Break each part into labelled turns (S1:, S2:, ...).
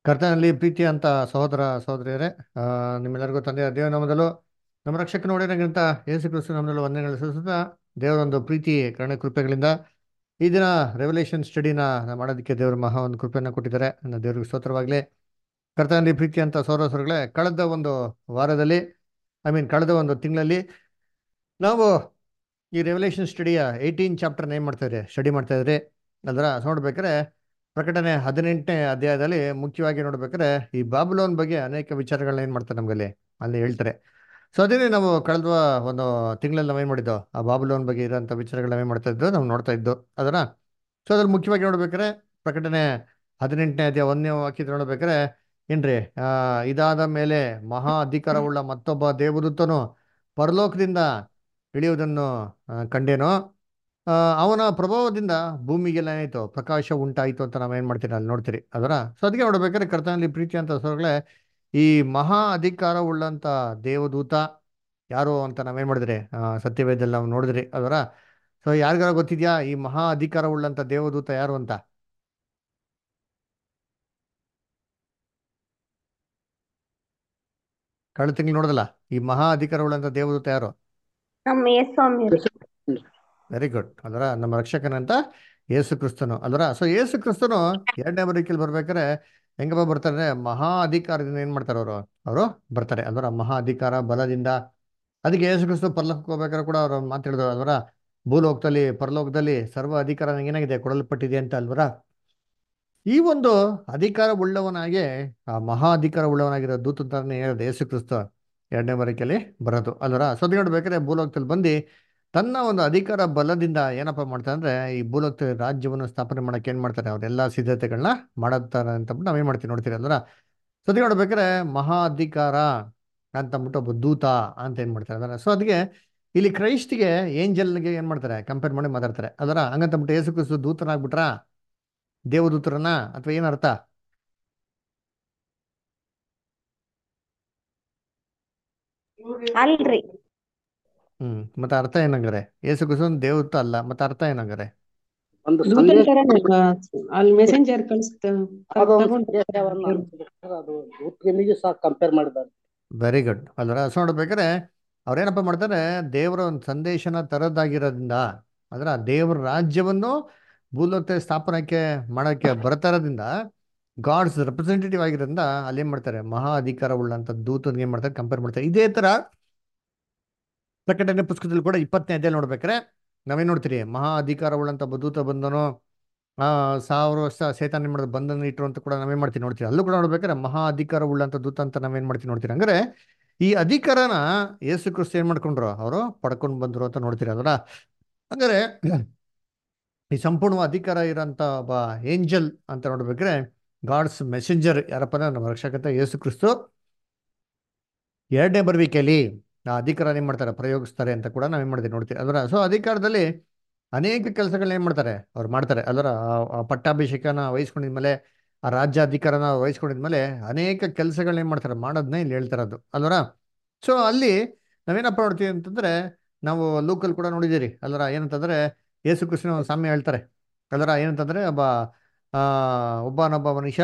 S1: ಕರ್ತನಲ್ಲಿ ಪ್ರೀತಿ ಅಂತ ಸಹೋದರ ಸಹೋದರಿಯರೇ ಆ, ನಿಮ್ಮೆಲ್ಲರಿಗೂ ತಂದೆಯ ದೇವ ನಾಮದಲ್ಲೂ ನಮ್ಮ ರಕ್ಷಕ ನೋಡಿರೋಂಥ ಯೇಸು ಕ್ರಿಸ್ತು ನಮ್ಮದಲ್ಲೂ ವಂದನೆಗಳು ಸಲ್ಲಿಸುತ್ತಾ ದೇವರೊಂದು ಪ್ರೀತಿ ಕರುಣೆ ಕೃಪೆಗಳಿಂದ ಈ ದಿನ ರೆವಲ್ಯೂಷನ್ ಸ್ಟಡಿನ ಮಾಡೋದಕ್ಕೆ ದೇವರು ಮಹಾ ಒಂದು ಕೃಪೆಯನ್ನು ಕೊಟ್ಟಿದ್ದಾರೆ ನನ್ನ ದೇವರಿಗೆ ಸ್ತೋತ್ರವಾಗಲಿ ಕರ್ತನಲ್ಲಿ ಪ್ರೀತಿ ಅಂತ ಸಹೋದರ ಸಹೋದರಿಗಳೇ ಕಳೆದ ಒಂದು ವಾರದಲ್ಲಿ ಐ ಮೀನ್ ಕಳೆದ ಒಂದು ತಿಂಗಳಲ್ಲಿ ನಾವು ಈ ರೆವಲ್ಯೂಷನ್ ಸ್ಟಡಿಯ ಏಯ್ಟೀನ್ ಚಾಪ್ಟರ್ನ ಏನು ಮಾಡ್ತಾ ಇದ್ರಿ ಸ್ಟಡಿ ಮಾಡ್ತಾ ಇದ್ರಿ ಅದರ ನೋಡ್ಬೇಕಾದ್ರೆ ಪ್ರಕಟಣೆ ಹದಿನೆಂಟನೇ ಅಧ್ಯಾಯದಲ್ಲಿ ಮುಖ್ಯವಾಗಿ ನೋಡ್ಬೇಕಾದ್ರೆ ಈ ಬಾಬುಲೋನ್ ಬಗ್ಗೆ ಅನೇಕ ವಿಚಾರಗಳನ್ನ ಏನು ಮಾಡ್ತಾರೆ ನಮಗಲ್ಲಿ ಅಲ್ಲಿ ಹೇಳ್ತಾರೆ ಸೊ ಅದೇ ನಾವು ಕಳೆದ ಒಂದು ತಿಂಗಳಲ್ಲಿ ನಾವೇನು ಮಾಡಿದ್ದೋ ಆ ಬಾಬುಲೋನ್ ಬಗ್ಗೆ ಇರೋಂಥ ವಿಚಾರಗಳನ್ನ ಏನು ಮಾಡ್ತಾ ಇದ್ದೋ ನಾವು ನೋಡ್ತಾ ಇದ್ದು ಅದರ ಸೊ ಅದ್ರಲ್ಲಿ ಮುಖ್ಯವಾಗಿ ನೋಡ್ಬೇಕಾದ್ರೆ ಪ್ರಕಟಣೆ ಹದಿನೆಂಟನೇ ಅಧ್ಯಾಯ ಒಂದನೇ ವಾಕ್ಯದ ನೋಡ್ಬೇಕಾದ್ರೆ ಏನ್ರಿ ಆ, ಇದಾದ ಮೇಲೆ ಮಹಾ ಅಧಿಕಾರವುಳ್ಳ ಮತ್ತೊಬ್ಬ ದೇವದೂತನು ಪರಲೋಕದಿಂದ ಇಳಿಯುವುದನ್ನು ಆ, ಕಂಡೇನೋ ಆ, ಅವನ ಪ್ರಭಾವದಿಂದ ಭೂಮಿಗೆಲ್ಲ ಏನಾಯ್ತು ಪ್ರಕಾಶ ಉಂಟಾಯಿತು ಅಂತ ನಾವೇನು ಮಾಡ್ತೀರಿ ಅಲ್ಲಿ ನೋಡ್ತೀರಿ ಅದರ ಸೊ ಅದಕ್ಕೆ ನೋಡ್ಬೇಕಾದ್ರೆ ಕರ್ತನಲ್ಲಿ ಪ್ರೀತಿ ಅಂತ ಸ್ವರ್ಗಳೇ ಈ ಮಹಾ ಅಧಿಕಾರ ಉಳ್ಳಂತ ದೇವದೂತ ಯಾರು ಅಂತ ನಾವೇನು ಮಾಡಿದ್ರಿ ಆ, ಸತ್ಯವೇದದಲ್ಲಿ ನಾವು ನೋಡಿದ್ರಿ ಅದರ ಸೊ ಯಾರಿಗಾರ ಗೊತ್ತಿದ್ಯಾ ಈ ಮಹಾ ಅಧಿಕಾರ ಉಳ್ಳಂತ ದೇವದೂತ ಯಾರು ಅಂತ ಕಳೆದ ತಿಂಗಳು ನೋಡದಲ್ಲ ಈ ಮಹಾ ಅಧಿಕಾರ ಉಳ್ಳಂತ ದೇವದೂತ ಯಾರು
S2: ನಮ್ಮ ಯೇಸ್ವಾಮಿಯರು
S1: ವೆರಿ ಗುಡ್ ಅದರ ನಮ್ಮ ರಕ್ಷಕನಂತ ಯೇಸು ಕ್ರಿಸ್ತನು ಅಲ್ವರ ಸೊ ಯೇಸು ಕ್ರಿಸ್ತನು ಎರಡನೇ ಬರೀಕೆಯಲ್ಲಿ ಬರ್ಬೇಕಾದ್ರೆ ಹೆಂಗಪ್ಪ ಬರ್ತಾರೆ ಮಹಾ ಅಧಿಕಾರದಿಂದ ಏನ್ ಮಾಡ್ತಾರೆ ಅವರು ಅವರು ಬರ್ತಾರೆ ಅದರ ಮಹಾ ಅಧಿಕಾರ ಬಲದಿಂದ ಅದಕ್ಕೆ ಯೇಸು ಕ್ರಿಸ್ತು ಪರಲೋಕಕ್ಕೆ ಹೋಗ್ಬೇಕಾದ್ರೆ ಕೂಡ ಅವರು ಮಾತಾಡಿದ್ರು ಅಲ್ವರ ಭೂಲೋಕದಲ್ಲಿ ಪರಲೋಕದಲ್ಲಿ ಸರ್ವ ಅಧಿಕಾರ ನಂಗೆ ಏನಾಗಿದೆ ಕೊಡಲ್ಪಟ್ಟಿದೆ ಅಂತ ಅಲ್ವರ ಈ ಒಂದು ಅಧಿಕಾರ ಉಳ್ಳವನಾಗೆ ಆ ಮಹಾ ಅಧಿಕಾರ ಉಳ್ಳವನಾಗಿರೋ ದೂತ ಅಂತಾನೆ ಹೇಳೋದು ಯೇಸು ಕ್ರಿಸ್ತು ಎರಡನೇ ಬರೀಕೆಯಲ್ಲಿ ಬರೋದು ಅಲ್ವರ ಸೊ ಅದು ನೋಡ್ಬೇಕಾದ್ರೆ ಭೂಲೋಕದಲ್ಲಿ ಬಂದು ತನ್ನ ಒಂದು ಅಧಿಕಾರ ಬಲದಿಂದ ಏನಪ್ಪ ಮಾಡ್ತಾರೆ ಅಂದ್ರೆ ಈ ಭೂಲೋಕ ರಾಜ್ಯವನ್ನು ಸ್ಥಾಪನೆ ಮಾಡಕ್ಕೆ ಏನ್ ಮಾಡ್ತಾರೆ ಅವರೆಲ್ಲ ಸಿದ್ಧತೆಗಳನ್ನ ಮಾಡುತ್ತಾರೆ ಅಂತ ಅಂದ್ಬಿಟ್ಟು ನಾವೇನ್ ಮಾಡ್ತೀವಿ ನೋಡ್ತೀರಿ ಅಲ್ವರ ಸೊ ಅದಕ್ಕೆ ನೋಡ್ಬೇಕಾದ್ರೆ ಮಹಾ ಅಧಿಕಾರ ಅಂತ ಅಂದ್ಬಿಟ್ಟು ಒಬ್ಬ ದೂತ ಅಂತ ಏನ್ ಮಾಡ್ತಾರೆ ಅದರ ಸೊ ಅದಕ್ಕೆ ಇಲ್ಲಿ ಕ್ರೈಸ್ಟ್ಗೆ ಏಂಜಲ್ಗೆ ಏನ್ ಮಾಡ್ತಾರೆ ಕಂಪೇರ್ ಮಾಡಿ ಮಾತಾಡ್ತಾರೆ ಅದರ ಹಂಗಂತ ಅಂದ್ಬಿಟ್ಟು ಯೇಸು ಕ್ರಿಸ್ತು ದೂತನಾಗ್ಬಿಟ್ರ ದೇವದೂತರನ್ನ ಅಥವಾ ಏನ್ ಅರ್ಥ
S2: ಅಲ್ರಿ
S1: ಹ್ಮ್ ಮತ್ತೆ ಅರ್ಥ ಏನಂಗಾರೆ ಯೇಸು ಕ್ರಿಸ್ತು ದೇವದೂತ ಅಲ್ಲ ಮತ್ತೆ ಅರ್ಥ ಏನಂಗಾರೆ
S3: ಒಂದು
S4: ದೂತನ
S3: ಸಂದೇಶ
S4: ತರನೇ ಅಲ್ಲಿ ಮೆಸೆಂಜರ್ ಕಳಿಸ್ತ
S3: ಅದೊಂದು
S4: ತಗೊಂಡು
S3: ಸಂದೇಶವನ್ನ ಅನುಸರಿಸ್ತಾರೆ. ಅದು ದೂತನಿಗೆ ಸಹ ಕಂಪೇರ್ ಮಾಡಿದ್ದಾರೆ
S1: ವೆರಿ ಗುಡ್ ಅಲ್ವರ ಸೊ ನೋಡ್ಬೇಕಾದ್ರೆ ಅವ್ರೇನಪ್ಪ ಮಾಡ್ತಾರೆ ದೇವರ ಒಂದು ಸಂದೇಶನ ತರದಾಗಿರೋದ್ರಿಂದ ಅದರ ದೇವರ ರಾಜ್ಯವನ್ನು ಭೂಲೋಕತೆ ಸ್ಥಾಪನಕ್ಕೆ ಮಾಡಕ್ಕೆ ಬರ್ತಾ ಇರೋದ್ರಿಂದ ಗಾಡ್ಸ್ ರೆಪ್ರೆಸೆಂಟೇಟಿವ್ ಆಗಿರೋದ್ರಿಂದ ಅಲ್ಲಿ ಏನ್ ಮಾಡ್ತಾರೆ ಮಹಾ ಅಧಿಕಾರ ಉಳ್ಳಂತ ದೂತನಿಗೆ ಏನ್ ಮಾಡ್ತಾರೆ ಕಂಪೇರ್ ಮಾಡ್ತಾರೆ ಇದೇ ತರ ಪ್ರಕಟಣೆ ಪುಸ್ತಕದಲ್ಲಿ ಕೂಡ ಇಪ್ಪತ್ತನೇ ಅಧ್ಯಾಯ ನೋಡ್ಬೇಕಾರೆ ನಾವೇನ್ ನೋಡ್ತೀರಿ ಮಹಾ ಅಧಿಕಾರ ಉಳ್ಳಂತ ಒಬ್ಬ ದೂತ ಬಂದನು ಆ ಸಾವಿರ ವರ್ಷ ಸೇತಾನ ಮಾಡಿದ ಬಂಧನ ಇಟ್ಟರು ಅಂತ ಕೂಡ ನಾವೇನ್ ಮಾಡ್ತೀವಿ ನೋಡ್ತೀವಿ ಅಲ್ಲೂ ಕೂಡ ನೋಡ್ಬೇಕಾದ್ರೆ ಮಹಾ ಅಧಿಕಾರ ಉಳ್ಳಂತ ದೂತ ಅಂತ ನಾವೇನ್ ಮಾಡ್ತೀವಿ ನೋಡ್ತೀರಿ ಹಂಗಾರೆ ಈ ಅಧಿಕಾರನ ಯೇಸು ಕ್ರಿಸ್ತು ಏನ್ ಮಾಡ್ಕೊಂಡ್ರು ಅವರು ಪಡ್ಕೊಂಡು ಬಂದ್ರು ಅಂತ ನೋಡ್ತೀರಿ ಅದರ ಹಂಗಾರೆ ಈ ಸಂಪೂರ್ಣ ಅಧಿಕಾರ ಇರೋಂಥ ಒಬ್ಬ ಏಂಜಲ್ ಅಂತ ನೋಡ್ಬೇಕಾದ್ರೆ ಗಾಡ್ಸ್ ಮೆಸೆಂಜರ್ ಯಾರಪ್ಪ ಅಂದ್ರೆ ನಮ್ಮ ರಕ್ಷಕತ ಯೇಸು ಕ್ರಿಸ್ತು ಎರಡನೇ ಬರುವಿಕೆಯಲ್ಲಿ ಆ ಅಧಿಕಾರ ಏನ್ ಮಾಡ್ತಾರೆ ಪ್ರಯೋಗಿಸ್ತಾರೆ ಅಂತ ಕೂಡ ನಾವೇನ್ ಮಾಡ್ತೀವಿ ನೋಡ್ತೀವಿ ಅದರ ಸೊ ಅಧಿಕಾರದಲ್ಲಿ ಅನೇಕ ಕೆಲಸಗಳನ್ನ ಏನ್ ಮಾಡ್ತಾರೆ ಅವ್ರು ಮಾಡ್ತಾರೆ ಅದರ ಪಟ್ಟಾಭಿಷೇಕನ ವಹಿಸ್ಕೊಂಡಿದ್ಮೇಲೆ ಆ ರಾಜ್ಯಾಧಿಕಾರನ ವಹಿಸ್ಕೊಂಡಿದ್ಮೇಲೆ ಅನೇಕ ಕೆಲಸಗಳನ್ನ ಏನ್ ಮಾಡ್ತಾರೆ ಮಾಡೋದನ್ನ ಇಲ್ಲಿ ಹೇಳ್ತಾರೆ ಅದು ಅಲ್ವರ ಸೊ ಅಲ್ಲಿ ನಾವೇನಪ್ಪ ನೋಡ್ತೀವಿ ಅಂತಂದ್ರೆ ನಾವು ಲೋಕಲ್ ಕೂಡ ನೋಡಿದ್ದೀರಿ ಅಲ್ವರ ಏನಂತಂದ್ರೆ ಯೇಸು ಕೃಷ್ಣ ಒಂದು ಸಾಮ್ಯ ಹೇಳ್ತಾರೆ ಅಲ್ವರ ಏನಂತಂದ್ರೆ ಒಬ್ಬ ಆ ಒಬ್ಬನೊಬ್ಬ ಮನುಷ್ಯ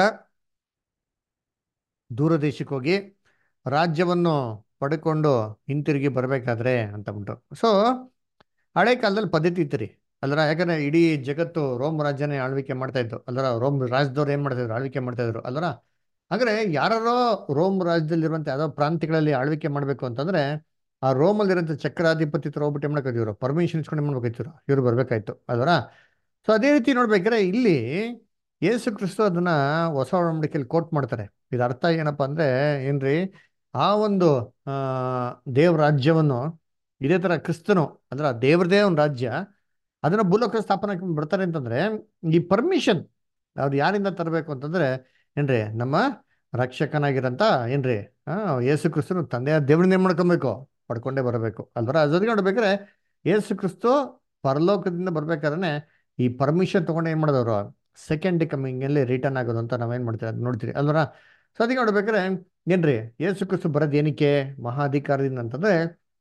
S1: ದೂರ ದೇಶಕ್ಕೆ ಹೋಗಿ ರಾಜ್ಯವನ್ನು ಪಡ್ಕೊಂಡು ಹಿಂತಿರುಗಿ ಬರಬೇಕಾದ್ರೆ ಅಂತಂದ್ಬಿಟ್ಟು ಸೊ ಹಳೆ ಕಾಲದಲ್ಲಿ ಪದ್ಧತಿ ಇತ್ತು ರೀ ಅಲ್ಲರ ಯಾಕಂದ್ರೆ ಇಡೀ ಜಗತ್ತು ರೋಮ್ ರಾಜ್ಯನೇ ಆಳ್ವಿಕೆ ಮಾಡ್ತಾ ಇತ್ತು ಅಲ್ಲರ ರೋಮ್ ರಾಜ್ಯದವ್ರು ಏನ್ ಮಾಡ್ತಾ ಇದ್ರು ಆಳ್ವಿಕೆ ಮಾಡ್ತಾ ಇದ್ರು ಅಲ್ಲರ ಅಂದ್ರೆ ಯಾರೋ ರೋಮ್ ರಾಜ್ಯದಲ್ಲಿರುವಂತ ಯಾವ್ದೋ ಪ್ರಾಂತ್ಯಗಳಲ್ಲಿ ಆಳ್ವಿಕೆ ಮಾಡ್ಬೇಕು ಅಂತಂದ್ರೆ ಆ ರೋಮಲ್ಲಿ ಇರೋಂಥ ಚಕ್ರಾಧಿಪತಿ ಹೋಗ್ಬಿಟ್ಟು ಏನ್ ಮಾಡ್ಬೇಕು ಇವರು ಪರ್ಮಿಷನ್ ಇಸ್ಕೊಂಡು ಏನ್ ಮಾಡ್ಬೇಕಾಯ್ತು ಇವ್ರು ಬರ್ಬೇಕಾಯ್ತು ಅಲ್ವರ ಸೊ ಅದೇ ರೀತಿ ನೋಡ್ಬೇಕಾದ್ರೆ ಇಲ್ಲಿ ಯೇಸು ಕ್ರಿಸ್ತು ಅದನ್ನ ಹೊಸ ಒಡಂಬಡಿಕೆಯಲ್ಲಿ ಕೋಟ್ ಮಾಡ್ತಾರೆ ಇದು ಅರ್ಥ ಏನಪ್ಪಾ ಅಂದ್ರೆ ಏನ್ರಿ ಆ ಒಂದು ಆ ದೇವ್ರ ರಾಜ್ಯವನ್ನು ಇದೇ ತರ ಕ್ರಿಸ್ತನು ಅಂದ್ರೆ ಆ ದೇವ್ರದೇ ಒಂದು ರಾಜ್ಯ ಅದನ್ನ ಭೂಲೋಕ ಸ್ಥಾಪನಕ್ಕೆ ಬರ್ತಾರೆ ಅಂತಂದ್ರೆ ಈ ಪರ್ಮಿಷನ್ ಅವ್ರು ಯಾರಿಂದ ತರಬೇಕು ಅಂತಂದ್ರೆ ಏನ್ರಿ ನಮ್ಮ ರಕ್ಷಕನಾಗಿರಂತ ಏನ್ರಿ ಆ ಯೇಸು ಕ್ರಿಸ್ತನು ತಂದೆಯ ದೇವ್ರನ್ನ ಏನ್ ಮಾಡ್ಕೊಬೇಕು ಪಡ್ಕೊಂಡೇ ಬರಬೇಕು ಅಲ್ವರ ಅದ್ರ ನೋಡ್ಬೇಕಾದ್ರೆ ಯೇಸು ಕ್ರಿಸ್ತು ಪರಲೋಕದಿಂದ ಬರ್ಬೇಕಾದ್ರೆ ಈ ಪರ್ಮಿಷನ್ ತಗೊಂಡು ಏನ್ ಮಾಡಿದವರು ಸೆಕೆಂಡ್ ಕಮಿಂಗ್ ಅಲ್ಲಿ ರಿಟರ್ನ್ ಆಗೋದು ಅಂತ ನಾವೇನ್ ಮಾಡ್ತೀವಿ ಅದು ನೋಡ್ತೀರಿ ಅಲ್ವರ ಸೊ ಅದಕ್ಕೆ ನೋಡ್ಬೇಕಾದ್ರೆ ಏನ್ರಿ ಯೇಸು ಕ್ರಿಸ್ತು ಬರೋದು ಏನಕ್ಕೆ ಮಹಾಧಿಕಾರದಿಂದ ಅಂತಂದ್ರೆ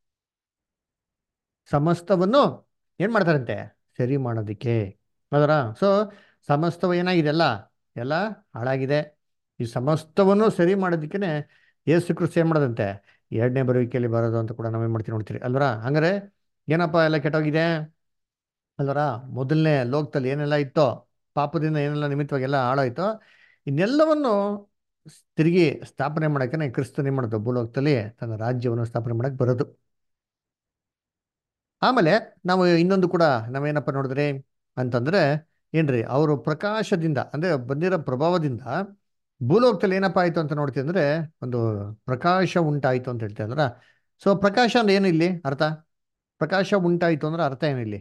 S1: ಸಮಸ್ತವನ್ನು ಏನ್ ಮಾಡ್ತಾರಂತೆ ಸರಿ ಮಾಡೋದಿಕ್ಕೆ ಅದರ ಸೊ ಸಮಸ್ತವ ಏನಾಗಿದೆ ಎಲ್ಲ ಎಲ್ಲ ಹಾಳಾಗಿದೆ ಈ ಸಮಸ್ತವನ್ನು ಸರಿ ಮಾಡೋದಕ್ಕೆ ಯೇಸು ಕ್ರಿಸ್ತು ಏನು ಮಾಡೋದಂತೆ ಎರಡನೇ ಬರುವಿಕೆಯಲ್ಲಿ ಬರೋದು ಅಂತ ಕೂಡ ನಾವೇನು ಮಾಡ್ತೀವಿ ನೋಡ್ತೀರಿ ಅಲ್ವರ ಹಂಗಾರೆ ಏನಪ್ಪ ಎಲ್ಲ ಕೆಟ್ಟೋಗಿದೆ ಅಲ್ವರ ಮೊದಲನೇ ಲೋಕದಲ್ಲಿ ಏನೆಲ್ಲ ಇತ್ತೋ ಪಾಪದಿಂದ ಏನೆಲ್ಲ ನಿಮಿತ್ತವಾಗಿ ಎಲ್ಲ ಹಾಳಾಯ್ತೋ ಇನ್ನೆಲ್ಲವನ್ನು ತಿರುಗಿ ಸ್ಥಾಪನೆ ಮಾಡೋಕೆ ಕ್ರಿಸ್ತನ್ ಏನು ಮಾಡೋದು ಭೂಲೋಕದಲ್ಲಿ ತನ್ನ ರಾಜ್ಯವನ್ನು ಸ್ಥಾಪನೆ ಮಾಡಕ್ಕೆ ಬರೋದು ಆಮೇಲೆ ನಾವು ಇನ್ನೊಂದು ಕೂಡ ನಾವೇನಪ್ಪ ನೋಡಿದ್ರಿ ಅಂತಂದ್ರೆ ಏನ್ರಿ ಅವರು ಪ್ರಕಾಶದಿಂದ ಅಂದ್ರೆ ಬಂದಿರೋ ಪ್ರಭಾವದಿಂದ ಭೂಲೋಕದಲ್ಲಿ ಏನಪ್ಪ ಆಯ್ತು ಅಂತ ನೋಡ್ತೀವಿ ಅಂದ್ರೆ ಒಂದು ಪ್ರಕಾಶ ಉಂಟಾಯ್ತು ಅಂತ ಹೇಳ್ತೀವಿ ಅಂದ್ರ ಸೊ ಪ್ರಕಾಶ ಅಂದ್ರೆ ಏನು ಇಲ್ಲಿ ಅರ್ಥ ಪ್ರಕಾಶ ಉಂಟಾಯ್ತು ಅಂದ್ರೆ ಅರ್ಥ ಏನಿಲ್ಲಿ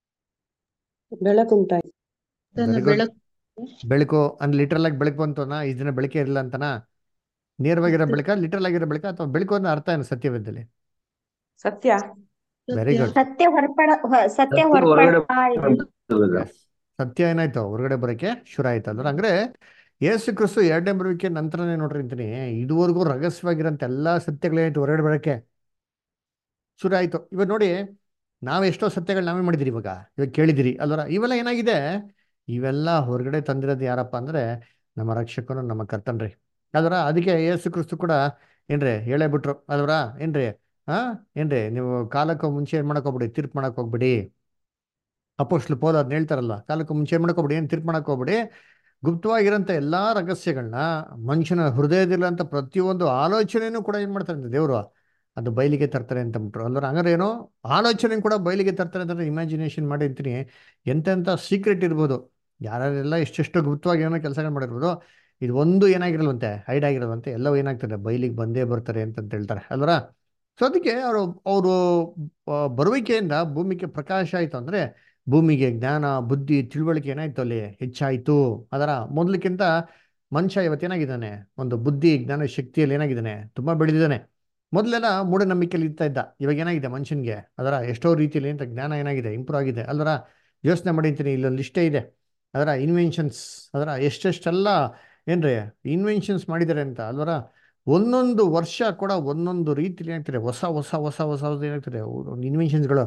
S4: ಬೆಳಕುಂಟಾಯ್ತು
S1: Very good. ಬೆಳಕು ಅಂದ್ರೆ ಲಿಟ್ರಲ್ ಆಗಿ ಬೆಳಕು ಅಂತನಾ ಈ ದಿನ ಬೆಳಕೆ ಇರಲಿಲ್ಲ ಅಂತನಾ ನೇರವಾಗಿರೋ ಬೆಳಕ ಲಿಟ್ರಲ್ ಆಗಿರೋ ಬೆಳಕ ಅಥವಾ ಬೆಳಕು ಅಂದ್ರೆ ಅರ್ಥ ಏನು ಸತ್ಯವೇದದಲ್ಲಿ
S5: ಸತ್ಯ
S1: ವೆರಿ ಗುಡ್
S2: ಸತ್ಯ ಹೊರಪಡ ಹ- ಸತ್ಯ
S6: ಸತ್ಯ ಹೊರಗಡೆ
S2: ಹೊರಪಡ್ತಾ ಇದೆ
S1: ಸತ್ಯ ಏನಾಯ್ತು ಹೊರಗಡೆ ಬರೋಕೆ ಶುರು ಆಯ್ತು ಅಂದ್ರೆ ಅಂದ್ರೆ ಯೇಸು ಕ್ರಿಸ್ತು ಎರಡನೇ ಬರುವಿಕೆ ನಂತರನೇ ನೋಡ್ರಿ ಅಂತೀನಿ ಇದುವರೆಗೂ ರಹಸ್ಯವಾಗಿರೋಂಥ ಎಲ್ಲಾ ಸತ್ಯಗಳೇನಾಯ್ತು ಹೊರಗಡೆ ಬರೋಕೆ ಶುರು ಆಯ್ತು ಇವಾಗ ನೋಡಿ ನಾವು ಎಷ್ಟೋ ಸತ್ಯಗಳು ನಾವೇ ಮಾಡಿದಿರಿ ಇವಾಗ ಇವಾಗ ಕೇಳಿದಿರಿ ಅಲ್ವರ ಇವೆಲ್ಲ ಏನಾಗಿದೆ ಇವೆಲ್ಲ ಹೊರಗಡೆ ತಂದಿರೋದು ಯಾರಪ್ಪ ಅಂದ್ರೆ ನಮ್ಮ ರಕ್ಷಕನು ನಮ್ಮ ಕರ್ತನ್ರಿ ಅಲ್ವರ ಅದಕ್ಕೆ ಯೇಸು ಕ್ರಿಸ್ತು ಕೂಡ ಏನ್ರಿ ಹೇಳೇ ಬಿಟ್ರು ಅಲ್ವರ ಏನ್ರಿ ಹಾ ಏನ್ರಿ ನೀವು ಕಾಲಕ್ಕೂ ಮುಂಚೆ ಏನ್ ಮಾಡಕ್ ಹೋಗ್ಬಿಡಿ ತೀರ್ಪು ಮಾಡಕ್ ಹೋಗ್ಬಿಡಿ ಅಪೋಸ್ಟ್ಲು ಪೋಲ್ ಅದನ್ನ ಹೇಳ್ತಾರಲ್ಲ ಕಾಲಕ್ಕೂ ಮುಂಚೆ ಏನ್ ಮಾಡಕ್ ಹೋಗ್ಬಿಡಿ ಏನ್ ತೀರ್ಪು ಮಾಡಕ್ ಹೋಗ್ಬಿಡಿ ಗುಪ್ತವಾಗಿರೋಂಥ ಎಲ್ಲಾ ರಹಸ್ಯಗಳನ್ನ ಮನುಷ್ಯನ ಹೃದಯದಲ್ಲಿರೋಂಥ ಪ್ರತಿಯೊಂದು ಆಲೋಚನೆನೂ ಕೂಡ ಏನ್ ಮಾಡ್ತಾರೆ ಅಂದ್ರೆ ದೇವರು ಅದು ಬಯಲಿಗೆ ತರ್ತಾರೆ ಅಂತ ಬಿಟ್ರು ಅಲ್ಲರ ಹಂಗಾರೆ ಏನು ಆಲೋಚನೆ ಕೂಡ ಬಯಲಿಗೆ ತರ್ತಾರೆ ಅಂತಂದ್ರೆ ಇಮ್ಯಾಜಿನೇಷನ್ ಮಾಡಿ ಅಂತೀನಿ ಎಂತೆಂಥ ಸೀಕ್ರೆಟ್ ಇರ್ಬೋದು ಯಾರ್ಯಾರೆಲ್ಲ ಎಷ್ಟೆಷ್ಟು ಗುಪ್ತವಾಗಿ ಏನೋ ಕೆಲಸಗಳು ಮಾಡಿರ್ಬೋದು ಇದು ಒಂದು ಏನಾಗಿರಲ್ವಂತೆ ಹೈಡ್ ಆಗಿರಲ್ವಂತೆ ಎಲ್ಲವೂ ಏನಾಗ್ತದೆ ಬಯಲಿಗೆ ಬಂದೇ ಬರ್ತಾರೆ ಅಂತಂತ ಹೇಳ್ತಾರೆ ಅಲ್ವರ ಸೊ ಅದಕ್ಕೆ ಅವರು ಅವರು ಬರುವಿಕೆಯಿಂದ ಭೂಮಿಗೆ ಪ್ರಕಾಶ ಆಯ್ತು ಅಂದ್ರೆ ಭೂಮಿಗೆ ಜ್ಞಾನ ಬುದ್ಧಿ ತಿಳುವಳಿಕೆ ಏನಾಯ್ತು ಅಲ್ಲಿ ಹೆಚ್ಚಾಯ್ತು ಅದರ ಮೊದಲಕ್ಕಿಂತ ಮನುಷ್ಯ ಇವತ್ತೇನಾಗಿದ್ದಾನೆ ಒಂದು ಬುದ್ಧಿ ಜ್ಞಾನ ಶಕ್ತಿಯಲ್ಲಿ ಏನಾಗಿದ್ದಾನೆ ತುಂಬಾ ಬೆಳೆದಿದ್ದಾನೆ ಮೊದಲೆಲ್ಲ ಮೂಢನಂಬಿಕೆಯಲ್ಲಿ ಇರ್ತಾ ಇದ್ದ ಇವಾಗ ಏನಾಗಿದೆ ಮನುಷ್ಯನಿಗೆ ಅದರ ಎಷ್ಟೋ ರೀತಿಯಲ್ಲಿ ಅಂತ ಜ್ಞಾನ ಏನಾಗಿದೆ ಇಂಪ್ರೂವ್ ಆಗಿದೆ ಅಲ್ವರ ಯೋಚನೆ ಮಾಡಿರ್ತೀನಿ ಇಲ್ಲೊಂದು ಲಿಸ್ಟೇ ಇದೆ ಅದರ ಇನ್ವೆನ್ಷನ್ಸ್ ಅದರ ಎಷ್ಟೆಷ್ಟೆಲ್ಲ ಏನ್ರಿ ಇನ್ವೆನ್ಷನ್ಸ್ ಮಾಡಿದ್ದಾರೆ ಅಂತ ಅಲ್ವರ ಒಂದೊಂದು ವರ್ಷ ಕೂಡ ಒಂದೊಂದು ರೀತಿಲಿ ಏನಾಗ್ತದೆ ಹೊಸ ಹೊಸ ಹೊಸ ಹೊಸ ಹೊಸ ಏನಾಗ್ತದೆ ಇನ್ವೆನ್ಷನ್ಸ್ಗಳು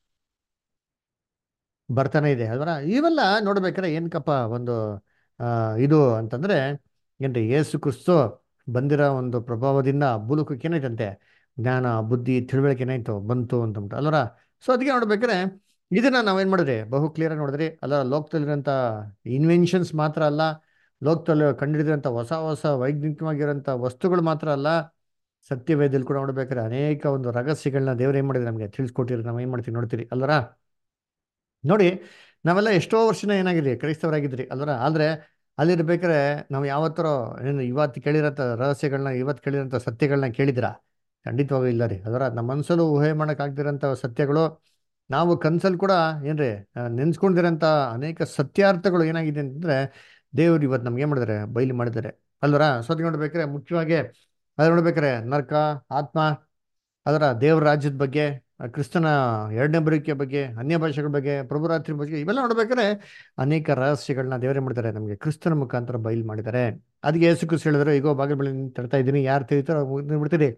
S1: ಬರ್ತಾನೆ ಇದೆ ಅಲ್ವರ ಇವೆಲ್ಲ ನೋಡ್ಬೇಕಾದ್ರೆ ಏನಕ್ಕಪ್ಪ ಒಂದು ಆ, ಇದು ಅಂತಂದ್ರೆ ಏನ್ರಿ ಯೇಸು ಕ್ರಿಸ್ತು ಬಂದಿರೋ ಒಂದು ಪ್ರಭಾವದಿಂದ ಭೂಲೋಕಕ್ಕೆ ಏನಾಯ್ತಂತೆ ಜ್ಞಾನ ಬುದ್ಧಿ ತಿಳುವಳಿಕೆ ಏನಾಯ್ತು ಬಂತು ಅಂತಂದ್ಬಿಟ್ಟು ಅಲ್ವರ ಸೊ ಅದಕ್ಕೆ ನೋಡ್ಬೇಕಾದ್ರೆ ಇದನ್ನ ನಾವೇನ್ ಮಾಡಿದ್ರಿ ಬಹು ಕ್ಲಿಯರ್ ಆಗಿ ನೋಡಿದ್ರಿ ಅಲ್ಲ ಲೋಕದಲ್ಲಿರೋಂಥ ಇನ್ವೆನ್ಷನ್ಸ್ ಮಾತ್ರ ಅಲ್ಲ ಲೋಕದಲ್ಲಿ ಕಂಡುಹಿಡಿದಿರೋಂಥ ಹೊಸ ಹೊಸ ವೈಜ್ಞಾನಿಕವಾಗಿರೋಂಥ ವಸ್ತುಗಳು ಮಾತ್ರ ಅಲ್ಲ ಸತ್ಯವೇದಲ್ಲಿ ಕೂಡ ನೋಡ್ಬೇಕಾದ್ರೆ ಅನೇಕ ಒಂದು ರಹಸ್ಯಗಳನ್ನ ದೇವ್ರು ಏನ್ ಮಾಡಿದ್ರೆ ನಮಗೆ ತಿಳಿಸ್ಕೊಟ್ಟಿರಿ ನಾವು ಏನ್ ಮಾಡ್ತೀವಿ ನೋಡ್ತೀರಿ ಅಲ್ವರ ನೋಡಿ ನಾವೆಲ್ಲ ಎಷ್ಟೋ ವರ್ಷನ ಏನಾಗಿದ್ರಿ ಕ್ರೈಸ್ತವರಾಗಿದ್ರಿ ಅಲ್ವರ ಆದ್ರೆ ಅಲ್ಲಿರ್ಬೇಕಾದ್ರೆ ನಾವು ಯಾವತ್ತರ ಏನು ಇವತ್ತು ಕೇಳಿರೋಂಥ ರಹಸ್ಯಗಳನ್ನ ಇವತ್ತು ಕೇಳಿರೋಂಥ ಸತ್ಯಗಳನ್ನ ಕೇಳಿದಿರಾ ಖಂಡಿತವಾಗೂ ಇಲ್ಲ ರೀ ಅದರ ನಮ್ಮ ಮನಸ್ಸಲ್ಲೂ ಊಹೆ ಮಾಡೋಕ್ಕಾಗ್ದಿರೋಂಥ ಸತ್ಯಗಳು ನಾವು ಕನ್ಸಲ್ಲಿ ಕೂಡ ಏನ್ರಿ ಆ, ನೆನ್ಸ್ಕೊಂಡಿರೋಂಥ ಅನೇಕ ಸತ್ಯಾರ್ಥಗಳು ಏನಾಗಿದೆ ಅಂತಂದ್ರೆ ದೇವ್ರು ಇವತ್ತು ನಮ್ಗೆ ಏನ್ ಮಾಡಿದ್ದಾರೆ ಬಯಲು ಮಾಡಿದ್ದಾರೆ ಅಲ್ವರ ಸೊ ಅದಕ್ಕೆ ನೋಡ್ಬೇಕಾದ್ರೆ ಮುಖ್ಯವಾಗಿ ಅದ್ರ ನೋಡ್ಬೇಕಾದ್ರೆ ನರ್ಕ ಆತ್ಮ ಅದರ ದೇವರ ರಾಜ್ಯದ ಬಗ್ಗೆ ಆ, ಕ್ರಿಸ್ತನ ಎರಡನೇ ಬರುವಿಕೆ ಬಗ್ಗೆ ಅನ್ಯ ಭಾಷೆಗಳ ಬಗ್ಗೆ ಪ್ರಭುರಾತ್ರಿ ಬಗ್ಗೆ ಇವೆಲ್ಲ ನೋಡ್ಬೇಕಾದ್ರೆ ಅನೇಕ ರಹಸ್ಯಗಳನ್ನ ದೇವರೇ ಮಾಡ್ತಾರೆ ನಮಗೆ ಕ್ರಿಸ್ತನ ಮುಖಾಂತರ ಬಯಲು ಮಾಡಿದ್ದಾರೆ ಅದಕ್ಕೆ ಯೇಸು ಕ್ರಿಸ್ತ ಹೇಳಿದ್ರು ಈಗ ಬಾಗಿಲು ಬಳಿ ತಡ್ತಾ ಇದ್ದೀನಿ ಯಾರು ತಿಳಿತಾರೋ ಅವ್ರು ಬಿಡ್ತೀರಿ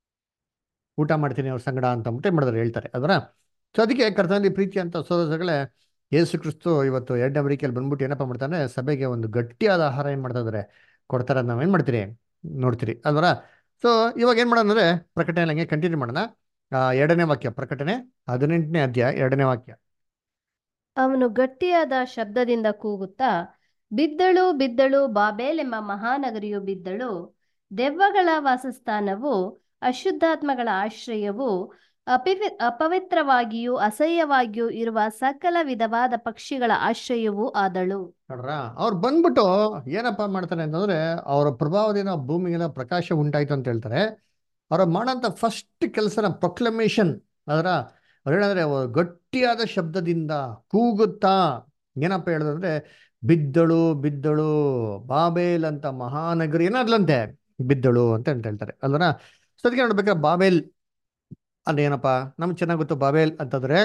S1: ಊಟ ಮಾಡ್ತೀನಿ ಅವ್ರ ಸಂಗಡ ಅಂತ ಅಂದ್ಬಿಟ್ಟು ಏನ್ ಮಾಡಿದ್ರೆ ಹೇಳ್ತಾರೆ ಅದರ ಸೊ ಅದಕ್ಕೆ ಕರ್ತನಲ್ಲಿ ಪ್ರೀತಿ ಅಂತ ಸೋದರಗಳೇ ಯೇಸು ಕ್ರಿಸ್ತು ಇವತ್ತು ಎರಡನೇ ಬರಿಕೆಯಲ್ಲಿ ಬಂದ್ಬಿಟ್ಟು ಏನಪ್ಪ ಮಾಡ್ತಾನೆ ಸಭೆಗೆ ಒಂದು ಗಟ್ಟಿಯಾದ ಆಹಾರ ಏನ್ ಮಾಡ್ತಾ ಇದಾರೆ ಕೊಡ್ತಾರೆ ನಾವ್ ಏನ್ ಮಾಡ್ತೀರಿ ನೋಡ್ತೀರಿ ಅಲ್ವರ ಸೊ ಇವಾಗ ಏನ್ ಮಾಡೋಣ ಅಂದ್ರೆ ಪ್ರಕಟಣೆ ಹಂಗೆ ಕಂಟಿನ್ಯೂ ಮಾಡೋಣ ಆ, ಎರಡನೇ ವಾಕ್ಯ ಪ್ರಕಟಣೆ ಹದಿನೆಂಟನೇ ಅಧ್ಯಾಯ ಎರಡನೇ ವಾಕ್ಯ
S7: ಅವನು ಗಟ್ಟಿಯಾದ ಶಬ್ದದಿಂದ ಕೂಗುತ್ತಾ ಬಿದ್ದಳು ಬಿದ್ದಳು ಬಾಬೇಲೆಂಬ ಮಹಾನಗರಿಯು ಬಿದ್ದಳು ದೆವ್ವಗಳ ವಾಸಸ್ಥಾನವು ಅಶುದ್ಧಾತ್ಮಗಳ ಆಶ್ರಯವು ಅಪಿವಿ ಅಪವಿತ್ರವಾಗಿಯೂ ಅಸಹ್ಯವಾಗಿಯೂ ಇರುವ ಸಕಲ ವಿಧವಾದ ಪಕ್ಷಿಗಳ ಆಶ್ರಯವೂ ಆದಳು
S1: ನೋಡ್ರ ಅವ್ರು ಬಂದ್ಬಿಟ್ಟು ಏನಪ್ಪ ಮಾಡ್ತಾರೆ ಅಂತಂದ್ರೆ ಅವರ ಪ್ರಭಾವದಿಂದ ಭೂಮಿಗೆಲ್ಲ ಪ್ರಕಾಶ ಉಂಟಾಯ್ತು ಅಂತ ಹೇಳ್ತಾರೆ ಅವ್ರ ಮಾಡೋಂಥ ಫಸ್ಟ್ ಕೆಲಸನ ಪ್ರೊಕ್ಲಮೇಶನ್ ಅದರ ಅವ್ರು ಏನಂದ್ರೆ ಅವ್ರು ಗಟ್ಟಿಯಾದ ಶಬ್ದದಿಂದ ಕೂಗುತ್ತಾ ಏನಪ್ಪ ಹೇಳಿದ್ರೆ ಬಿದ್ದಳು ಬಿದ್ದಳು ಬಾಬೇಲ್ ಅಂತ ಮಹಾನಗರಿ ಏನಾದ್ಲಂತೆ ಬಿದ್ದಳು ಅಂತ ಅಂತ ಹೇಳ್ತಾರೆ ಅಲ್ವರ ಸೊ ಅದಕ್ಕೆ ನೋಡ್ಬೇಕಾದ್ರೆ ಬಾಬೇಲ್ ಅದೇನಪ್ಪ ನಮ್ಗೆ ಚೆನ್ನಾಗಿ ಗೊತ್ತು ಬಾಬೇಲ್ ಅಂತಂದ್ರೆ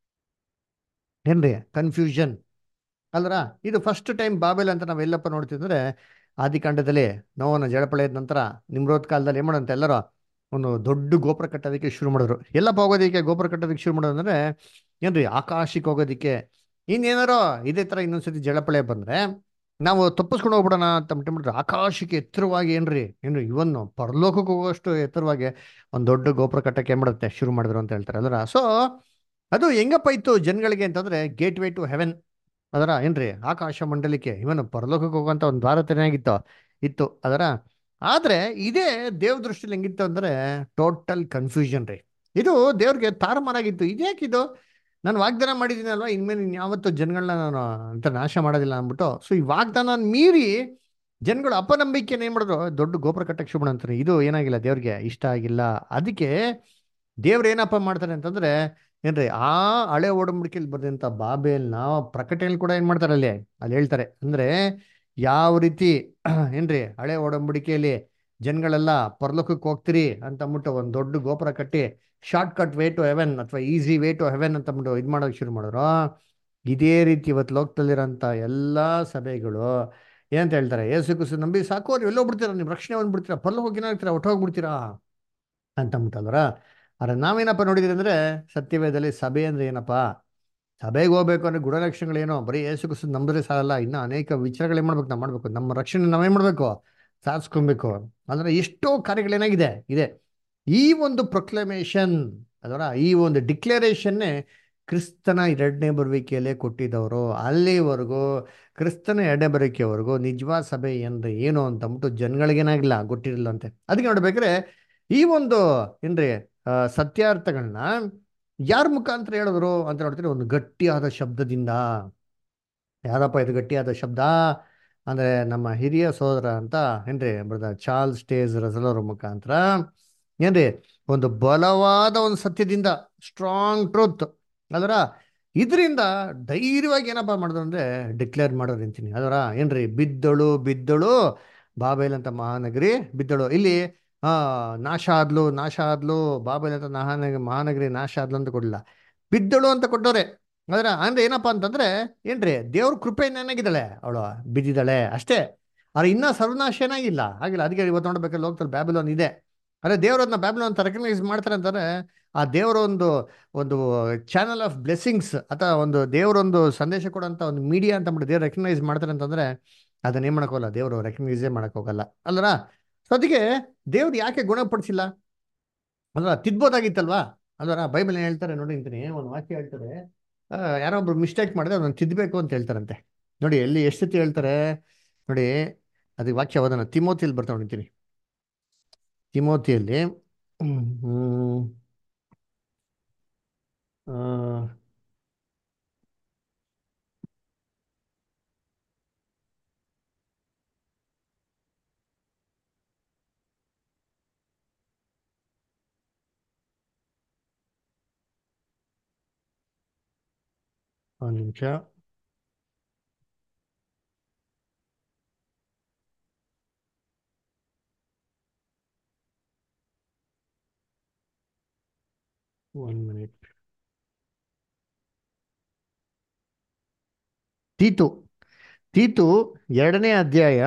S1: ಏನ್ರಿ ಕನ್ಫ್ಯೂಷನ್ ಅಲ್ರ ಇದು ಫಸ್ಟ್ ಟೈಮ್ ಬಾಬೆಲ್ ಅಂತ ನಾವೆಲ್ಲಪ್ಪ ನೋಡ್ತಿದ್ರೆ ಆದಿಕಾಂಡದಲ್ಲಿ ನೋವನ ಜಳಪಳೆಯದ ನಂತರ ನಿಮ್ರೋದ್ ಕಾಲದಲ್ಲಿ ಏನ್ ಮಾಡೋಂತ ಎಲ್ಲರೂ ಒಂದು ದೊಡ್ಡ ಗೋಪುರ ಕಟ್ಟೋದಕ್ಕೆ ಶುರು ಮಾಡಿದ್ರು ಎಲ್ಲಪ್ಪ ಹೋಗೋದಕ್ಕೆ ಗೋಪುರ ಕಟ್ಟೋದಕ್ಕೆ ಶುರು ಮಾಡೋದಂದ್ರೆ ಏನ್ರಿ ಆಕಾಶಕ್ಕೆ ಹೋಗೋದಕ್ಕೆ ಇನ್ನೇನಾರೋ ಇದೇ ತರ ಇನ್ನೊಂದ್ಸತಿ ಜಳಪಳೆ ಬಂದ್ರೆ ನಾವು ತಪ್ಪಿಸ್ಕೊಂಡು ಹೋಗ್ಬಿಡೋಣ ಅಂತ ಬಿಟ್ಬಿಟ್ರೆ ಆಕಾಶಕ್ಕೆ ಎತ್ತರವಾಗಿ ಏನ್ರಿ ಏನ್ರಿ ಇವನ್ನು ಪರಲೋಕಕ್ಕೆ ಹೋಗೋಷ್ಟು ಎತ್ತರವಾಗಿ ಒಂದು ದೊಡ್ಡ ಗೋಪುರ ಕಟ್ಟಕ್ಕೆ ಏನ್ ಮಾಡುತ್ತೆ ಶುರು ಮಾಡಿದ್ರು ಅಂತ ಹೇಳ್ತಾರೆ ಅಲ್ರ ಸೊ ಅದು ಹೆಂಗಪ್ಪ ಇತ್ತು ಜನಗಳಿಗೆ ಅಂತಂದ್ರೆ ಗೇಟ್ ವೇ ಟು ಹೆವೆನ್ ಅದರ ಏನ್ರಿ ಆಕಾಶ ಮಂಡಲಿಕೆ ಇವನು ಪರಲೋಕಕ್ಕೆ ಹೋಗುವಂತ ಒಂದು ದ್ವಾರ ತೆರೆಯಾಗಿತ್ತು ಇತ್ತು ಅದರ ಆದ್ರೆ ಇದೇ ದೇವ್ರ ದೃಷ್ಟಿಲಿ ಹೆಂಗಿತ್ತು ಅಂದ್ರೆ ಟೋಟಲ್ ಕನ್ಫ್ಯೂಷನ್ ರೀ ಇದು ದೇವ್ರಿಗೆ ತಾರಮಾರಾಗಿತ್ತು ಇದ್ಯಾಕಿದು ನಾನು ವಾಗ್ದಾನ ಮಾಡಿದ್ದೀನಲ್ವಾ ಇನ್ಮೇಲೆ ಯಾವತ್ತು ಜನಗಳನ್ನ ನಾನು ಅಂತ ನಾಶ ಮಾಡೋದಿಲ್ಲ ಅಂದ್ಬಿಟ್ಟು ಸೊ ಈ ವಾಗ್ದಾನ ಮೀರಿ ಜನಗಳು ಅಪನಂಬಿಕೆನ ಏನ್ ಮಾಡಿದ್ರು ದೊಡ್ಡ ಗೋಪುರ ಕಟ್ಟಕ್ಕೆ ಶುಭ ಅಂತಾರೆ ಇದು ಏನಾಗಿಲ್ಲ ದೇವ್ರಿಗೆ ಇಷ್ಟ ಆಗಿಲ್ಲ ಅದಕ್ಕೆ ದೇವ್ರು ಏನಪ್ಪ ಮಾಡ್ತಾರೆ ಅಂತಂದ್ರೆ ಏನ್ರಿ ಆ ಹಳೆ ಓಡಂಬಡಿಕೆಯಲ್ಲಿ ಬರ್ದಂತ ಬಾಬೇಲ್ನ ಪ್ರಕಟಣೆಯಲ್ಲಿ ಕೂಡ ಏನ್ ಮಾಡ್ತಾರೆ ಅಲ್ಲಿ ಅಲ್ಲಿ ಹೇಳ್ತಾರೆ ಅಂದ್ರೆ ಯಾವ ರೀತಿ ಏನ್ರಿ ಹಳೆ ಓಡಂಬಡಿಕೆಯಲ್ಲಿ ಜನಗಳೆಲ್ಲ ಪರಲೋಕಕ್ಕೆ ಹೋಗ್ತೀರಿ ಅಂತ ಅಂದ್ಬಿಟ್ಟು ಒಂದು ದೊಡ್ಡ ಗೋಪುರ ಕಟ್ಟಿ short cut way to heaven ಅಥವಾ ಈಸಿ ವೇ ಟು ಹೆವೆನ್ ಅಂತ ಅಂದ್ಬಿಟ್ಟು ಇದು ಮಾಡೋಕೆ ಶುರು ಮಾಡಿದ್ರು ಇದೇ ರೀತಿ ಇವತ್ತು ಲೋಕದಲ್ಲಿರೋಂಥ ಎಲ್ಲ ಸಭೆಗಳು ಏನಂತ ಹೇಳ್ತಾರೆ ಏಸು ಕುಸು ನಂಬಿ ಸಾಕು ಅವ್ರು ಎಲ್ಲೋ ಬಿಡ್ತೀರಾ ನೀವು ರಕ್ಷಣೆ ಬಂದ್ಬಿಡ್ತೀರಾ ಪರ್ಲ ಹೋಗಿನಾಗ್ತೀರಾ ಒಟ್ಟೋಗ್ಬಿಡ್ತೀರಾ ಅಂತ ಅಂದ್ಬಿಟ್ಟಲ್ರ ಆದ್ರೆ ನಾವೇನಪ್ಪ ನೋಡಿದ್ರಿ ಅಂದ್ರೆ ಸತ್ಯವೇದದಲ್ಲಿ ಸಭೆ ಅಂದ್ರೆ ಏನಪ್ಪ ಸಭೆಗೆ ಹೋಗ್ಬೇಕು ಅಂದ್ರೆ ಗುಣಲಕ್ಷಣಗಳೇನೋ ಬರೀ ಏಸು ಕುಸು ನಂಬಿದ್ರೆ ಸಾಲಲ್ಲ ಇನ್ನು ಅನೇಕ ವಿಚಾರಗಳು ಏನ್ ಮಾಡ್ಬೇಕು ನಾವು ಮಾಡ್ಬೇಕು ನಮ್ಮ ರಕ್ಷಣೆ ನಾವೇನ್ ಮಾಡ್ಬೇಕು ಸಾಧಿಸ್ಕೊಬೇಕು ಅಂದ್ರೆ ಎಷ್ಟೋ ಕಾರ್ಯಗಳೇನಾಗಿದೆ ಇದೆ ಈ ಒಂದು ಪ್ರೊಕ್ಲಮೇಷನ್ ಅದರ ಈ ಒಂದು ಡಿಕ್ಲರೇಷನ್ನೇ ಕ್ರಿಸ್ತನ ಎರಡನೇ ಬರುವಿಕೆಯಲ್ಲೇ ಕೊಟ್ಟಿದ್ದವರು ಅಲ್ಲಿವರೆಗೂ ಕ್ರಿಸ್ತನ ಎರಡನೇ ಬರುವಿಕೆವರೆಗೂ ನಿಜವಾದ ಸಭೆ ಅಂದ್ರೆ ಏನು ಅಂತ ಅಂದ್ಬಿಟ್ಟು ಜನಗಳಿಗೇನಾಗಿಲ್ಲ ಗೊತ್ತಿರಲಿಲ್ಲ ಅಂತೆ ಅದಕ್ಕೆ ನೋಡ್ಬೇಕಾದ್ರೆ ಈ ಒಂದು ಏನ್ರಿ ಆ, ಸತ್ಯಾರ್ಥಗಳನ್ನ ಯಾರ ಮುಖಾಂತರ ಹೇಳಿದ್ರು ಅಂತ ನೋಡ್ತೀರಿ ಒಂದು ಗಟ್ಟಿಯಾದ ಶಬ್ದದಿಂದ ಯಾರಪ್ಪ ಇದು ಗಟ್ಟಿಯಾದ ಶಬ್ದ ಅಂದ್ರೆ ನಮ್ಮ ಹಿರಿಯ ಸೋದರ ಅಂತ ಏನ್ರಿ ಬ್ರದರ್ ಚಾರ್ಲ್ಸ್ ಸ್ಟೇಜ್ ರಸಲ್ ಅವ್ರ ಮುಖಾಂತರ ಏನ್ರಿ ಒಂದು ಬಲವಾದ ಒಂದು ಸತ್ಯದಿಂದ ಸ್ಟ್ರಾಂಗ್ ಟ್ರೂತ್ ಅದರ ಇದರಿಂದ ಧೈರ್ಯವಾಗಿ ಏನಪ್ಪ ಮಾಡಿದ್ರು ಅಂದ್ರೆ ಡಿಕ್ಲೇರ್ ಮಾಡೋರು ಅಂತೀನಿ ಅದರ ಏನ್ರಿ ಬಿದ್ದಳು ಬಿದ್ದಳು ಬಾಬೇಲ್ ಅಂತ ಮಹಾನಗರಿ ಬಿದ್ದಳು ಇಲ್ಲಿ ಆ ನಾಶ ಆದ್ಲು ನಾಶ ಆದ್ಲು ಬಾಬೇಲ್ ಅಂತ ಮಹಾನಗ ಮಹಾನಗರಿ ನಾಶ ಆದ್ಲು ಅಂತ ಕೊಡಲಿಲ್ಲ ಬಿದ್ದಳು ಅಂತ ಕೊಟ್ಟವ್ರೆ ಅದರ ಅಂದ್ರೆ ಏನಪ್ಪ ಅಂತಂದ್ರೆ ಏನ್ರಿ ದೇವ್ರ ಕೃಪೆ ಏನಾಗಿದ್ದಾಳೆ ಅವಳು ಬಿದ್ದಿದ್ದಾಳೆ ಅಷ್ಟೇ ಆದ್ರೆ ಇನ್ನ ಸರ್ವನಾಶ ಏನಾಗಿಲ್ಲ ಹಾಗಿಲ್ಲ ಅದಕ್ಕೆ ಇವತ್ತು ನೋಡ್ಬೇಕಲ್ಲ ಹೋಗ್ತಾರೆ ಬ್ಯಾಬಿಲೋನ್ ಇದೆ ಅದೇ ದೇವರನ್ನ ಬ್ಯಾಬಿಲೋನ್ ಅಂತ ರೆಕಗ್ನೈಸ್ ಮಾಡ್ತಾರೆ ಅಂತಾರೆ ಆ ದೇವರ ಒಂದು ಒಂದು ಚಾನಲ್ ಆಫ್ ಬ್ಲೆಸ್ಸಿಂಗ್ಸ್ ಅಥವಾ ಒಂದು ದೇವರೊಂದು ಸಂದೇಶ ಕೊಡೋಂಥ ಒಂದು ಮೀಡಿಯಾ ಅಂತ ಅಂದ್ಬಿಟ್ಟು ದೇವ್ರು ರೆಕಗ್ನೈಸ್ ಮಾಡ್ತಾರೆ ಅಂತಂದ್ರೆ ಅದನ್ನ ಏನ್ ಮಾಡಕ್ ಹೋಗಲ್ಲ ದೇವರು ರೆಕಗ್ನೈಸೇ ಮಾಡಕ್ ಹೋಗಲ್ಲ ಅಲ್ಲರ ಸೊ ಅದಕ್ಕೆ ದೇವ್ರು ಯಾಕೆ ಗುಣಪಡಿಸಿಲ್ಲ ಅಲ್ವಾ ತಿದ್ಬೋದಾಗಿತ್ತಲ್ವಾ ಅಲ್ವರ ಬೈಬಲ್ ಏನ್ ಹೇಳ್ತಾರೆ ನೋಡಿ ಅಂತೀನಿ ಒಂದು ವಾಕ್ಯ ಹೇಳ್ತಾರೆ ಆ, ಯಾರೋ ಒಬ್ರು ಮಿಸ್ಟೇಕ್ ಮಾಡಿದ್ರೆ ಅದನ್ನ ತಿದ್ದಬೇಕು ಅಂತ ಹೇಳ್ತಾರಂತೆ ನೋಡಿ ಎಲ್ಲಿ ಎಷ್ಟು ಸತಿ ಹೇಳ್ತಾರೆ ನೋಡಿ ಅದಕ್ಕೆ ವಾಕ್ಯ ಓದೋಣ ತಿಮೋತಿಯಲ್ಲಿ ಬರ್ತಾ ಹೊಡಿತೀನಿ ತಿಮೋತಿಯಲ್ಲಿ ಹ್ಮ್, ಆ, ಒಂದು ನಿಮಿಷ ಒನ್ ಮಿನಿಟ್ ತೀತು ತೀತು ಎರಡನೇ ಅಧ್ಯಾಯ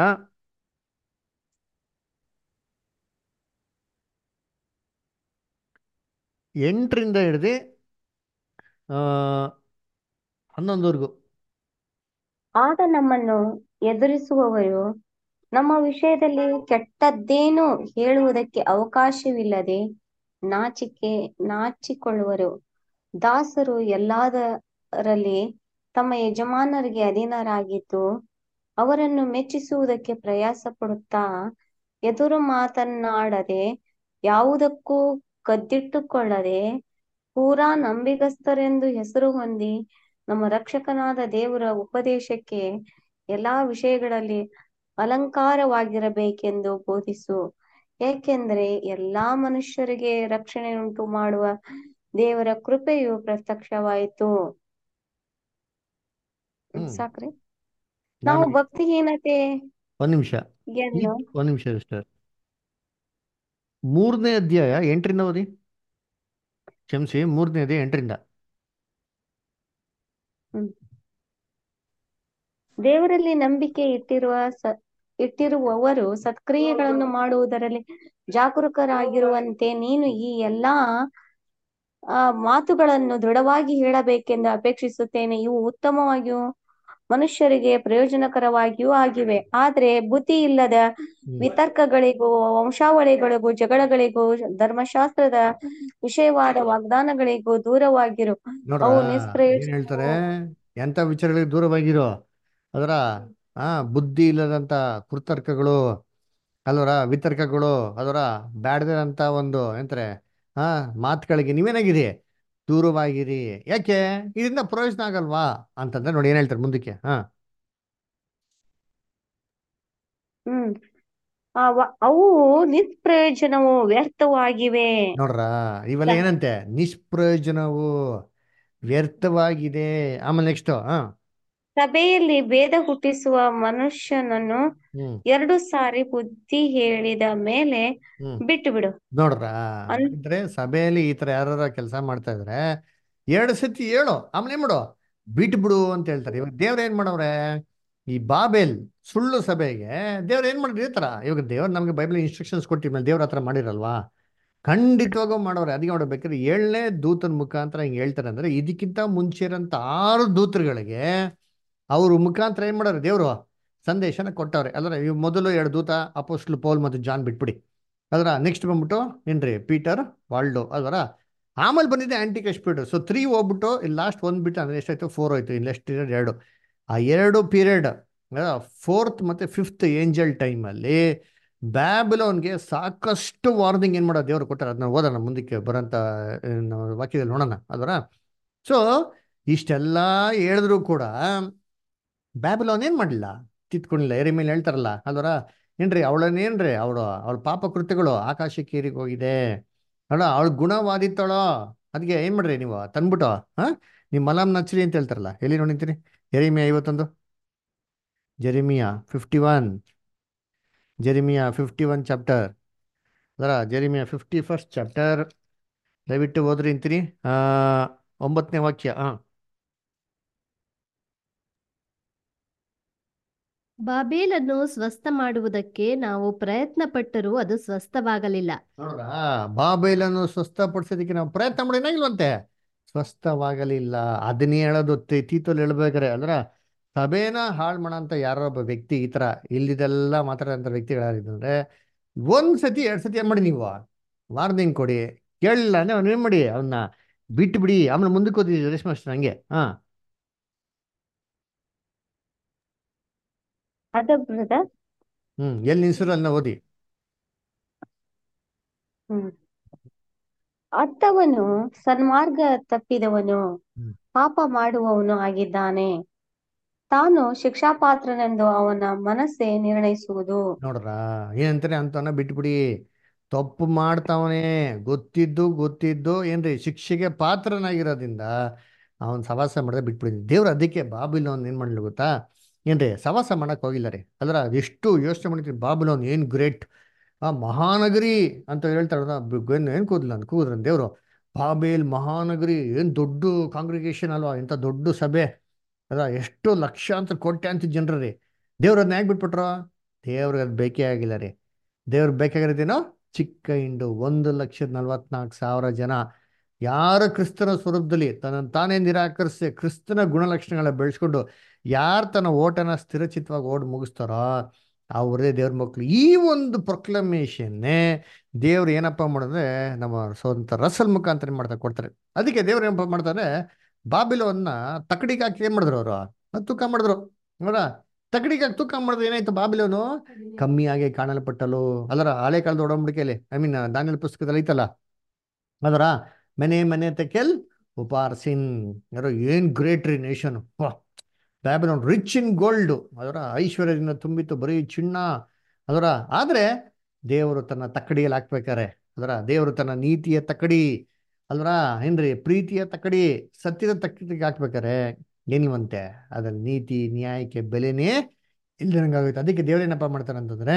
S1: ಎಂಟರಿಂದ ಹಿಡಿದು ಆ, ಹನ್ನೊಂದವರೆಗೂ
S2: ಆಗ ನಮ್ಮನ್ನು ಎದುರಿಸುವವರು ನಮ್ಮ ವಿಷಯದಲ್ಲಿ ಕೆಟ್ಟದ್ದೇನು ಹೇಳುವುದಕ್ಕೆ ಅವಕಾಶವಿಲ್ಲದೆ ನಾಚಿಕೆ ನಾಚಿಕೊಳ್ಳುವರು ದಾಸರು ಎಲ್ಲದರಲ್ಲಿ ತಮ್ಮ ಯಜಮಾನರಿಗೆ ಅಧೀನರಾಗಿದ್ದು ಅವರನ್ನು ಮೆಚ್ಚಿಸುವುದಕ್ಕೆ ಪ್ರಯಾಸ ಪಡುತ್ತಾ ಎದುರು ಮಾತನಾಡದೆ ಯಾವುದಕ್ಕೂ ಕದ್ದಿಟ್ಟುಕೊಳ್ಳದೆ ಪೂರಾ ನಂಬಿಗಸ್ತರೆಂದು ಹೆಸರು ಹೊಂದಿ ನಮ್ಮ ರಕ್ಷಕನಾದ ದೇವರ ಉಪದೇಶಕ್ಕೆ ಎಲ್ಲಾ ವಿಷಯಗಳಲ್ಲಿ ಅಲಂಕಾರವಾಗಿರಬೇಕೆಂದು ಬೋಧಿಸು ಏಕೆಂದರೆ ಎಲ್ಲಾ ಮನುಷ್ಯರಿಗೆ ರಕ್ಷಣೆ ಉಂಟು ಮಾಡುವ ದೇವರ ಕೃಪೆಯು ಪ್ರತ್ಯಕ್ಷವಾಯಿತು
S1: ಹ್ಮ್.
S2: ಸಾಕ್ರಿ ನಾವು
S1: ನಾನು
S2: ಭಕ್ತಿಹೀನತೆ
S1: ಒಂದ್ ನಿಮಿಷ ಈ ಒಂದ್ ನಿಮಿಷ ಸಿಸ್ಟರ್ ಮೂರನೇ ಅಧ್ಯಾಯ ಎಂಟರಿಂದ ಓದಿ ಕ್ಷಮಿಸಿ ಮೂರನೇ ಅಧ್ಯಾಯ ಎಂಟರಿಂದ
S2: ದೇವರಲ್ಲಿ ನಂಬಿಕೆ ಇಟ್ಟಿರುವ ಸ ಇಟ್ಟಿರುವವರು ಸತ್ಕ್ರಿಯೆಗಳನ್ನು ಮಾಡುವುದರಲ್ಲಿ ಜಾಗರೂಕರಾಗಿರುವಂತೆ ನೀನು ಈ ಎಲ್ಲಾ ಆ ಮಾತುಗಳನ್ನು ದೃಢವಾಗಿ ಹೇಳಬೇಕೆಂದು ಅಪೇಕ್ಷಿಸುತ್ತೇನೆ ಇವು ಉತ್ತಮವಾಗಿಯೂ ಮನುಷ್ಯರಿಗೆ ಪ್ರಯೋಜನಕರವಾಗಿಯೂ ಆಗಿವೆ ಆದ್ರೆ ಬುದ್ಧಿ ಇಲ್ಲದ
S1: ಹ್ಮ್.
S2: ವಿತರ್ಕಗಳಿಗೂ ವಂಶಾವಳಿಗಳಿಗೂ ಜಗಳಗಳಿಗೂ ಧರ್ಮಶಾಸ್ತ್ರದ ವಿಷಯವಾದ ವಾಗ್ದಾನಗಳಿಗೂ ದೂರವಾಗಿರು
S1: ನೋಡ್ರ
S2: ಅವು
S1: ಏನ್
S2: ನಿಷ್ಪ್ರಯೋಜನವು
S1: ಹೇಳ್ತಾರೆ ಎಂತ ವಿಚಾರಗಳಿಗೆ ದೂರವಾಗಿರೋ ಅದರ ಆ ಬುದ್ಧಿ ಇಲ್ಲದಂತ ಕುರ್ತರ್ಕಗಳು ಅಲ್ವರ ವಿತರ್ಕಗಳು ಅದರ ಬ್ಯಾಡದಂತ ಒಂದು ಎಂತಾರೆ ಆ ಮಾತುಗಳಿಗೆ ನೀವೇನಾಗಿರಿ ದೂರವಾಗಿರಿ ಯಾಕೆ ಇದರಿಂದ ಪ್ರಯೋಜನ ಆಗಲ್ವಾ ಅಂತಂದ್ರೆ ನೋಡಿ ಏನ್ ಹೇಳ್ತಾರೆ ಮುಂದಕ್ಕೆ ಹಾ
S2: ಹ್ಮ್ ಅವ- ಅವು ನಿಷ್ಪ್ರಯೋಜನವು ವ್ಯರ್ಥವಾಗಿವೆ
S1: ನೋಡ್ರ ಇವೆಲ್ಲ ಏನಂತೆ ನಿಷ್ಪ್ರಯೋಜನವು ವ್ಯರ್ಥವಾಗಿದೆ ಆಮೇಲೆ ನೆಕ್ಸ್ಟ್ ಹಾ
S2: ಸಭೆಯಲ್ಲಿ ಭೇದ ಹುಟ್ಟಿಸುವ ಮನುಷ್ಯನನ್ನು
S1: ಹ್ಮ್
S2: ಎರಡು ಸಾರಿ ಬುದ್ಧಿ ಹೇಳಿದ ಮೇಲೆ
S1: ಹ್ಮ್
S2: ಬಿಟ್ಟು ಬಿಡು
S1: ನೋಡ್ರ
S2: ಅನ್
S1: ಇದ್ರೆ ಸಭೆಯಲ್ಲಿ ಈ ತರ ಯಾರ ಕೆಲಸ ಮಾಡ್ತಾ ಇದ್ರೆ ಎರಡು ಸತಿ ಹೇಳು ಆಮೇಲೆ ಏನ್ ಮಾಡು ಬಿಟ್ಬಿಡು ಅಂತ ಹೇಳ್ತಾರೆ ಇವಾಗ ದೇವ್ರ ಏನ್ ಮಾಡವ್ರೆ ಈ ಬಾಬೇಲ್ ಸುಳ್ಳು ಸಭೆಗೆ ದೇವ್ರ ಏನ್ ಮಾಡಿದ್ರು ಈ ತರ ಇವಾಗ ದೇವ್ರ ನಮ್ಗೆ ಬೈಬಲ್ ಇನ್ಸ್ಟ್ರಕ್ಷನ್ಸ್ ಕೊಟ್ಟಿದ್ಮೇಲೆ ದೇವ್ರ ಹತ್ರ ಮಾಡಿರಲ್ವಾ ಖಂಡಿತವಾಗೂ ಮಾಡವ್ರೆ ಅದಕ್ಕೆ ನೋಡ್ಬೇಕಾದ್ರೆ ಏಳನೇ ದೂತನ ಮುಖಾಂತರ ಹಿಂಗೆ ಹೇಳ್ತಾರೆ ಅಂದ್ರೆ ಇದಕ್ಕಿಂತ ಮುಂಚೆ ಇರೋಂಥ ಆರು ದೂತರುಗಳಿಗೆ ಅವ್ರ ಮುಖಾಂತರ ಏನ್ ಮಾಡೋರು ದೇವ್ರು ಸಂದೇಶನ ಕೊಟ್ಟವ್ರೆ ಅಲ್ರ ಇವ್ ಮೊದಲು ಎರಡು ದೂತ ಅಪೋಸ್ಟ್ಲು ಪೌಲ್ ಮತ್ತು ಜಾನ್ ಬಿಟ್ಬಿಡಿ ಅದರ ನೆಕ್ಸ್ಟ್ ಬಂದ್ಬಿಟ್ಟು ಏನ್ರಿ ಪೀಟರ್ ವಾಲ್ಡೋ ಅದರ ಆಮೇಲೆ ಬಂದಿದೆ ಆಂಟಿಕ್ ಸ್ಪೀಡ್ ಸೊ ತ್ರೀ ಹೋಗ್ಬಿಟ್ಟು ಇಲ್ಲಿ ಲಾಸ್ಟ್ ಒಂದ್ ಬಿಟ್ಟು ಅಂದ್ರೆ ಎಷ್ಟಾಯ್ತು ಫೋರ್ ಆಯ್ತು ಇಲ್ಲಿ ಎಷ್ಟು ಇರೋದು ಎರಡು ಆ ಎರಡು ಪೀರಿಯಡ್ ಫೋರ್ತ್ ಮತ್ತೆ ಫಿಫ್ತ್ ಏಂಜಲ್ ಟೈಮಲ್ಲಿ ಬ್ಯಾಬಿಲೋನ್ಗೆ ಸಾಕಷ್ಟು ವಾರ್ನಿಂಗ್ ಏನ್ ಮಾಡೋದು ದೇವ್ರು ಕೊಟ್ಟಾರೆ ಅದನ್ನ ಓದೋಣ ಮುಂದಕ್ಕೆ ಬರೋಂಥ ಏನು ವಾಕ್ಯದಲ್ಲಿ ನೋಡೋಣ ಅದರ ಸೊ ಇಷ್ಟೆಲ್ಲ ಹೇಳಿದ್ರು ಕೂಡ ಬ್ಯಾಬಿಲೋನ್ ಏನ್ ಮಾಡಲಿಲ್ಲ ತಿತ್ಕೊಂಡಿಲ್ಲ ಎರಿ ಮೇಲೆ ಹೇಳ್ತಾರಲ್ಲ ಅಲ್ವರ ಏನ್ರಿ ಅವಳನ್ನೇನ್ರಿ ಅವಳು ಅವಳ ಪಾಪ ಕೃತ್ಯಗಳು ಆಕಾಶಕ್ಕೆ ಏರಿಗ್ ಹೋಗಿದೆ ಅಲ್ಲ ಅವಳು ಗುಣವಾದಿತ್ತಳೋ ಅದಕ್ಕೆ ಏನ್ ಮಾಡ್ರಿ ನೀವು ತಂದ್ಬಿಟ್ಟು ಹಾ ನೀವು ಮಲಾಮ್ ನಚ್ಚರಿ ಅಂತ ಹೇಳ್ತಾರಲ್ಲ ಎಲ್ಲಿ ನೋಡಿಂತೀರಿ ಜೆರಿಮಿಯಾ ಐವತ್ತೊಂದು Jeremiah fifty one Jeremiah fifty one chapter ಅದರ ಜೆರಿಮಿಯಾ ಫಿಫ್ಟಿ ಫಸ್ಟ್ ಚಾಪ್ಟರ್ ದಯವಿಟ್ಟು ಓದ್ರಿ ಅಂತೀರಿ ಆ ಒಂಬತ್ತನೇ ವಾಕ್ಯ ಹಾ
S7: ಬಾಬೇಲನ್ನು ಸ್ವಸ್ಥ ಮಾಡುವುದಕ್ಕೆ ನಾವು ಪ್ರಯತ್ನ ಪಟ್ಟರೂ ಅದು ಸ್ವಸ್ಥವಾಗಲಿಲ್ಲ
S1: ನೋಡ್ರಾ ಬಾಬೈಲನ್ನು ಸ್ವಸ್ಥಪಡಿಸೋದಕ್ಕೆ ನಾವು ಪ್ರಯತ್ನ ಮಾಡಿನ ಇಲ್ವಂತೆ ಸ್ವಸ್ಥವಾಗಲಿಲ್ಲ ಅದನ್ನೇ ಹೇಳೋದು ತಿ- ತೀತೋಲ್ ಹೇಳ್ಬೇಕಾರೆ ಅಲ್ರ ಸಭೆನ ಹಾಳು ಮಾಡೋಂಥ ಯಾರೋ ಒಬ್ಬ ವ್ಯಕ್ತಿ ಈ ಥರ ಇಲ್ಲಿದೆಲ್ಲ ಮಾತಾಡೋಂಥ ವ್ಯಕ್ತಿಗಳಾಗಿದ್ದಂದ್ರೆ ಒಂದ್ ಸತಿ ಎರಡ್ ಸತಿ ಏನ್ ಮಾಡಿ ನೀವು ವಾರ್ನಿಂಗ್ ಕೊಡಿ ಕೇಳಲ್ಲ ಅಂದ್ರೆ ಅವ್ನು ಏನ್ ಮಾಡಿ ಅವನ್ನ ಬಿಟ್ಟು ಬಿಡಿ ಆಮೇಲೆ ಮುಂದಕ್ಕೆ ಓದಿದ್ವಿ ರೇಷ್ಮೆ ಅಷ್ಟೇ ಹಂಗೆ ಹಾ
S2: ಅದ ಬ್ರದರ್
S1: ಹ್ಮ್ ಎಲ್ಲಿ ನಿಲ್ಸಿರೋ ಅನ್ನ ಓದಿ
S2: ಹ್ಮ್ ಅತ್ತವನು ಸನ್ಮಾರ್ಗ ತಪ್ಪಿದವನು
S1: ಹ್ಮ್.
S2: ಪಾಪ ಮಾಡುವವನು ಆಗಿದ್ದಾನೆ ತಾನು ಶಿಕ್ಷಾಪಾತ್ರನೆಂದು ಅವನ ಮನಸ್ಸೇ ನಿರ್ಣಯಿಸುವುದು
S1: ನೋಡ್ರ ಏನಂತಾರೆ ಅಂತವನ್ನ ಬಿಟ್ಬಿಡಿ ತಪ್ಪು ಮಾಡ್ತಾವನೆ ಗೊತ್ತಿದ್ದು ಗೊತ್ತಿದ್ದು ಏನ್ರಿ ಶಿಕ್ಷೆಗೆ ಪಾತ್ರನಾಗಿರೋದ್ರಿಂದ ಅವನ್ ಸವಾಸ ಮಾಡಿದ್ರೆ ಬಿಟ್ಬಿಡಿ ದೇವ್ರ ಅದಕ್ಕೆ ಬಾಬಿಲೋನ್ ಏನ್ ಮಾಡ್ಲಿ ಗೊತ್ತಾ ಏನ್ರಿ ಸವಾಸ ಮಾಡಕ್ ಹೋಗಿಲ್ಲ ರೀ ಅದ್ರ ಅದೆಷ್ಟು ಯೋಚನೆ ಮಾಡಿದ್ರಿ ಬಾಬಿಲೋನ್ ಏನ್ ಗ್ರೇಟ್ ಆ ಮಹಾನಗರಿ ಅಂತ ಹೇಳ್ತಾರ ಏನ್ ಕೂದಲ ಅಂತ ಕೂದ್ರ ದೇವ್ರು ಬಾಬೇಲ್ ಮಹಾನಗರಿ ಏನ್ ದೊಡ್ಡ ಕಾಂಗ್ರಿಗೇಷನ್ ಅಲ್ವಾ ಇಂಥ ದೊಡ್ಡ ಸಭೆ ಅದ ಎಷ್ಟು ಲಕ್ಷಾಂತರ ಕೋಟ್ಯಾಂತರ ಜನರು ರೀ ದೇವ್ರ ಅದನ್ನ ಯಾಕೆ ಬಿಟ್ಬಿಟ್ರು ದೇವ್ರಿಗೆ ಅದು ಬೇಕೇ ಆಗಿಲ್ಲ ರೀ ದೇವ್ರಿಗೆ ಬೇಕಾಗಿರೋದೇನೋ ಚಿಕ್ಕ ಹಿಂಡು ಒಂದು ಲಕ್ಷದ ನಲ್ವತ್ನಾಲ್ಕು ಸಾವಿರ ಜನ ಯಾರ ಕ್ರಿಸ್ತನ ಸ್ವರೂಪದಲ್ಲಿ ತನ್ನ ತಾನೇ ನಿರಾಕರಿಸಿ ಕ್ರಿಸ್ತನ ಗುಣಲಕ್ಷಣಗಳ ಬೆಳೆಸ್ಕೊಂಡು ಯಾರು ತನ್ನ ಓಟನ ಸ್ಥಿರಚಿತವಾಗಿ ಓಡ್ ಮುಗಿಸ್ತಾರೋ ಅವರೇ ದೇವ್ರ ಮಕ್ಕಳು ಈ ಒಂದು ಪ್ರೊಕ್ಲಮೇಷನ್ನೇ ದೇವ್ರು ಏನಪ್ಪ ಮಾಡಿದ್ರೆ ನಮ್ಮ ಸ್ವಂತ ರಸಲ್ ಮುಖಾಂತರ ಏನ್ ಮಾಡ್ತಾರೆ ಕೊಡ್ತಾರೆ ಅದಕ್ಕೆ ದೇವ್ರು ಏನಪ್ಪ ಮಾಡ್ತಾರೆ ಬಾಬಿಲೋನ್ನ ತಕಡಿಗೆ ಹಾಕಿ ಏನ್ ಮಾಡಿದ್ರು ಅವರು ತೂಕ ಮಾಡಿದ್ರು ಅವರ ತಕಡಿಗೆ ಹಾಕಿ ತೂಕ ಮಾಡಿದ್ರೆ ಏನಾಯ್ತು ಬಾಬಿಲೋನು ಕಮ್ಮಿಯಾಗಿ ಕಾಣಲ್ಪಟ್ಟಲು ಅದರ ಹಳೆ ಕಾಲದ ಒಡಂಬಡಿಕೆಯಲ್ಲಿ ಐ ಮೀನ್ ದಾನಿಯಲ್ ಪುಸ್ತಕದಲ್ಲಿ ಐತಲ್ಲ ಅದರ ಮನೆ ಮನೆ ತೆಕೆಲ್ ಉಪಾರ್ಸಿನ್ ಯಾರೋ ಏನ್ ಗ್ರೇಟ್ ರೀ nation Babylon rich in gold ಅದರ ಐಶ್ವರ್ಯದಿಂದ ತುಂಬಿತ್ತು ಬರೀ ಚಿನ್ನ ಅದರ ಆದ್ರೆ ದೇವರು ತನ್ನ ತಕ್ಕಡಿಯಲ್ಲಿ ಹಾಕ್ಬೇಕಾರೆ ಅದರ ದೇವರು ತನ್ನ ನೀತಿಯ ತಕ್ಕಡಿ ಅಲ್ವರ ಏನ್ರಿ ಪ್ರೀತಿಯ ತಕ್ಕಡಿ ಸತ್ಯದ ತಕ್ಕಡಿಗೆ ಹಾಕ್ಬೇಕಾರೆ ಏನಿವಂತೆ ಅದ್ರ ನೀತಿ ನ್ಯಾಯಕ್ಕೆ ಬೆಲೆನೇ ಇಲ್ದಂಗಾಗುತ್ತೆ ಅದಕ್ಕೆ ದೇವ್ರೇನಪ್ಪ ಮಾಡ್ತಾರೆ ಅಂತಂದ್ರೆ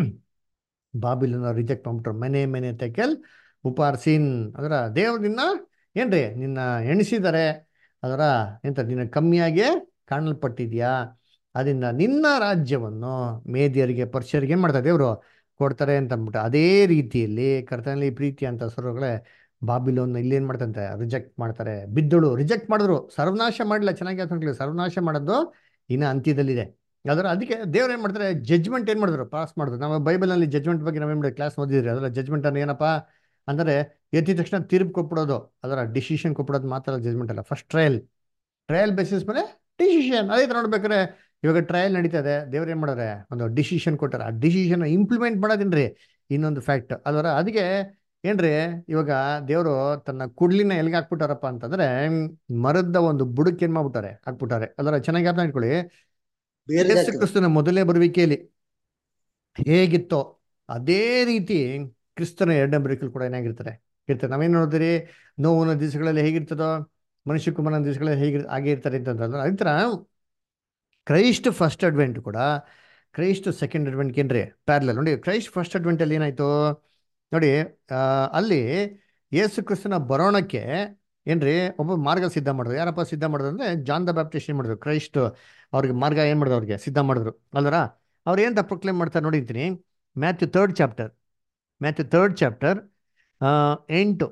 S1: ಬಾಬಿಲನ್ನ ರಿಜೆಕ್ಟ್ ಮಾಡ್ಬಿಟ್ರು ಮನೆ ಮನೆ ತೆಕೆಲ್ ಉಪಾರ್ಸಿನ್ ಅದರ ದೇವ್ರು ನಿನ್ನ ಏನ್ರಿ ನಿನ್ನ ಎಣಿಸಿದ್ದಾರೆ ಅದರ ಎಂತ ನಿನ್ನ ಕಮ್ಮಿಯಾಗಿ ಕಾಣಲ್ಪಟ್ಟಿದ್ಯಾ ಅದರಿಂದ ನಿನ್ನ ರಾಜ್ಯವನ್ನು ಮೇದಿಯರಿಗೆ ಪರ್ಷಿಯರಿಗೆ ಏನ್ ಮಾಡ್ತಾರೆ ದೇವರು ಕೊಡ್ತಾರೆ ಅಂತ ಅಂದ್ಬಿಟ್ಟು ಅದೇ ರೀತಿಯಲ್ಲಿ ಕರ್ತನಲ್ಲಿ ಪ್ರೀತಿ ಅಂತ ಸ್ವರಗಳೇ ಬಾಬಿಲೋನ್ ಇಲ್ಲೇನ್ ಮಾಡ್ತಂತೆ ರಿಜೆಕ್ಟ್ ಮಾಡ್ತಾರೆ ಬಿದ್ದಳು ರಿಜೆಕ್ಟ್ ಮಾಡಿದ್ರು ಸರ್ವನಾಶ ಮಾಡಿಲ್ಲ ಚೆನ್ನಾಗಿ ಹಾಕೊಂಡ್ಲಿ ಸರ್ವನಾಶ ಮಾಡೋದು ಇನ್ನು ಅಂತ್ಯದಲ್ಲಿದೆ ಅದರ ಅದಕ್ಕೆ ದೇವ್ರು ಏನು ಮಾಡ್ತಾರೆ ಜಜ್ಮೆಂಟ್ ಏನು ಮಾಡಿದ್ರು ಪಾಸ್ ಮಾಡಿದ್ರು ನಾವು ಬೈಬಲಲ್ಲಿ ಜಜ್ಮೆಂಟ್ ಬಗ್ಗೆ ನಾವೇನು ಮಾಡಿ ಕ್ಲಾಸ್ ಓದಿದ್ರಿ ಅದರ ಜಜ್ಮೆಂಟ್ ಅನ್ನು ಏನಪ್ಪ ಅಂದರೆ ಎದ್ದಿದ ತಕ್ಷಣ ತೀರ್ಪು ಕೊಟ್ಬಿಡೋದು ಅದರ ಡಿಸಿಷನ್ ಕೊಟ್ಬಿಡೋದು ಮಾತ್ರ ಜಜ್ಮೆಂಟ್ ಅಲ್ಲ ಫಸ್ಟ್ ಟ್ರಯಲ್ ಟ್ರಯಲ್ ಬೇಸಿಸ್ ಮೇಲೆ ಡಿಸಿಷನ್ ಅದೇ ಥರ ನೋಡ್ಬೇಕಾದ್ರೆ ಇವಾಗ ಟ್ರಯಲ್ ನಡೀತಾ ಇದೆ ದೇವ್ರು ಏನು ಮಾಡಿದ್ರೆ ಒಂದು ಡಿಸಿಷನ್ ಕೊಟ್ಟಾರೆ ಆ ಡಿಸಿಷನ್ ಇಂಪ್ಲಿಮೆಂಟ್ ಮಾಡೋದೇನ್ರಿ ಇನ್ನೊಂದು ಫ್ಯಾಕ್ಟ್ ಅದರ ಅದಕ್ಕೆ ಏನ್ರಿ ಇವಾಗ ದೇವರು ತನ್ನ ಕುಡ್ಲಿನ ಎಲ್ಲಿಗೆ ಹಾಕ್ಬಿಟ್ಟಾರಪ್ಪ ಅಂತಂದ್ರೆ ಮರದ ಒಂದು ಬುಡಕ್ಕೆ ಏನ್ ಮಾಡ್ಬಿಟ್ಟಾರೆ ಹಾಕ್ಬಿಟ್ಟಾರೆ ಅದರ ಚೆನ್ನಾಗಿ ಅರ್ಥ ಇಟ್ಕೊಳ್ಳಿ
S3: ಬೇರೆ
S1: ಯೇಸು ಕ್ರಿಸ್ತನ ಮೊದಲನೇ ಬರುವಿಕೆಯಲ್ಲಿ ಹೇಗಿತ್ತೋ ಅದೇ ರೀತಿ ಕ್ರಿಸ್ತನ ಎರಡನೇ ಬರುವಿಕೆಯಲ್ಲಿ ಕೂಡ ಏನಾಗಿರ್ತಾರೆ ಇರ್ತಾರೆ ನಾವೇನ್ ನೋಡಿದ್ರಿ ನೋವಿನ ದಿವಸಗಳಲ್ಲಿ ಹೇಗಿರ್ತದೋ ಮನುಷ್ಯ ಕುಮಾರನ ದಿವಸಗಳಲ್ಲಿ ಹೇಗಿರ್ ಹಾಗೆ ಇರ್ತಾರೆ ಅಂತಂದ್ರೆ ಅದೇ ಥರ ಕ್ರೈಸ್ಟ್ ಫಸ್ಟ್ ಅಡ್ವೆಂಟ್ ಕೂಡ ಕ್ರೈಸ್ಟ್ ಸೆಕೆಂಡ್ ಅಡ್ವೆಂಟ್ ಏನ್ರಿ ಪ್ಯಾರ್ಲಲ್ ನೋಡಿ ಕ್ರೈಸ್ಟ್ ಫಸ್ಟ್ ಅಡ್ವೆಂಟಲ್ಲಿ ಏನಾಯ್ತು ನೋಡಿ ಆ, ಅಲ್ಲಿ ಯೇಸು ಕ್ರಿಸ್ತನ ಬರೋಣಕ್ಕೆ ಏನ್ರಿ ಒಬ್ಬ ಮಾರ್ಗ ಸಿದ್ಧ ಮಾಡಿದ್ರು ಯಾರಪ್ಪ ಸಿದ್ಧ ಮಾಡಿದ್ರು ಅಂದ್ರೆ ಜಾನ್ ದ ಬ್ಯಾಪ್ಟಿಸ್ಟ್ ಏನ್ ಮಾಡಿದ್ರು ಕ್ರೈಸ್ಟ್ ಅವ್ರಿಗೆ ಮಾರ್ಗ ಏನ್ ಮಾಡಿದ್ರು ಅವ್ರಿಗೆ ಸಿದ್ಧ ಮಾಡಿದ್ರು ಅಲ್ವರ ಅವ್ರು ಏನ್ ಪ್ರೊಕ್ಲೇಮ್ ಮಾಡ್ತಾರೆ ನೋಡಿರ್ತೀನಿ Matthew third chapter Matthew third chapter ಎಂಟು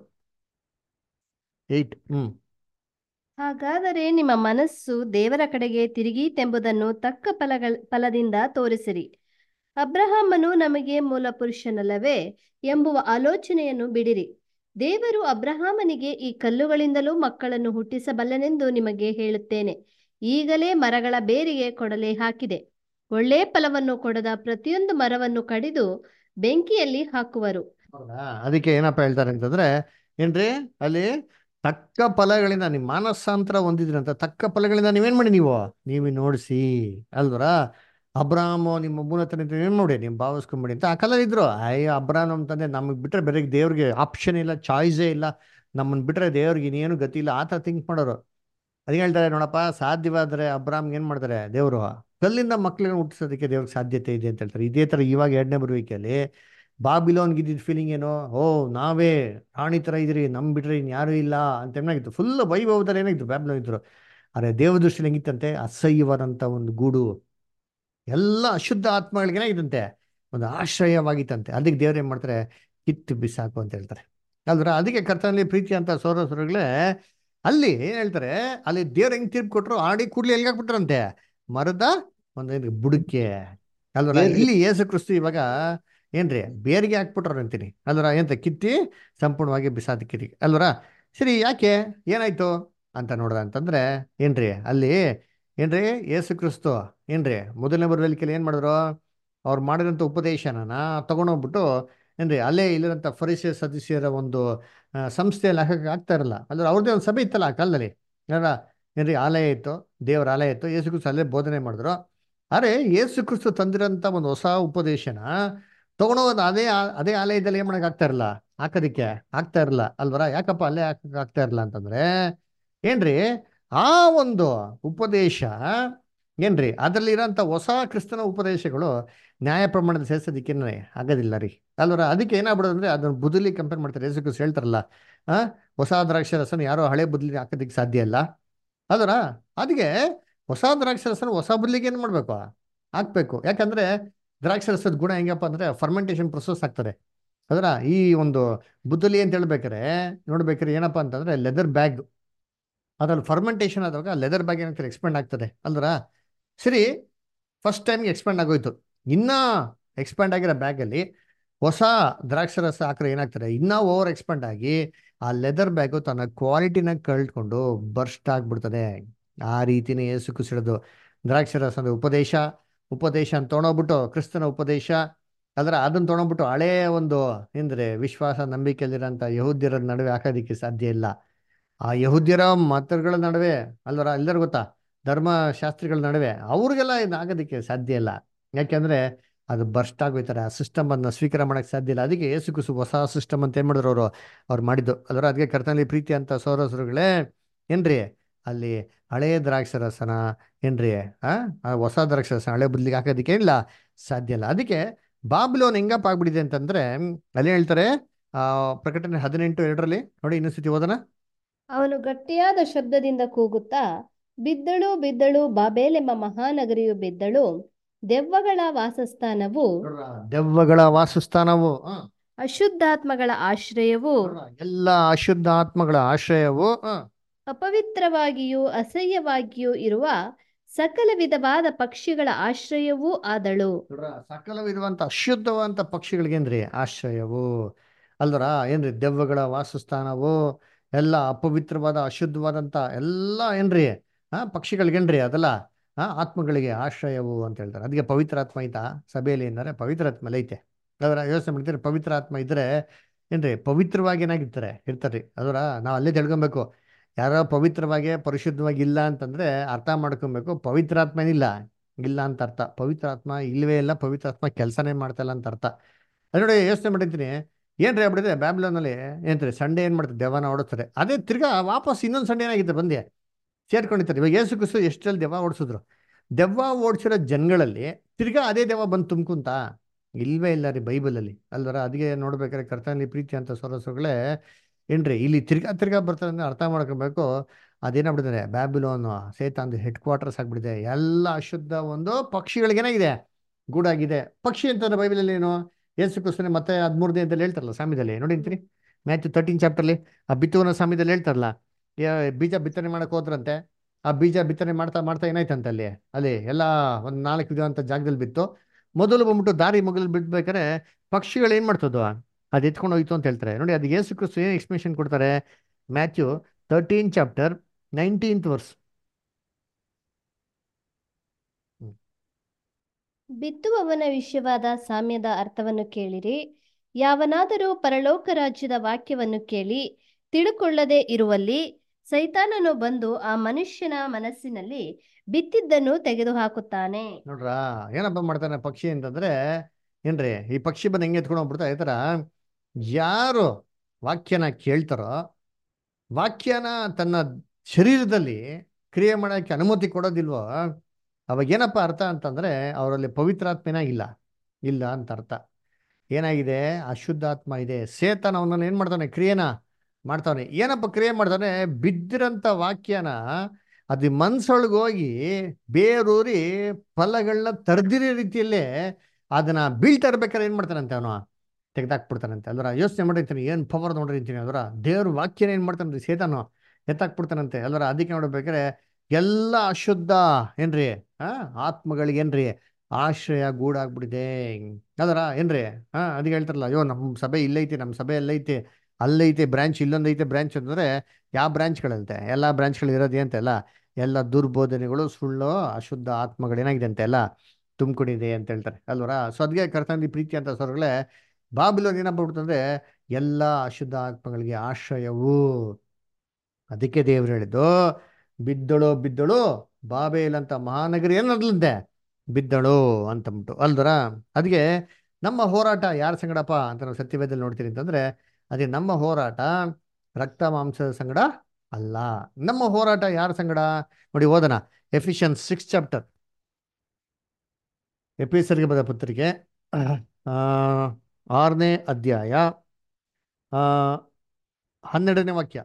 S1: ಏಯ್ಟ್ ಹ್ಮ್
S7: ಹಾಗಾದರೆ ನಿಮ್ಮ ಮನಸ್ಸು ದೇವರ ಕಡೆಗೆ ತಿರುಗೀತೆಂಬುದನ್ನು ತಕ್ಕ ಫಲಗಳ ಫಲದಿಂದ ತೋರಿಸಿರಿ ಅಬ್ರಹಾಮನು ನಮಗೆ ಮೂಲ ಪುರುಷನಲ್ಲವೇ ಎಂಬುವ ಆಲೋಚನೆಯನ್ನು ಬಿಡಿರಿ ದೇವರು ಅಬ್ರಹಾಮನಿಗೆ ಈ ಕಲ್ಲುಗಳಿಂದಲೂ ಮಕ್ಕಳನ್ನು ಹುಟ್ಟಿಸಬಲ್ಲನೆಂದು ನಿಮಗೆ ಹೇಳುತ್ತೇನೆ ಈಗಲೇ ಮರಗಳ ಬೇರಿಗೆ ಕೊಡಲೆ ಹಾಕಿದೆ ಒಳ್ಳೆ ಫಲವನ್ನು ಕೊಡದ ಪ್ರತಿಯೊಂದು ಮರವನ್ನು ಕಡಿದು ಬೆಂಕಿಯಲ್ಲಿ ಹಾಕುವರು
S1: ಹೌದಾ ಅದಕ್ಕೆ ಏನಪ್ಪ ಹೇಳ್ತಾರೆ ಅಂತಂದ್ರೆ ಏನ್ರಿ ಅಲ್ಲಿ ತಕ್ಕ ಫಲಗಳಿಂದ ನಿಮ್ಮ ಮಾನಸಾಂತರ ಹೊಂದಿದ್ರಿ ಅಂತ ತಕ್ಕ ಫಲಗಳಿಂದ ನೀವೇನ್ ಮಾಡಿ ನೀವು ನೀವು ನೋಡಿಸಿ ಅಲ್ವರ ಅಬ್ರಾಮ್ ನಿಮ್ಮ ಮೂಲತನ ಏನ್ ನೋಡಿ ನೀವು ಭಾವಿಸ್ಕೊಂಬಿಡಿ ಅಂತ ಆ ಕಾಲದಲ್ಲಿ ಇದ್ರು ಅಯ್ಯ ಅಬ್ರಾಮ್ ಅಂತಂದ್ರೆ ನಮಗೆ ಬಿಟ್ರೆ ಬೇರೆ ದೇವ್ರಿಗೆ ಆಪ್ಷನ್ ಇಲ್ಲ ಚಾಯ್ಸೇ ಇಲ್ಲ ನಮ್ಮನ್ನ ಬಿಟ್ರೆ ದೇವ್ರಿಗೆ ಇನ್ನೇನು ಗತಿ ಇಲ್ಲ ಆ ಥರ ಥಿಂಕ್ ಮಾಡೋರು ಅದಕ್ಕೆ ಹೇಳ್ತಾರೆ ನೋಡಪ್ಪ ಸಾಧ್ಯವಾದ್ರೆ ಅಬ್ರಾಮ್ ಏನ್ ಮಾಡ್ತಾರೆ ದೇವರು ಕಲ್ಲಿಂದ ಮಕ್ಳಿಗೆ ಹುಟ್ಟಿಸೋದಕ್ಕೆ ದೇವ್ರಿಗೆ ಸಾಧ್ಯತೆ ಇದೆ ಅಂತ ಹೇಳ್ತಾರೆ ಇದೇ ತರ ಇವಾಗ ಎರಡನೇ ಬರುವಿಕೆಯಲ್ಲಿ ಬಾಬಿಲೋನ್ಗೆ ಇದ್ದಿದ್ದ ಫೀಲಿಂಗ್ ಏನು ಓ ನಾವೇ ರಾಣಿ ಥರ ಇದ್ರಿ ನಮ್ ಬಿಟ್ರೆ ಇನ್ಯಾರೂ ಇಲ್ಲ ಅಂತ ಏನಾಗಿತ್ತು ಫುಲ್ ವೈಭವದಲ್ಲಿ ಏನಾಗಿತ್ತು ಬ್ಯಾಬಿಲೋನ್ ಇದ್ರು ಆದರೆ ದೇವ ದೃಷ್ಟಿಲಿ ಹೆಂಗಿತ್ತಂತೆ ಅಸಹ್ಯವಾದಂಥ ಒಂದು ಗೂಡು ಎಲ್ಲ ಅಶುದ್ಧ ಆತ್ಮಗಳಿಗೆ ಏನಾಗಿತ್ತಂತೆ ಒಂದು ಆಶ್ರಯವಾಗಿತ್ತಂತೆ ಅದಕ್ಕೆ ದೇವ್ರು ಏನ್ ಮಾಡ್ತಾರೆ ಕಿತ್ತು ಬಿಸಾಕು ಅಂತ ಹೇಳ್ತಾರೆ ಅಲ್ದ್ರ ಅದಕ್ಕೆ ಕರ್ತನಲ್ಲಿ ಪ್ರೀತಿ ಅಂತ ಸೋರಸರುಗಳೇ ಅಲ್ಲಿ ಏನ್ ಹೇಳ್ತಾರೆ ಅಲ್ಲಿ ದೇವ್ರು ಹೆಂಗ್ ತೀರ್ಪು ಕೊಟ್ರು ಆಡಿ ಕೂಡ್ಲಿ ಎಲ್ಲಿಗೆ ಹಾಕ್ಬಿಟ್ರಂತೆ ಮರದ ಒಂದು ಏನು ಬುಡಕ್ಕೆ ಅಲ್ವರ
S3: ಬೇರ್ಗೆ.
S1: ಇಲ್ಲಿ ಯೇಸು ಕ್ರಿಸ್ತು ಇವಾಗ ಏನ್ರಿ ಬೇರಿಗೆ ಹಾಕ್ಬಿಟ್ರು ಅಂತೀನಿ ಅಲ್ವರ ಎಂತ ಕಿತ್ತಿ ಸಂಪೂರ್ಣವಾಗಿ ಬಿಸಾಕಿರಿ ಅಲ್ವರ ಸರಿ ಯಾಕೆ ಏನಾಯ್ತು ಅಂತ ನೋಡ್ರ ಅಂತಂದ್ರೆ ಏನ್ರಿ ಅಲ್ಲಿ ಏನ್ರಿ ಯೇಸು ಕ್ರಿಸ್ತು ಏನ್ರಿ ಮೊದಲನೇ ಬರುವಲಿಕೆಯಲ್ಲಿ ಏನ್ ಮಾಡಿದ್ರು ಅವ್ರು ಮಾಡಿದಂಥ ಉಪದೇಶನ ತಗೊಂಡೋಗ್ಬಿಟ್ಟು ಏನ್ರಿ ಅಲ್ಲೇ ಇಲ್ಲಿರಂಥ ಫರಿಸಿಯ ಸದಸ್ಯರ ಒಂದು ಆ, ಸಂಸ್ಥೆಯಲ್ಲಿ ಹಾಕಕ್ಕೆ ಆಗ್ತಾ ಇರಲ್ಲ ಅಂದ್ರೆ ಅವ್ರದ್ದೇ ಒಂದು ಸಭೆ ಇತ್ತಲ್ಲ ಆ ಕಾಲದಲ್ಲಿ ಅಲ್ಲ ಏನ್ರಿ ಆಲಯ ಇತ್ತು ದೇವರ ಆಲಯ ಇತ್ತು ಯೇಸು ಕ್ರಿಸ್ತು ಅಲ್ಲೇ ಬೋಧನೆ ಮಾಡಿದ್ರು ಆದರೆ ಯೇಸು ಕ್ರಿಸ್ತು ತಂದಿರೋಂಥ ಒಂದು ಹೊಸ ಉಪದೇಶನ ತಗೊಂಡೋಗೋದು ಅದೇ ಆ- ಅದೇ ಆಲಯದಲ್ಲಿ ಏನ್ ಮಾಡಕ್ ಆಗ್ತಾ ಇರಲ್ಲ ಹಾಕೋದಿಕ್ಕೆ ಆಗ್ತಾ ಇರಲ್ಲ ಅಲ್ವರ ಯಾಕಪ್ಪ ಅಲ್ಲೇ ಹಾಕಕ್ ಆಗ್ತಾ ಇರಲ್ಲ ಅಂತಂದ್ರೆ ಏನ್ರಿ ಆ ಒಂದು ಉಪದೇಶ ಏನ್ರಿ ಅದರಲ್ಲಿ ಇರೋಂಥ ಹೊಸ ಕ್ರಿಸ್ತನ ಉಪದೇಶಗಳು ನ್ಯಾಯ ಪ್ರಮಾಣದ ಸೇರ್ಸೋದಕ್ಕೇನೆ ಆಗೋದಿಲ್ಲ ರೀ ಅಲ್ವರ ಅದಕ್ಕೆ ಏನಾಗ್ಬಿಡೋದು ಅಂದ್ರೆ ಅದನ್ನ ಬುದಲಿ ಕಂಪೇರ್ ಮಾಡ್ತಾರೆ ಯೇಸು ಕ್ರಿಸ್ತು ಹೇಳ್ತಾರಲ್ಲ ಆ ಹೊಸ ದ್ರಾಕ್ಷಿ ರಸನ ಯಾರೋ ಹಳೆ ಬುದಲಿ ಹಾಕೋದಕ್ಕೆ ಸಾಧ್ಯ ಇಲ್ಲ ಅಲ್ವರ ಅದಕ್ಕೆ ಹೊಸ ದ್ರಾಕ್ಷಿ ರಸನ ಹೊಸ ಬುದಲಿಗೆ ಏನು ಮಾಡಬೇಕು ಹಾಕ್ಬೇಕು ಯಾಕಂದ್ರೆ ದ್ರಾಕ್ಷಿ ರಸದ ಗುಣ ಹೆಂಗಪ್ಪ ಅಂದ್ರೆ ಫರ್ಮೆಂಟೇಶನ್ ಪ್ರೊಸೆಸ್ ಆಗ್ತದೆ ಅದರ ಈ ಒಂದು ಬುದ್ದಲಿ ಅಂತ ಹೇಳ್ಬೇಕಾರೆ ನೋಡ್ಬೇಕಾರೆ ಏನಪ್ಪಾ ಅಂತಂದ್ರೆ ಲೆದರ್ ಬ್ಯಾಗ್ ಅದ್ರಲ್ಲಿ ಫರ್ಮೆಂಟೇಶನ್ ಆದಾಗ ಲೆದರ್ ಬ್ಯಾಗ್ ಏನಂತಾರೆ ಎಕ್ಸ್ಪೆಂಡ್ ಆಗ್ತದೆ ಅಲ್ದ್ರ ಸರಿ ಫಸ್ಟ್ ಟೈಮ್ಗೆ ಎಕ್ಸ್ಪೆಂಡ್ ಆಗೋಯ್ತು ಇನ್ನ ಎಕ್ಸ್ಪೆಂಡ್ ಆಗಿರೋ ಬ್ಯಾಗಲ್ಲಿ ಹೊಸ ದ್ರಾಕ್ಷಿ ರಸ ಹಾಕಿದ್ರೆ ಏನಾಗ್ತದೆ ಇನ್ನೂ ಓವರ್ ಎಕ್ಸ್ಪೆಂಡ್ ಆಗಿ ಆ ಲೆದರ್ ಬ್ಯಾಗು ತನ್ನ ಕ್ವಾಲಿಟಿನ ಕಳ್ಕೊಂಡು ಬರ್ಸ್ಟ್ ಆಗ್ಬಿಡ್ತದೆ ಆ ರೀತಿನೇ ಏಸು ಕುಸಿಡೋದು ದ್ರಾಕ್ಷಿ ರಸದ ಉಪದೇಶ ಉಪದೇಶ ಅಂತ ತೊಗೊಂಡೋಗ್ಬಿಟ್ಟು ಕ್ರಿಸ್ತನ ಉಪದೇಶ ಅದರ ಅದನ್ನ ತೊಗೊಂಡ್ಬಿಟ್ಟು ಹಳೇ ಒಂದು ಅಂದ್ರೆ ವಿಶ್ವಾಸ ನಂಬಿಕೆಯಲ್ಲಿರೋಂಥ ಯಹೂದ್ಯರ ನಡುವೆ ಹಾಕೋದಿಕ್ಕೆ ಸಾಧ್ಯ ಇಲ್ಲ ಆ ಯಹೂದ್ಯರ ಮತಗಳ ನಡುವೆ ಅಲ್ವರ ಎಲ್ಲರೂ ಗೊತ್ತಾ ಧರ್ಮಶಾಸ್ತ್ರಿಗಳ ನಡುವೆ ಅವ್ರಿಗೆಲ್ಲ ಇದು ಆಗೋದಕ್ಕೆ ಸಾಧ್ಯ ಇಲ್ಲ ಯಾಕೆಂದ್ರೆ ಅದು ಬರ್ಸ್ಟ್ ಆಗೋಯ್ತಾರೆ ಆ ಸಿಸ್ಟಮ್ ಅನ್ನ ಸ್ವೀಕಾರ ಮಾಡಕ್ಕೆ ಸಾಧ್ಯ ಇಲ್ಲ ಅದಕ್ಕೆ ಏಸು ಕುಸು ಹೊಸ ಸಿಸ್ಟಮ್ ಅಂತ ಏನ್ ಮಾಡಿದ್ರು ಅವರು ಅವ್ರು ಮಾಡಿದ್ದು ಅದರ ಅದಕ್ಕೆ ಕರ್ತನಲ್ಲಿ ಪ್ರೀತಿ ಅಂತ ಸೌರಸರುಗಳೇ ಏನ್ರಿ ಅಲ್ಲಿ ಹಳೇ ದ್ರಾಕ್ಷಿ ರಸನ ಏನ್ರಿ ಆ ಆ ಹೊಸ ದ್ರಾಕ್ಷಿ ರಸನ ಹಳೆ ಬದಲಿಗೆ ಹಾಕೋದಕ್ಕೆ ಇಲ್ಲ ಸಾಧ್ಯ ಇಲ್ಲ ಅದಕ್ಕೆ ಬಾಬಿಲೋನ್ ಹೆಂಗಪ್ಪ ಆಗ್ಬಿಟ್ಟಿದೆ ಅಂತಂದ್ರೆ ಅಲ್ಲಿ ಹೇಳ್ತಾರೆ ಆ ಪ್ರಕಟಣೆ ಹದಿನೆಂಟು ಎರಡರಲ್ಲಿ ನೋಡಿ ಇನ್ನೊಂದ್ಸತಿ ಓದನ
S7: ಅವನು ಗಟ್ಟಿಯಾದ ಶಬ್ದದಿಂದ ಕೂಗುತ್ತಾ ಬಿದ್ದಳು ಬಿದ್ದಳು ಬಾಬೇಲೆಂಬ ಮಹಾನಗರಿಯು ಬಿದ್ದಳು ದೆವ್ವಗಳ ವಾಸಸ್ಥಾನವು
S1: ದೆವ್ವಗಳ ವಾಸಸ್ಥಾನವು ಆ,
S7: ಅಶುದ್ಧಾತ್ಮಗಳ ಆಶ್ರಯವು
S1: ನೋಡ್ರಾ, ಎಲ್ಲ ಅಶುದ್ಧ ಆತ್ಮಗಳ ಆಶ್ರಯವು ಆ,
S7: ಅಪವಿತ್ರವಾಗಿಯೂ ಅಸಹ್ಯವಾಗಿಯೂ ಇರುವ ಸಕಲ ವಿಧವಾದ ಪಕ್ಷಿಗಳ ಆಶ್ರಯವೂ ಆದಳು
S1: ನೋಡ್ರ ಸಕಲ ವಿಧವಂತ ಅಶುದ್ಧವಂತ ಪಕ್ಷಿಗಳಿಗೇನ್ರಿ ಆಶ್ರಯವು ಅಲ್ದರ ಏನ್ರಿ ದೆವ್ವಗಳ ವಾಸಸ್ಥಾನವು ಎಲ್ಲ ಅಪವಿತ್ರವಾದ ಅಶುದ್ಧವಾದಂತ ಎಲ್ಲ ಏನ್ರಿ ಆ ಪಕ್ಷಿಗಳಿಗೇನ್ರಿ ಅದೆಲ್ಲ ಆ ಆತ್ಮಗಳಿಗೆ ಆಶ್ರಯವು ಅಂತ ಹೇಳ್ತಾರೆ ಅದಕ್ಕೆ ಪವಿತ್ರ ಆತ್ಮ ಐತಾ ಸಭೆಯಲ್ಲಿ ಏನಾರೆ ಪವಿತ್ರ ಆತ್ಮ ಎಲ್ಲ ಐತೆ ಅದರ ಯೋಚನೆ ಮಾಡ್ತೀರಿ ಪವಿತ್ರ ಆತ್ಮ ಇದ್ರೆ ಏನ್ರಿ ಪವಿತ್ರವಾಗಿ ಏನಾಗಿರ್ತಾರೆ ಇರ್ತಾರೆ ಅದರ ನಾವು ಅಲ್ಲೇ ತಿಳ್ಕೊಬೇಕು ಯಾರೋ ಪವಿತ್ರವಾಗಿ ಪರಿಶುದ್ಧವಾಗಿ ಇಲ್ಲ ಅಂತಂದ್ರೆ ಅರ್ಥ ಮಾಡ್ಕೊಬೇಕು ಪವಿತ್ರಾತ್ಮ ಏನಿಲ್ಲ ಇಲ್ಲ ಅಂತ ಅರ್ಥ ಪವಿತ್ರಾತ್ಮ ಇಲ್ವೇ ಇಲ್ಲ ಪವಿತ್ರಾತ್ಮ ಕೆಲಸನೇ ಮಾಡ್ತಾ ಇಲ್ಲ ಅಂತ ಅರ್ಥ ಅದ್ ನೋಡಿ ಯೋಚನೆ ಮಾಡಿರ್ತೀನಿ ಏನ್ರಿ ಆಗ್ಬಿಟ್ಟಿದೆ ಬ್ಯಾಬ್ಲೋನಲ್ಲಿ ಏನ್ರಿ ಸಂಡೇ ಏನ್ ಮಾಡ್ತಾರೆ ದೆವ್ವನ ಓಡಿಸ್ತಾರೆ ಅದೇ ತಿರ್ಗಾ ವಾಪಸ್ ಇನ್ನೊಂದು ಸಂಡೇ ಏನಾಗಿತ್ತು ಬಂದೆ ಸೇರ್ಕೊಂಡಿರ್ತಾರೆ ಇವಾಗ ಯೇಸು ಕ್ರಿಸ್ತು ಎಷ್ಟೆಲ್ಲಿ ದೆವ್ವ ಓಡಿಸಿದ್ರು ದೆವ್ವ ಓಡಿಸಿರೋ ಜನಗಳಲ್ಲಿ ತಿರ್ಗಾ ಅದೇ ದೆವ್ವ ಬಂದು ತುಂಬ್ಕುಂತ ಇಲ್ವೇ ಇಲ್ಲ ರೀ ಬೈಬಲಲ್ಲಿ ಅಲ್ವರ ಅದಕ್ಕೆ ನೋಡ್ಬೇಕಾದ್ರೆ ಕರ್ತನಲ್ಲಿ ಪ್ರೀತಿ ಅಂತ ಸೊರಸುಗಳೇ ಏನ್ರಿ ಇಲ್ಲಿ ತಿರ್ಗಾ ತಿರ್ಗಾ ಬರ್ತಾರೆ ಅಂದ್ರೆ ಅರ್ಥ ಮಾಡ್ಕೊಬೇಕು ಅದೇನಾಗ್ಬಿಟ್ಟಿದೆ ಬ್ಯಾಬಿಲೋನ್ ಸೇತಾಂದು ಹೆಡ್ ಕ್ವಾರ್ಟರ್ಸ್ ಆಗ್ಬಿಟ್ಟಿದೆ ಎಲ್ಲ ಅಶುದ್ಧ ಒಂದು ಪಕ್ಷಿಗಳಿಗೆ ಏನಾಗಿದೆ ಗೂಡಾಗಿದೆ ಪಕ್ಷಿ ಅಂತಂದ್ರೆ ಬೈಬಲಲ್ಲಿ ಏನು ಯೇಸು ಕ್ರಿಸ್ತನೇ ಮತ್ತೆ ಹದಿಮೂರನೇ ಅಂತಲ್ಲಿ ಹೇಳ್ತಾರಲ್ಲ ಸಾಮ್ಯದಲ್ಲಿ ನೋಡಿಂತೀರಿ ಮ್ಯಾಥ್ಯೂ ತರ್ಟೀನ್ ಚಾಪ್ಟರ್ಲಿ ಆ ಬಿತ್ತುವನ ಸಾಮ್ಯದಲ್ಲಿ ಹೇಳ್ತಾರಲ್ಲ ಯಾ- ಬೀಜ ಬಿತ್ತನೆ ಮಾಡಕ್ ಹೋದ್ರಂತೆ ಆ ಬೀಜ ಬಿತ್ತನೆ ಮಾಡ್ತಾ ಮಾಡ್ತಾ ಏನಾಯ್ತಂತೆ ಅಲ್ಲಿ ಅಲ್ಲಿ ಎಲ್ಲ ಒಂದು ನಾಲ್ಕು ವಿಧವಂತ ಜಾಗದಲ್ಲಿ ಬಿತ್ತು ಮೊದಲು ಬಂದ್ಬಿಟ್ಟು ದಾರಿ ಮೊದಲು ಬಿಡ್ಬೇಕಾದ್ರೆ ಪಕ್ಷಿಗಳು ಏನ್ ಮಾಡ್ತದೋ ಅದು ಎತ್ಕೊಂಡು ಹೋಯ್ತು ಅಂತ ಹೇಳ್ತಾರೆ ನೋಡಿ ಅದು ಯೇಸು ಕ್ರಿಸ್ತು ಏನು ಎಕ್ಸ್ಪ್ಲೇಷನ್ ಕೊಡ್ತಾರೆ Matthew thirteen chapter nineteenth verse
S7: ಬಿತ್ತುವವನ ವಿಷಯವಾದ ಸಾಮ್ಯದ ಅರ್ಥವನ್ನು ಕೇಳಿರಿ ಯಾವನಾದರೂ ಪರಲೋಕ ರಾಜ್ಯದ ವಾಕ್ಯವನ್ನು ಕೇಳಿ ತಿಳುಕೊಳ್ಳದೆ ಇರುವಲ್ಲಿ ಸೈತಾನನು ಬಂದು ಆ ಮನುಷ್ಯನ ಮನಸ್ಸಿನಲ್ಲಿ ಬಿತ್ತಿದ್ದನ್ನು ತೆಗೆದುಹಾಕುತ್ತಾನೆ
S1: ನೋಡ್ರಾ ಏನಪ್ಪ ಮಾಡ್ತಾನೆ ಪಕ್ಷಿ ಅಂತಂದ್ರೆ ಏನ್ರಿ ಈ ಪಕ್ಷಿ ಬಂದು ಹೆಂಗೆ ಎತ್ಕೊಂಡು ಹೋಗ್ಬಿಡ್ತಾ ಈ ಥರ ಯಾರು ವಾಕ್ಯನ ಕೇಳ್ತಾರೋ ವಾಕ್ಯನ ತನ್ನ ಶರೀರದಲ್ಲಿ ಕ್ರಿಯೆ ಮಾಡೋಕ್ಕೆ ಅನುಮತಿ ಕೊಡೋದಿಲ್ವೋ ಅವಾಗ ಏನಪ್ಪ ಅರ್ಥ ಅಂತಂದ್ರೆ ಅವರಲ್ಲಿ ಪವಿತ್ರಾತ್ಮನ ಇಲ್ಲ ಇಲ್ಲ ಅಂತ ಅರ್ಥ ಏನಾಗಿದೆ ಅಶುದ್ಧಾತ್ಮ ಇದೆ ಸೇತನ ಅವನನ್ನು ಏನು ಮಾಡ್ತಾನೆ ಕ್ರಿಯೆನ ಮಾಡ್ತಾನೆ ಏನಪ್ಪ ಕ್ರಿಯೆ ಮಾಡ್ತಾನೆ ಬಿದ್ದಿರಂಥ ವಾಕ್ಯನ ಅದು ಮನ್ಸೊಳಗೆ ಹೋಗಿ ಬೇರೂರಿ ಫಲಗಳನ್ನ ತರ್ದಿರೋ ರೀತಿಯಲ್ಲೇ ಅದನ್ನ ಬೀಳ್ತಾ ಇರ್ಬೇಕಾದ್ರೆ ಏನ್ ಮಾಡ್ತಾನಂತೆ ಅವನು ತೆಗೆದಾಕ್ಬಿಡ್ತಾನಂತೆ ಅಲ್ವರ ಯೋಚನೆ ಮಾಡಿರ್ತೀನಿ ಏನ್ ಪವರ್ ನೋಡಿರ್ತೀನಿ ಅದರ ದೇವ್ರ ವಾಕ್ಯನ ಏನ್ ಮಾಡ್ತಾನಂತೆ ಸೇತಾನು ಎತ್ತಾಕ್ಬಿಡ್ತಾನಂತೆ ಅಲ್ವರ ಅದಕ್ಕೆ ನೋಡ್ಬೇಕಾದ್ರೆ ಎಲ್ಲ ಅಶುದ್ಧ ಏನ್ರಿ ಆ ಆತ್ಮಗಳಿಗೆ ಏನ್ರಿ ಆಶ್ರಯ ಗೂಡಾಗ್ಬಿಟ್ಟಿದೆ ಅದರ ಏನ್ರಿ ಹಾ ಅದಕ್ಕೆ ಹೇಳ್ತಾರಲ್ಲ ಅಯ್ಯೋ ನಮ್ಮ ಸಭೆ ಇಲ್ಲೈತಿ ನಮ್ಮ ಸಭೆ ಎಲ್ಲೈತಿ ಅಲ್ಲೈತೆ ಬ್ರಾಂಚ್ ಇಲ್ಲೊಂದೈತೆ ಬ್ರಾಂಚ್ ಅಂತಂದ್ರೆ ಯಾವ ಬ್ರಾಂಚ್ಗಳಂತೆ ಎಲ್ಲ ಬ್ರಾಂಚ್ಗಳು ಇರೋದೇ ಅಂತ ಎಲ್ಲ ಎಲ್ಲ ದುರ್ಬೋಧನೆಗಳು ಸುಳ್ಳು ಅಶುದ್ಧ ಆತ್ಮಗಳು ಏನಾಗಿದೆ ಅಂತೆ ಎಲ್ಲ ತುಂಬಿಕೊಂಡಿದೆ ಅಂತ ಹೇಳ್ತಾರೆ ಅಲ್ವರ ಸೊ ಅದಕ್ಕೆ ಕರ್ತಂದಿ ಪ್ರೀತಿ ಅಂತ ಸ್ವರ್ಗಳೇ ಬಾಬಿಲೋನ್ ಏನಪ್ಪ ಬಿಡ್ತಂದ್ರೆ ಎಲ್ಲ ಅಶುದ್ಧ ಆತ್ಮಗಳಿಗೆ ಆಶ್ರಯವು ಅದಕ್ಕೆ ದೇವ್ರು ಹೇಳಿದ್ದು ಬಿದ್ದಳು ಬಿದ್ದಳು ಬಾಬೇಲ್ ಅಂತ ಮಹಾನಗರಿ ಏನದ್ಲಂತೆ ಬಿದ್ದಳು ಅಂತಂದ್ಬಿಟ್ಟು ಅಲ್ದರ ಅದಕ್ಕೆ ನಮ್ಮ ಹೋರಾಟ ಯಾರ ಸಂಗಡಪ್ಪ ಅಂತ ನಾವು ಸತ್ಯವೇದಲ್ಲಿ ನೋಡ್ತೀರಿ ಅಂತಂದ್ರೆ ಅದೇ ನಮ್ಮ ಹೋರಾಟ ರಕ್ತ ಮಾಂಸದ ಸಂಗಡ ಅಲ್ಲ ನಮ್ಮ ಹೋರಾಟ ಯಾರ ಸಂಗಡ ನೋಡಿ ಓದನ ಎಫಿಷಿಯನ್ ಸಿಕ್ಸ್ ಚಾಪ್ಟರ್ ಎಪಿಸರ್ಗೆ ಬದ ಪತ್ರಿಕೆ ಆ, ಆರನೇ ಅಧ್ಯಾಯ ಆ, ಹನ್ನೆರಡನೇ ವಾಕ್ಯ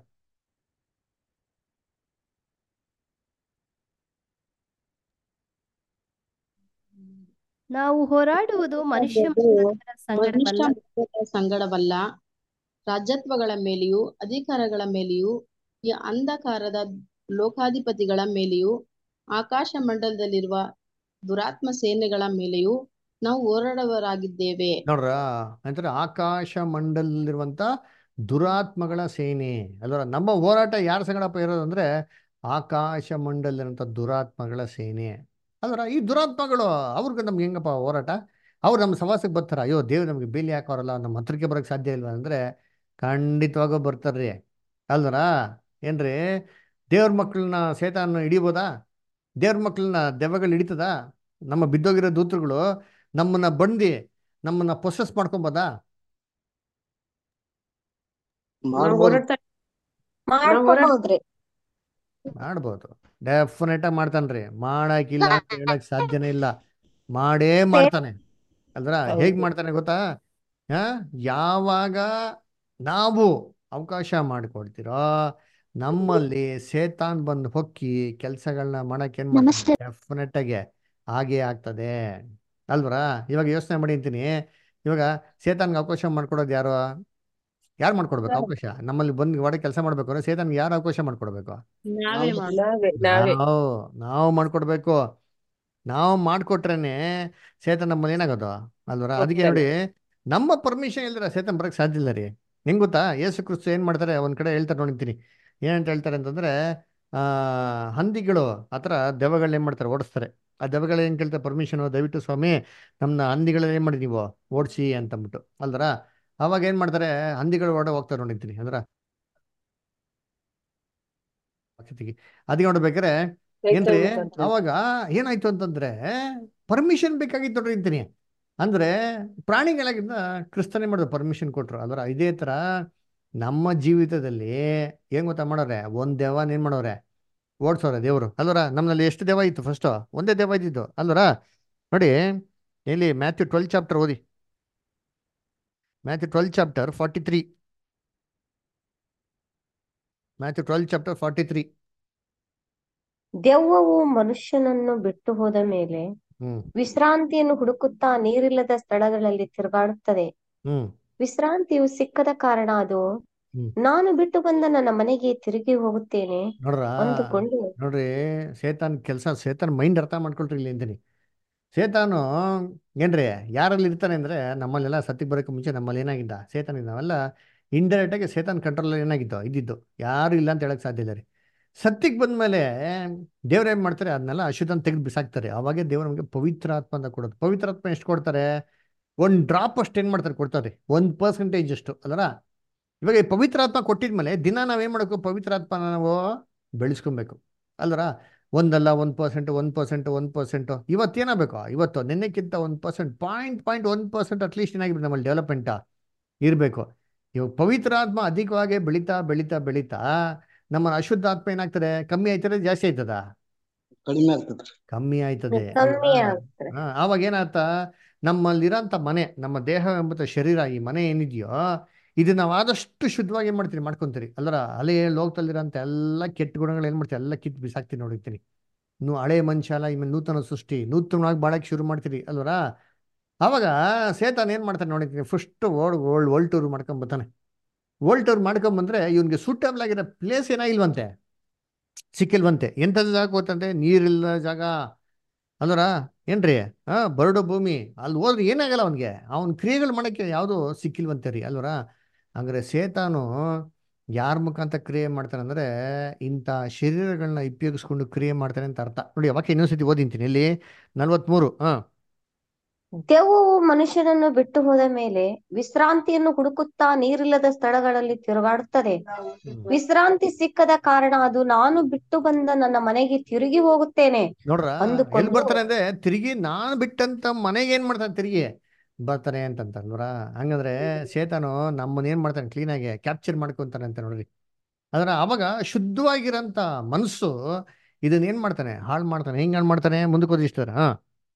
S7: ನಾವು ಹೋರಾಡುವುದು ಮನುಷ್ಯ
S4: ಹೋರಾಡುವುದು
S7: ಮಾತ್ರರ ಸಂಗಡವಲ್ಲ
S4: ಮನುಷ್ಯ ಮಾತ್ರರ ಸಂಗಡವಲ್ಲ ರಾಜತ್ವಗಳ ಮೇಲೆಯೂ ಅಧಿಕಾರಗಳ ಮೇಲೆಯೂ ಈ ಅಂಧಕಾರದ ಲೋಕಾಧಿಪತಿಗಳ ಮೇಲೆಯೂ ಆಕಾಶ ಮಂಡಲದಲ್ಲಿರುವ ದುರಾತ್ಮ ಸೇನೆಗಳ ಮೇಲೆಯೂ ನಾವು ಹೋರಾಡುವವರಾಗಿದ್ದೇವೆ
S1: ನೋಡ್ರ ಅಂದ್ರೆ ಆಕಾಶ ಮಂಡಲದಲ್ಲಿರುವಂತ ದುರಾತ್ಮಗಳ ಸೇನೆ ಅಲ್ವರ ನಮ್ಮ ಹೋರಾಟ ಯಾರ ಸಂಗಡಪ್ಪ ಇರೋದು ಅಂದ್ರೆ ಆಕಾಶ ಮಂಡಲದಲ್ಲಿರುವಂತ ದುರಾತ್ಮಗಳ ಸೇನೆ ಅಲ್ವರ ಈ ದುರಾತ್ಮಗಳು ಅವ್ರಿಗೆ ನಮ್ಗೆ ಹೆಂಗಪ್ಪ ಹೋರಾಟ ಅವ್ರು ನಮ್ಮ ಸವಾಸಕ್ಕೆ ಬರ್ತಾರ ಅಯ್ಯೋ ದೇವ್ರು ನಮಗೆ ಬೇಲಿ ಹಾಕೋರಲ್ಲ ನಮ್ಮ ಹತ್ರಕ್ಕೆ ಬರೋಕ್ಕೆ ಸಾಧ್ಯ ಇಲ್ವಾ ಅಂದ್ರೆ ಖಂಡಿತವಾಗೂ ಬರ್ತಾರ್ರಿ ಅಲ್ವರ ಏನ್ರಿ ದೇವ್ರ ಮಕ್ಕಳನ್ನ ಸೇತಾನ ಹಿಡಿಬೋದಾ ದೇವ್ರ ಮಕ್ಕಳನ್ನ ದೆವ್ವಗಳು ಹಿಡಿತದ ನಮ್ಮ ಬಿದ್ದೋಗಿರೋ ದೂತರುಗಳು ನಮ್ಮನ್ನ ಬಂದು ನಮ್ಮನ್ನ ಪ್ರೊಸೆಸ್ ಮಾಡ್ಕೊಬೋದಾ
S4: ನಾವು
S3: ಮಾಡ್ಬೋದು
S4: ಹೋರಾಡ್ತಾ ನಾವು ಹೋರಾಡ್
S2: ಮಾಡ್ಕೋಬಹುದ್ರಿ
S1: ಮಾಡ್ಬೋದು ಡೆಫಿನೆಟ್ ಆಗಿ ಮಾಡ್ತಾನ್ರಿ ಮಾಡಾಕಿಲ್ಲ ಅಂತ ಹೇಳಕ್ ಸಾಧ್ಯನೇ ಇಲ್ಲ ಮಾಡೇ ಮಾಡ್ತಾನೆ ಅಲ್ದ್ರ ಹೇಗ್
S3: ಹೌದು
S1: ಮಾಡ್ತಾನೆ ಗೊತ್ತಾ ಆ ಯಾವಾಗ ನಾವು ಅವಕಾಶ ಮಾಡಿಕೊಡ್ತೀರೋ ನಮ್ಮಲ್ಲಿ ಸೇತಾನ್ ಬಂದು ಹೊಕ್ಕಿ ಕೆಲಸಗಳನ್ನ ಮಾಡಕ್ ಏನ್ ಮಾಡ್ತಾನೆ ಡೆಫಿನೆಟ್ ಆಗಿ ಹಾಗೇ ಆಗ್ತದೆ ಅಲ್ವರ ಇವಾಗ ಯೋಚನೆ ಮಾಡಿ ಅಂತೀನಿ ಇವಾಗ ಸೇತಾನ್ಗೆ ಅವಕಾಶ ಮಾಡ್ಕೊಡೋದು ಯಾರು ಯಾರು ಮಾಡ್ಕೊಡ್ಬೇಕು ಅವಕಾಶ ನಮ್ಮಲ್ಲಿ ಬಂದು ಒಡೆ ಕೆಲಸ ಮಾಡ್ಬೇಕು ಅಂದ್ರೆ ಸೇತನ್ಗೆ ಯಾರು ಅವಕಾಶ ಮಾಡ್ಕೊಡ್ಬೇಕು
S4: ನಾವೇ ಮಾಡ
S5: ನಾವೇ ನಾವೇ
S1: ನಾವು ನಾವು ಮಾಡ್ಕೊಡ್ಬೇಕು ನಾವು ಮಾಡ್ಕೊಟ್ರೇನೆ ಸೇತನ್ ನಮ್ಮಲ್ಲಿ ಏನಾಗೋದು ಅಲ್ವರ ಅದಕ್ಕೆ ನೋಡಿ ನಮ್ಮ ಪರ್ಮಿಷನ್ ಇಲ್ದಿರ ಸೇತನ್ ಬರಕ್ ಸಾಧ್ಯ ಇಲ್ಲ ರೀ ಹೆಂಗ್ ಗೊತ್ತಾ ಯೇಸು ಕ್ರಿಸ್ತು ಏನ್ ಮಾಡ್ತಾರೆ ಒಂದ್ ಕಡೆ ಹೇಳ್ತಾರೆ ನೋಡಿರ್ತೀನಿ ಏನಂತ ಹೇಳ್ತಾರೆ ಅಂತಂದ್ರೆ ಆ ಹಂದಿಗಳು ಆತರ ದೆವ್ವಗಳನ್ನ ಏನ್ ಮಾಡ್ತಾರೆ ಓಡಿಸ್ತಾರೆ ಆ ದೆವ್ವಗಳು ಏನ್ ಕೇಳ್ತಾರೆ ಪರ್ಮಿಷನ್ ದಯವಿಟ್ಟು ಸ್ವಾಮಿ ನಮ್ನ ಹಂದಿಗಳನ್ನ ಏನ್ ಮಾಡಿ ನೀವು ಓಡಿಸಿ ಅಂತಂದ್ಬಿಟ್ಟು ಅಲ್ದರ ಅವಾಗ ಏನ್ ಮಾಡ್ತಾರೆ ಹಂದಿಗಳು ಓಡ ಹೋಗ್ತಾರೆ ನೋಡಿರ್ತೀನಿ ಅಂದ್ರ ಅದಕ್ಕೆ ನೋಡ್ಬೇಕಾರೆ ಏನ್ರಿ
S5: ಮುಖಾಂತರ.
S1: ಅವಾಗ ಏನಾಯ್ತು ಅಂತಂದ್ರೆ ಪರ್ಮಿಷನ್ ಬೇಕಾಗಿತ್ತು ನೋಡ್ರಿ ಅಂತೀನಿ ಅಂದ್ರೆ ಪ್ರಾಣಿಗಳಿಂದ ಕ್ರಿಸ್ತನೇ ಮಾಡಿದ್ರು ಪರ್ಮಿಷನ್ ಕೊಟ್ರು ಅದರ ಇದೇ ತರ ನಮ್ಮ ಜೀವಿತದಲ್ಲಿ ಏನ್ ಗೊತ್ತಾ ಮಾಡೋರೆ ಒಂದ್ ದೇವನ ಏನ್ ಮಾಡೋರೆ ಓಡ್ಸೋರೆ ದೇವರು ಅಲ್ವರ ನಮ್ಮಲ್ಲಿ ಎಷ್ಟು ದೇವ ಇತ್ತು ಫಸ್ಟ್ ಒಂದೇ ದೇವ ಇದ್ದಿದ್ದು ಅಲ್ವರ ನೋಡಿ ಎಲ್ಲಿ ಮ್ಯಾಥ್ಯೂ ಟ್ವೆಲ್ ಚಾಪ್ಟರ್ ಓದಿ Matthew twelve chapter forty three Matthew twelve chapter forty three
S2: ದೆವ್ವವು ಮನುಷ್ಯನನ್ನು ಬಿಟ್ಟು ಹೋದ ಮೇಲೆ
S1: ಹ್ಮ್
S2: ವಿಶ್ರಾಂತಿಯನ್ನು ಹುಡುಕುತ್ತಾ ನೀರಿಲ್ಲದ ಸ್ಥಳಗಳಲ್ಲಿ ತಿರುಗಾಡುತ್ತದೆ
S1: ಹ್ಮ್
S2: ವಿಶ್ರಾಂತಿಯು ಸಿಕ್ಕದ ಕಾರಣ ಅದು
S1: ಹ್ಮ್.
S2: ನಾನು ಬಿಟ್ಟು ಬಂದ ನನ್ನ ಮನೆಗೆ ತಿರುಗಿ ಹೋಗುತ್ತೇನೆ
S1: ನೋಡ್ರ
S2: ಅಂದುಕೊಂಡು
S1: ನೋಡ್ರಿ ಸೇತಾನ್ ಕೆಲಸ ಸೇತಾನ್ ಮೈಂಡ್ ಅರ್ಥ ಮಾಡ್ಕೊಳ್ರಿ ಇಲ್ಲಿ ಅಂತೀನಿ ಸೇತಾನು ಏನ್ರಿ ಯಾರಲ್ಲಿ ಇರ್ತಾನೆ ಅಂದ್ರೆ ನಮ್ಮಲ್ಲೆಲ್ಲ ಸತ್ತಿಗೆ ಬರೋಕೆ ಮುಂಚೆ ನಮ್ಮಲ್ಲಿ ಏನಾಗಿದ್ದ ಸೇತಾನ್ ನಾವೆಲ್ಲ ಇಂಡೈರೆಕ್ಟ್ ಆಗಿ ಸೇತಾನ್ ಕಂಟ್ರೋಲ್ ಏನಾಗಿದ್ದು ಇದ್ದಿದ್ದು ಯಾರು ಇಲ್ಲ ಅಂತ ಹೇಳಕ್ ಸಾಧ್ಯ ಇಲ್ಲ ರೀ ಸತ್ತಿಗೆ ಬಂದ್ಮೇಲೆ ದೇವ್ರು ಏನ್ ಮಾಡ್ತಾರೆ ಅದನ್ನೆಲ್ಲ ಅಶುದ್ಧನ ತೆಗೆದು ಬಿಸಾಕ್ತಾರೆ ಅವಾಗೆ ದೇವ್ರು ನಮಗೆ ಪವಿತ್ರ ಆತ್ಮ ಅಂತ ಕೊಡೋದು ಪವಿತ್ರ ಆತ್ಮ ಎಷ್ಟು ಕೊಡ್ತಾರೆ ಒಂದ್ ಡ್ರಾಪ್ ಅಷ್ಟು ಏನ್ ಮಾಡ್ತಾರೆ ಕೊಡ್ತಾರೆ ಒಂದ್ ಪರ್ಸೆಂಟೇಜ್ ಅಷ್ಟು ಅಲ್ಲರ ಇವಾಗ ಈ ಪವಿತ್ರ ಆತ್ಮ ಕೊಟ್ಟಿದ್ಮೇಲೆ ದಿನ ನಾವೇನ್ ಮಾಡಬೇಕು ಪವಿತ್ರ ಆತ್ಮನ ನಾವು ಬೆಳೆಸ್ಕೊಬೇಕು ಅಲ್ವರ ಒಂದಲ್ಲ ಒಂದು ಪರ್ಸೆಂಟ್ ಒಂದು ಪರ್ಸೆಂಟ್ ಒಂದು ಪರ್ಸೆಂಟು ಇವತ್ತೇನಾಗಬೇಕು ಇವತ್ತು ನಿನ್ನೆಕ್ಕಿಂತ ಒಂದು ಪರ್ಸೆಂಟ್ ಪಾಯಿಂಟ್ ಪಾಯಿಂಟ್ ಒಂದು ಪರ್ಸೆಂಟ್ ಅಟ್ಲೀಸ್ಟ್ ಏನಾಗಿರ್ಬೇಕು ನಮ್ಮಲ್ಲಿ ಡೆವಲಪ್ಮೆಂಟ ಇರಬೇಕು ಇವಾಗ ಪವಿತ್ರ ಆತ್ಮ ಅಧಿಕವಾಗಿ ಬೆಳೀತಾ ಬೆಳೀತಾ ಬೆಳೀತಾ ನಮ್ಮ ಅಶುದ್ಧ ಆತ್ಮ ಏನಾಗ್ತದೆ ಕಮ್ಮಿ ಆಯ್ತದೆ ಜಾಸ್ತಿ ಆಯ್ತದ
S3: ಕಡಿಮೆ ಆಗ್ತದ್ರಿ
S1: ಕಮ್ಮಿ ಆಯ್ತದೆ
S2: ಕಮ್ಮಿ
S1: ಅಲ್ವಾ?
S2: ಆಗ್ತದೆ
S1: ಹಾ, ಆವಾಗ ಏನಾಗ್ತಾ ನಮ್ಮಲ್ಲಿರೋಂಥ ಮನೆ ನಮ್ಮ ದೇಹ ಎಂಬ ಶರೀರ ಈ ಮನೆ ಏನಿದೆಯೋ ಇದು ನಾವು ಆದಷ್ಟು ಶುದ್ಧವಾಗಿ ಏನ್ ಮಾಡ್ತೀರಿ ಮಾಡ್ಕೊಂತೀರಿ ಅಲ್ಲರ ಹಳೆ ಲೋಕದಲ್ಲಿರೋಂಥ ಎಲ್ಲ ಕೆಟ್ಟ ಗುಣಗಳು ಏನ್ ಮಾಡ್ತೀರಿ ಎಲ್ಲ ಕಿತ್ತು ಬಿಸಾಕ್ತೀನಿ ನೋಡಿರ್ತೀನಿ ನೀವು ಹಳೆ ಮನುಷ್ಯ ಅಲ್ಲ ಇನ್ನು ನೂತನ ಸೃಷ್ಟಿ ನೂತನವಾಗಿ ಬಾಳಕ್ಕೆ ಶುರು ಮಾಡ್ತೀರಿ ಅಲ್ವರ ಆವಾಗ ಸೇತಾನ್ ಏನ್ ಮಾಡ್ತಾನೆ ನೋಡಿರ್ತೀನಿ ಫಸ್ಟ್ ಓಡ್ ಓಲ್ಡ್ ಓಲ್ಡ್ ಟೂರ್ ಮಾಡ್ಕೊಂಡ್ ಬರ್ತಾನೆ ಓಲ್ಡ್ ಟೂರ್ ಮಾಡ್ಕೊಂಬಂದ್ರೆ ಇವನ್ಗೆ ಸೂಟಬಲ್ ಆಗಿರೋ ಪ್ಲೇಸ್ ಏನಾಗಿಲ್ವಂತೆ ಸಿಕ್ಕಿಲ್ವಂತೆ ಎಂಥದ್ದು ಜಾಗ ಗೊತ್ತಂತೆ ನೀರಿಲ್ಲ ಜಾಗ ಅಲ್ವರ ಏನ್ರಿ ಹಾ ಬರಡು ಭೂಮಿ ಅಲ್ಲಿ ಹೋದ್ರೆ ಏನಾಗಲ್ಲ ಅವನಿಗೆ ಅವನ ಕ್ರಿಯೆಗಳು ಮಾಡಕ್ಕೆ ಯಾವುದು ಸಿಕ್ಕಿಲ್ವಂತೆ ರೀ ಅಲ್ವರ ಹಂಗಾರೆ ಸೇತಾನು ಯಾರ ಮುಖಾಂತರ ಕ್ರಿಯೆ ಮಾಡ್ತಾನೆ ಅಂದ್ರೆ ಇಂಥ ಶರೀರಗಳನ್ನ ಉಪಯೋಗಿಸ್ಕೊಂಡು ಕ್ರಿಯೆ ಮಾಡ್ತಾನೆ ಅಂತ ಅರ್ಥ ನೋಡಿ ಅವಾಗ ಇನ್ನೊಂದ್ಸತಿ ಓದಿಂತೀನಿ ಇಲ್ಲಿ ನಲ್ವತ್ಮೂರು ಹಾ
S2: ದೆವ್ವವು ಮನುಷ್ಯನನ್ನು ಬಿಟ್ಟು ಹೋದ ಮೇಲೆ ವಿಶ್ರಾಂತಿಯನ್ನು ಹುಡುಕುತ್ತಾ ನೀರಿಲ್ಲದ ಸ್ಥಳಗಳಲ್ಲಿ ತಿರುಗಾಡುತ್ತದೆ
S1: ಹ್ಮ್.
S2: ವಿಶ್ರಾಂತಿ ಸಿಕ್ಕದ ಕಾರಣ ಅದು ನಾನು ಬಿಟ್ಟು ಬಂದ ನನ್ನ ಮನೆಗೆ ತಿರುಗಿ ಹೋಗುತ್ತೇನೆ
S1: ನೋಡ್ರ
S2: ಅಂದುಕೊಂಡು-
S1: ಎಲ್ಲಿ ಬರ್ತಾರೆ ಅಂದ್ರೆ ತಿರುಗಿ ನಾನು ಬಿಟ್ಟಂತ ಮನೆಗೆ ಏನ್ ಮಾಡ್ತಾನೆ ತಿರುಗಿ ಬರ್ತಾನೆ ಅಂತಂತಲ್ವರ ಹಂಗಂದ್ರೆ ಸೇತಾನು ನಮ್ಮನ್ನ ಏನ್ ಮಾಡ್ತಾನೆ ಕ್ಲೀನಾಗಿ ಕ್ಯಾಪ್ಚರ್ ಮಾಡ್ಕೊಂತಾನೆ ಅಂತ ನೋಡ್ರಿ ಅದರ ಅವಾಗ ಶುದ್ಧವಾಗಿರಂತ ಮನಸ್ಸು ಇದನ್ನ ಏನ್ ಮಾಡ್ತಾನೆ ಹಾಳು ಮಾಡ್ತಾನೆ ಹೆಂಗ್ ಹಾಳು ಮಾಡ್ತಾನೆ ಮುಂದಕ್ಕೆ ಓದಿಸ್ತಾರೆ ಹಾ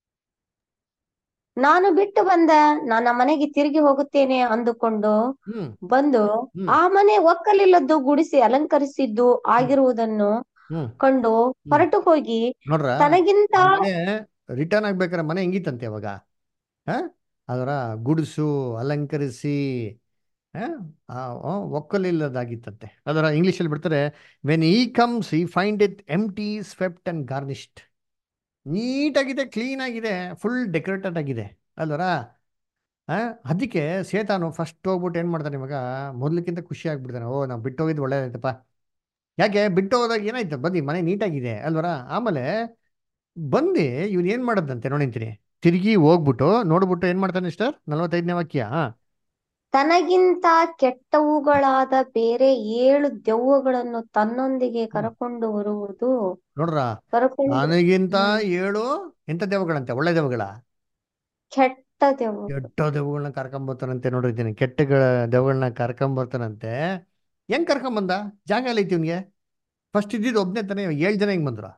S2: ನಾನು ಬಿಟ್ಟು ಬಂದ ನನ್ನ ಮನೆಗೆ ತಿರುಗಿ ಹೋಗುತ್ತೇನೆ ಅಂದುಕೊಂಡು
S1: ಹ್ಮ್
S2: ಬಂದು
S1: ಹ್ಮ್.
S2: ಆ ಮನೆ ಒಕ್ಕಲಿಲ್ಲದ್ದು ಗುಡಿಸಿ ಅಲಂಕರಿಸಿದ್ದು ಆಗಿರುವುದನ್ನು
S1: ಹ್ಮ್
S2: ಕಂಡು ಹೊರಟು ಹೋಗಿ
S1: ನೋಡ್ರ
S2: ತನಗಿಂತ
S1: ಆ ಮನೆ ರಿಟರ್ನ್ ಆಗ್ಬೇಕಾದ್ರೆ ಮನೆ ಹೆಂಗಿತ್ತಂತೆ ಅವಾಗ ಹ ಅದರ ಗುಡಿಸು ಅಲಂಕರಿಸಿ ಹ? ಆ, ಆ, ಒಕ್ಕಲಿಲ್ಲದಾಗಿತ್ತಂತೆ ಅದರ ಇಂಗ್ಲಿಷಲ್ಲಿ ಬಿಡ್ತಾರೆ when he comes he find it empty swept and garnished ನೀಟಾಗಿದೆ ಕ್ಲೀನ್ ಆಗಿದೆ ಫುಲ್ ಡೆಕೋರೇಟೆಡ್ ಆಗಿದೆ ಅಲ್ವರ ಆ, ಅದಕ್ಕೆ ಸೇತಾನು ಫಸ್ಟ್ ಹೋಗ್ಬಿಟ್ಟು ಏನು ಮಾಡ್ತಾನೆ ಇವಾಗ ಮೊದ್ಲಕ್ಕಿಂತ ಖುಷಿ ಆಗ್ಬಿಡ್ತಾನೆ ಓ ನಾವು ಬಿಟ್ಟು ಹೋಗಿದ್ದು ಒಳ್ಳೇದಾಯ್ತಪ್ಪ ಯಾಕೆ ಬಿಟ್ಟು ಹೋದಾಗ ಏನಾಯ್ತು ಬನ್ನಿ ಮನೆ ನೀಟಾಗಿದೆ ಅಲ್ವರ ಆಮೇಲೆ ಬಂದು ಇವ್ನು ಏನು ಮಾಡೋದಂತೆ ನೋಡಿಂತೀನಿ ತಿರುಗಿ ಹೋಗ್ಬಿಟ್ಟು ನೋಡ್ಬಿಟ್ಟು ಏನು ಮಾಡ್ತಾನೆ ಸಿಸ್ಟರ್ ನಲವತ್ತೈದನೇ ವಾಕ್ಯ ಹಾ.
S2: ತನಗಿಂತ ಕೆಟ್ಟವುಗಳಾದ ಬೇರೆ ಏಳು ದೆವ್ವಗಳನ್ನು ತನ್ನೊಂದಿಗೆ ಕರಕೊಂಡು ಬರುವುದು
S1: ನೋಡ್ರ
S2: ಕರಕೊಂಡು
S1: ನನಗಿಂತ
S2: ಹ್ಮ್.
S1: ಏಳು ಎಂತ ದೆವ್ವಗಳಂತೆ ಒಳ್ಳೆ ದೆವ್ವಗಳ
S2: ಕೆಟ್ಟ ದೆವ್ವ
S1: ಕೆಟ್ಟ ದೆವ್ವಗಳನ್ನ ಕರ್ಕೊಂಬರ್ತಾನಂತೆ ನೋಡಿದ್ದೀನಿ ಕೆಟ್ಟಗಳ ದೆವ್ವಗಳನ್ನ ಕರ್ಕೊಂಬರ್ತಾನಂತೆ ಹೆಂಗ್ ಕರ್ಕೊಂಬಂದ ಜಾಗ ಎಲ್ಲ ಐತಿ ಇವ್ನಿಗೆ ಫಸ್ಟ್ ಇದ್ದಿದ್ದು ಒಬ್ನೇ ತಾನೆ ಏಳು ಜನ ಹೆಂಗ್ ಬಂದ್ರು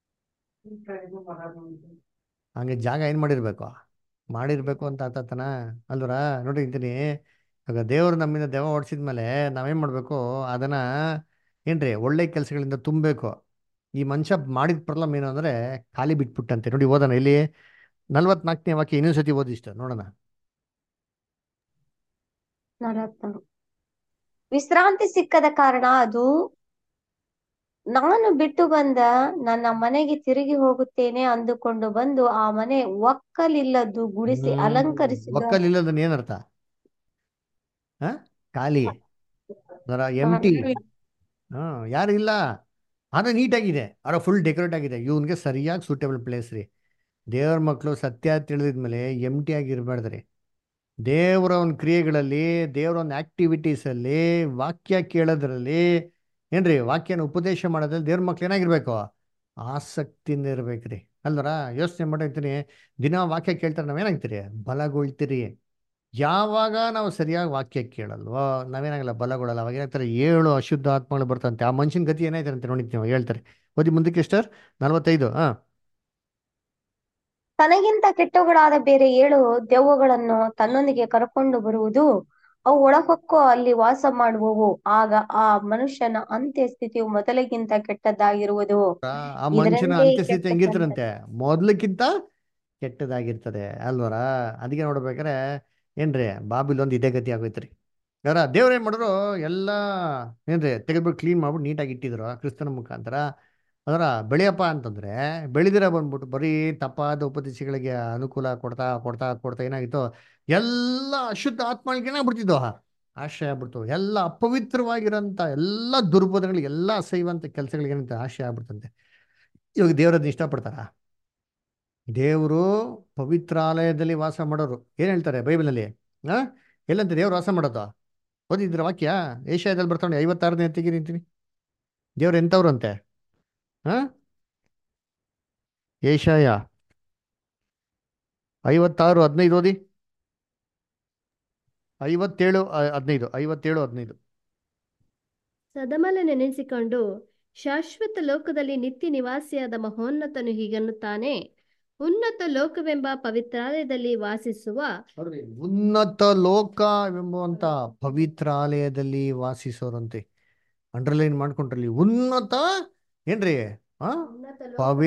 S1: ಹಂಗೆ ಜಾಗ ಏನು ಮಾಡಿರ್ಬೇಕು ಮಾಡಿರ್ಬೇಕು ಅಂತ ಆತತನ ಅಲ್ವರ ನೋಡಿ ಅಂತೀನಿ ಇವಾಗ ದೇವ್ರು ನಮ್ಮಿಂದ ದೆವ್ವ ಓಡಿಸಿದ್ಮೇಲೆ ನಾವೇನ್ ಮಾಡ್ಬೇಕು ಅದನ್ನ ಏನ್ರಿ ಒಳ್ಳೆ ಕೆಲಸಗಳಿಂದ ತುಂಬಬೇಕು ಈ ಮನುಷ್ಯ ಮಾಡಿದ ಪ್ರಾಬ್ಲಮ್ ಏನು ಅಂದ್ರೆ ಖಾಲಿ ಬಿಟ್ಬಿಟ್ಟಂತೆ ನೋಡಿ ಓದೋಣ ಇಲ್ಲಿ ನಲ್ವತ್ನಾಲ್ಕನೇ ವಾಕ್ಯ ಇನ್ನೊಂದ್ಸತಿ ಓದಿಷ್ಟ ನೋಡೋಣ
S2: ನಲವತ್ತ ವಿಶ್ರಾಂತಿ ಸಿಕ್ಕದ ಕಾರಣ ಅದು ನಾನು ಬಿಟ್ಟು ಬಂದ ನನ್ನ ಮನೆಗೆ ತಿರುಗಿ ಹೋಗುತ್ತೇನೆ ಅಂದುಕೊಂಡು ಬಂದು ಆ ಮನೆ ಒಕ್ಕಲಿಲ್ಲದ್ದು ಗುಡಿಸಿ
S1: ಹ್ಮ್
S2: ಅಲಂಕರಿಸಿದ
S1: ಒಕ್ಕಲಿಲ್ಲದನ್ನ ಏನರ್ಥ ಹ ಖಾಲಿ ಎಂಟಿ ಹಾ ಯಾರು ಇಲ್ಲ ಅದು ನೀಟಾಗಿದೆ ಅರ ಫುಲ್ ಡೆಕೋರೇಟ್ ಆಗಿದೆ ಇವನ್ಗೆ ಸರಿಯಾಗಿ ಸೂಟೇಬಲ್ ಪ್ಲೇಸ್ ರೀ ದೇವ್ರ ಮಕ್ಕಳು ಸತ್ಯ ತಿಳಿದಿದ್ಮೇಲೆ ಎಂಟಿ ಆಗಿ ಇರಬಾರ್ದ್ರಿ ದೇವರ ಒಂದು ಕ್ರಿಯೆಗಳಲ್ಲಿ ದೇವರ ಒಂದು ಆಕ್ಟಿವಿಟೀಸಲ್ಲಿ ವಾಕ್ಯ ಕೇಳೋದ್ರಲ್ಲಿ ಏನ್ರಿ ವಾಕ್ಯನ ಉಪದೇಶ ಮಾಡೋದ್ರಲ್ಲಿ ದೇವ್ರ ಮಕ್ಳು ಏನಾಗಿರ್ಬೇಕು ಆಸಕ್ತಿಯಿಂದ ಇರ್ಬೇಕ್ರಿ ಅಲ್ವರ ಯೋಚನೆ ಮಾಡಿರ್ತೀನಿ ದಿನ ವಾಕ್ಯ ಕೇಳ್ತಾರೆ ನಾವೇನಾಗ್ತೀರಿ ಬಲಗೊಳ್ತೀರಿ ಯಾವಾಗ ನಾವು ಸರಿಯಾಗಿ ವಾಕ್ಯ ಕೇಳಲ್ವೋ ನಾವೇನಾಗಲ್ಲ ಬಲಗೊಳ್ಳಲ್ಲ ಅವಾಗ ಏನಾಗ್ತಾರೆ ಏಳು ಅಶುದ್ಧ ಆತ್ಮಗಳು ಬರ್ತಂತೆ ಆ ಮನುಷ್ಯನ ಗತಿ ಏನಾಯ್ತಾರೆ ಅಂತ ನೋಡಿದ್ವಿ ನಾವು ಹೇಳ್ತಾರೆ ಓದಿ ಮುಂದಕ್ಕೆ ಎಷ್ಟರ್ ನಲ್ವತ್ತೈದು ಹಾ
S2: ತನಗಿಂತ ಕೆಟ್ಟವುಗಳಾದ ಬೇರೆ ಏಳು ದೆವ್ವಗಳನ್ನು ತನ್ನೊಂದಿಗೆ ಕರಕೊಂಡು ಬರುವುದು ಅವು ಒಳಹೊಕ್ಕು ಅಲ್ಲಿ ವಾಸ ಮಾಡುವವು ಆಗ ಆ ಮನುಷ್ಯನ ಅಂತ್ಯ ಸ್ಥಿತಿಯು ಮೊದಲಿಗಿಂತ ಕೆಟ್ಟದ್ದಾಗಿರುವುದು
S1: ಆ ಮನುಷ್ಯನ
S2: ಇದರಂತೆ
S1: ಅಂತ್ಯಸ್ಥಿತಿ
S2: ಕೆಟ್ಟ
S1: ಹೆಂಗಿರ್ತದಂತೆ ಮೊದ್ಲಕ್ಕಿಂತ ಕೆಟ್ಟದಾಗಿರ್ತದೆ ಅಲ್ವರ ಅದಕ್ಕೆ ನೋಡ್ಬೇಕಾರೆ ಏನ್ರಿ ಬಾಬಿಲ್ ಒಂದು ಇದೇ ಗತಿ ಆಗೋಯ್ತ್ರಿ ಯಾರ ದೇವ್ರ ಏನ್ ಮಾಡಿದ್ರು ಎಲ್ಲ ಏನ್ರಿ ತೆಗೆದ್ಬಿಟ್ಟು ಕ್ಲೀನ್ ಮಾಡ್ಬಿಟ್ಟು ನೀಟಾಗಿ ಇಟ್ಟಿದ್ರು ಕ್ರಿಸ್ತನ ಮುಖಾಂತರ ಅದರ ಬೆಳೆಯಪ್ಪ ಅಂತಂದ್ರೆ ಬೆಳೆದಿರ ಬಂದ್ಬಿಟ್ಟು ಬರೀ ತಪ್ಪಾದ ಉಪದೇಶಗಳಿಗೆ ಅನುಕೂಲ ಕೊಡ್ತಾ ಕೊಡ್ತಾ ಕೊಡ್ತಾ ಏನಾಗಿತ್ತು ಎಲ್ಲ ಅಶುದ್ಧ ಆತ್ಮಗಳಿಗೆ ಏನಾಗ್ಬಿಡ್ತಿದ್ವು ಆಶ್ರಯ ಆಗ್ಬಿಡ್ತು ಎಲ್ಲ ಅಪವಿತ್ರವಾಗಿರೋಂಥ ಎಲ್ಲ ದುರ್ಬೋಧಗಳಿಗೆ ಎಲ್ಲ ಅಸಹ್ಯವಂತ ಕೆಲಸಗಳಿಗೆ ಏನಂತ ಆಶ್ರಯ ಆಗ್ಬಿಡ್ತಂತೆ ಇವಾಗ ದೇವರನ್ನ ಇಷ್ಟಪಡ್ತಾರ ದೇವರು ಪವಿತ್ರಾಲಯದಲ್ಲಿ ವಾಸ ಮಾಡೋರು ಏನ್ ಹೇಳ್ತಾರೆ ಬೈಬಲಲ್ಲಿ ಆ ಎಲ್ಲಂತ ದೇವ್ರು ವಾಸ ಮಾಡೋದು ಓದಿದ್ರ ವಾಕ್ಯ ಏಷ್ಯಾದಲ್ಲಿ ಬರ್ತಾನೆ ಐವತ್ತಾರನೇ ತೆಗಿ ನಿಂತೀನಿ ದೇವ್ರು ಎಂಥವ್ರು ಅಂತೆ ಹಾ ಏಷಾಯ ಐವತ್ತಾರು ಹದಿನೈದು ಓದಿ ಐವತ್ತೇಳು ಅ- ಹದಿನೈದು ಐವತ್ತೇಳು ಹದಿನೈದು
S7: ಸದಮಲ ನೆನೆಸಿಕೊಂಡು ಶಾಶ್ವತ ಲೋಕದಲ್ಲಿ ನಿತ್ಯ ನಿವಾಸಿಯಾದ ಮಹೋನ್ನತನು ಹೀಗನ್ನುತ್ತಾನೆ ಉನ್ನತ ಲೋಕವೆಂಬ ಪವಿತ್ರಾಲಯದಲ್ಲಿ ವಾಸಿಸುವ
S1: ನೋಡ್ರಿ ಉನ್ನತ ಲೋಕವೆಂಬುವಂತ ಪವಿತ್ರಾಲಯದಲ್ಲಿ ವಾಸಿಸೋರಂತೆ ಅಂಡರ್ಲೈನ್ ಮಾಡ್ಕೊಂಡ್ರಲ್ಲಿ ಉನ್ನತ ಏನ್ರಿ ಆ
S7: ಉನ್ನತ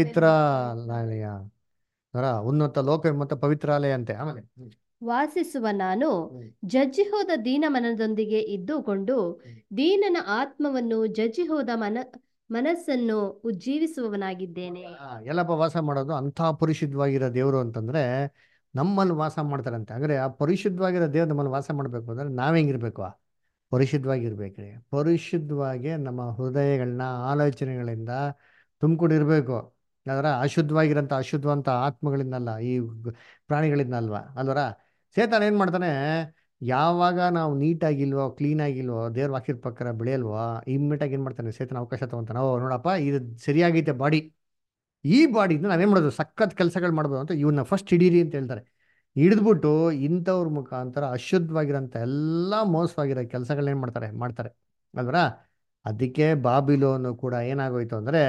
S1: ಪವಿತ್ರಾಲಯ ಅದರ ಉನ್ನತ ಲೋಕ ಎಂಬಂತ ಪವಿತ್ರಾಲಯ ಅಂತೆ ಆಮೇಲೆ ಹ್ಮ್.
S7: ವಾಸಿಸುವ ನಾನು
S1: ಹ್ಮ್.
S7: ಜಜ್ಜಿ ಹೋದ ದೀನ ಮನದೊಂದಿಗೆ ಇದ್ದುಕೊಂಡು ದೀನನ ಆತ್ಮವನ್ನು ಜಜ್ಜಿ ಹೋದ ಮನ ಮನಸ್ಸನ್ನು ಉಜ್ಜೀವಿಸುವವನಾಗಿದ್ದೇನೆ
S1: ಆ, ಎಲ್ಲಪ್ಪ ವಾಸ ಮಾಡೋದು ಅಂಥ ಪರಿಶುದ್ಧವಾಗಿರೋ ದೇವರು ಅಂತಂದ್ರೆ ನಮ್ಮಲ್ಲಿ ವಾಸ ಮಾಡ್ತಾರಂತೆ ಅಂದ್ರೆ ಆ ಪರಿಶುದ್ಧವಾಗಿರೋ ದೇವ್ರು ನಮ್ಮಲ್ಲಿ ವಾಸ ಮಾಡಬೇಕು ಅಂದ್ರೆ ನಾವ್ ಹೆಂಗಿರ್ಬೇಕು ಪರಿಶುದ್ಧವಾಗಿರ್ಬೇಕ್ರಿ ಪರಿಶುದ್ಧವಾಗಿ ನಮ್ಮ ಹೃದಯಗಳನ್ನ ಆಲೋಚನೆಗಳಿಂದ ತುಂಬಿಕೊಂಡಿರ್ಬೇಕು ಅದರ ಅಶುದ್ಧವಾಗಿರೋಂಥ ಅಶುದ್ಧವಂತ ಆತ್ಮಗಳಿಂದಲ್ಲ ಈ ಗ್- ಪ್ರಾಣಿಗಳಿಂದಲ್ವಾ ಅಲ್ವರ ಸೇತಾನ ಏನು ಮಾಡ್ತಾನೆ ಯಾವಾಗ ನಾವು ನೀಟಾಗಿಲ್ವೋ ಕ್ಲೀನಾಗಿಲ್ವೋ ದೇವ್ರ ವಾಕ್ಯದ ಪ್ರಕಾರ ಬೆಳೆಯಲ್ವೋ ಇಮ್ಮಿಡಿಯಾಗಿ ಏನು ಮಾಡ್ತಾನೆ ಸೇತನ ಅವಕಾಶ ತಗೊಂತಾನೆ ಓ ನೋಡಪ್ಪ ಇದು ಸರಿಯಾಗೈತೆ ಬಾಡಿ ಈ ಬಾಡಿನ ನಾವೇನು ಮಾಡೋದು ಸಖತ್ ಕೆಲಸಗಳು ಮಾಡ್ಬೋದು ಅಂತ ಇವನ್ನ ಫಸ್ಟ್ ಹಿಡೀರಿ ಅಂತ ಹೇಳ್ತಾರೆ ಹಿಡಿದ್ಬಿಟ್ಟು ಇಂಥವ್ರ ಮುಖಾಂತರ ಅಶುದ್ಧವಾಗಿರೋಂಥ ಎಲ್ಲ ಮೋಸವಾಗಿರೋ ಕೆಲಸಗಳನ್ನೇನು ಮಾಡ್ತಾರೆ ಮಾಡ್ತಾರೆ ಅಲ್ವರ ಅದಕ್ಕೆ ಬಾಬಿಲೋನು ಕೂಡ ಏನಾಗೋಯ್ತು ಅಂದರೆ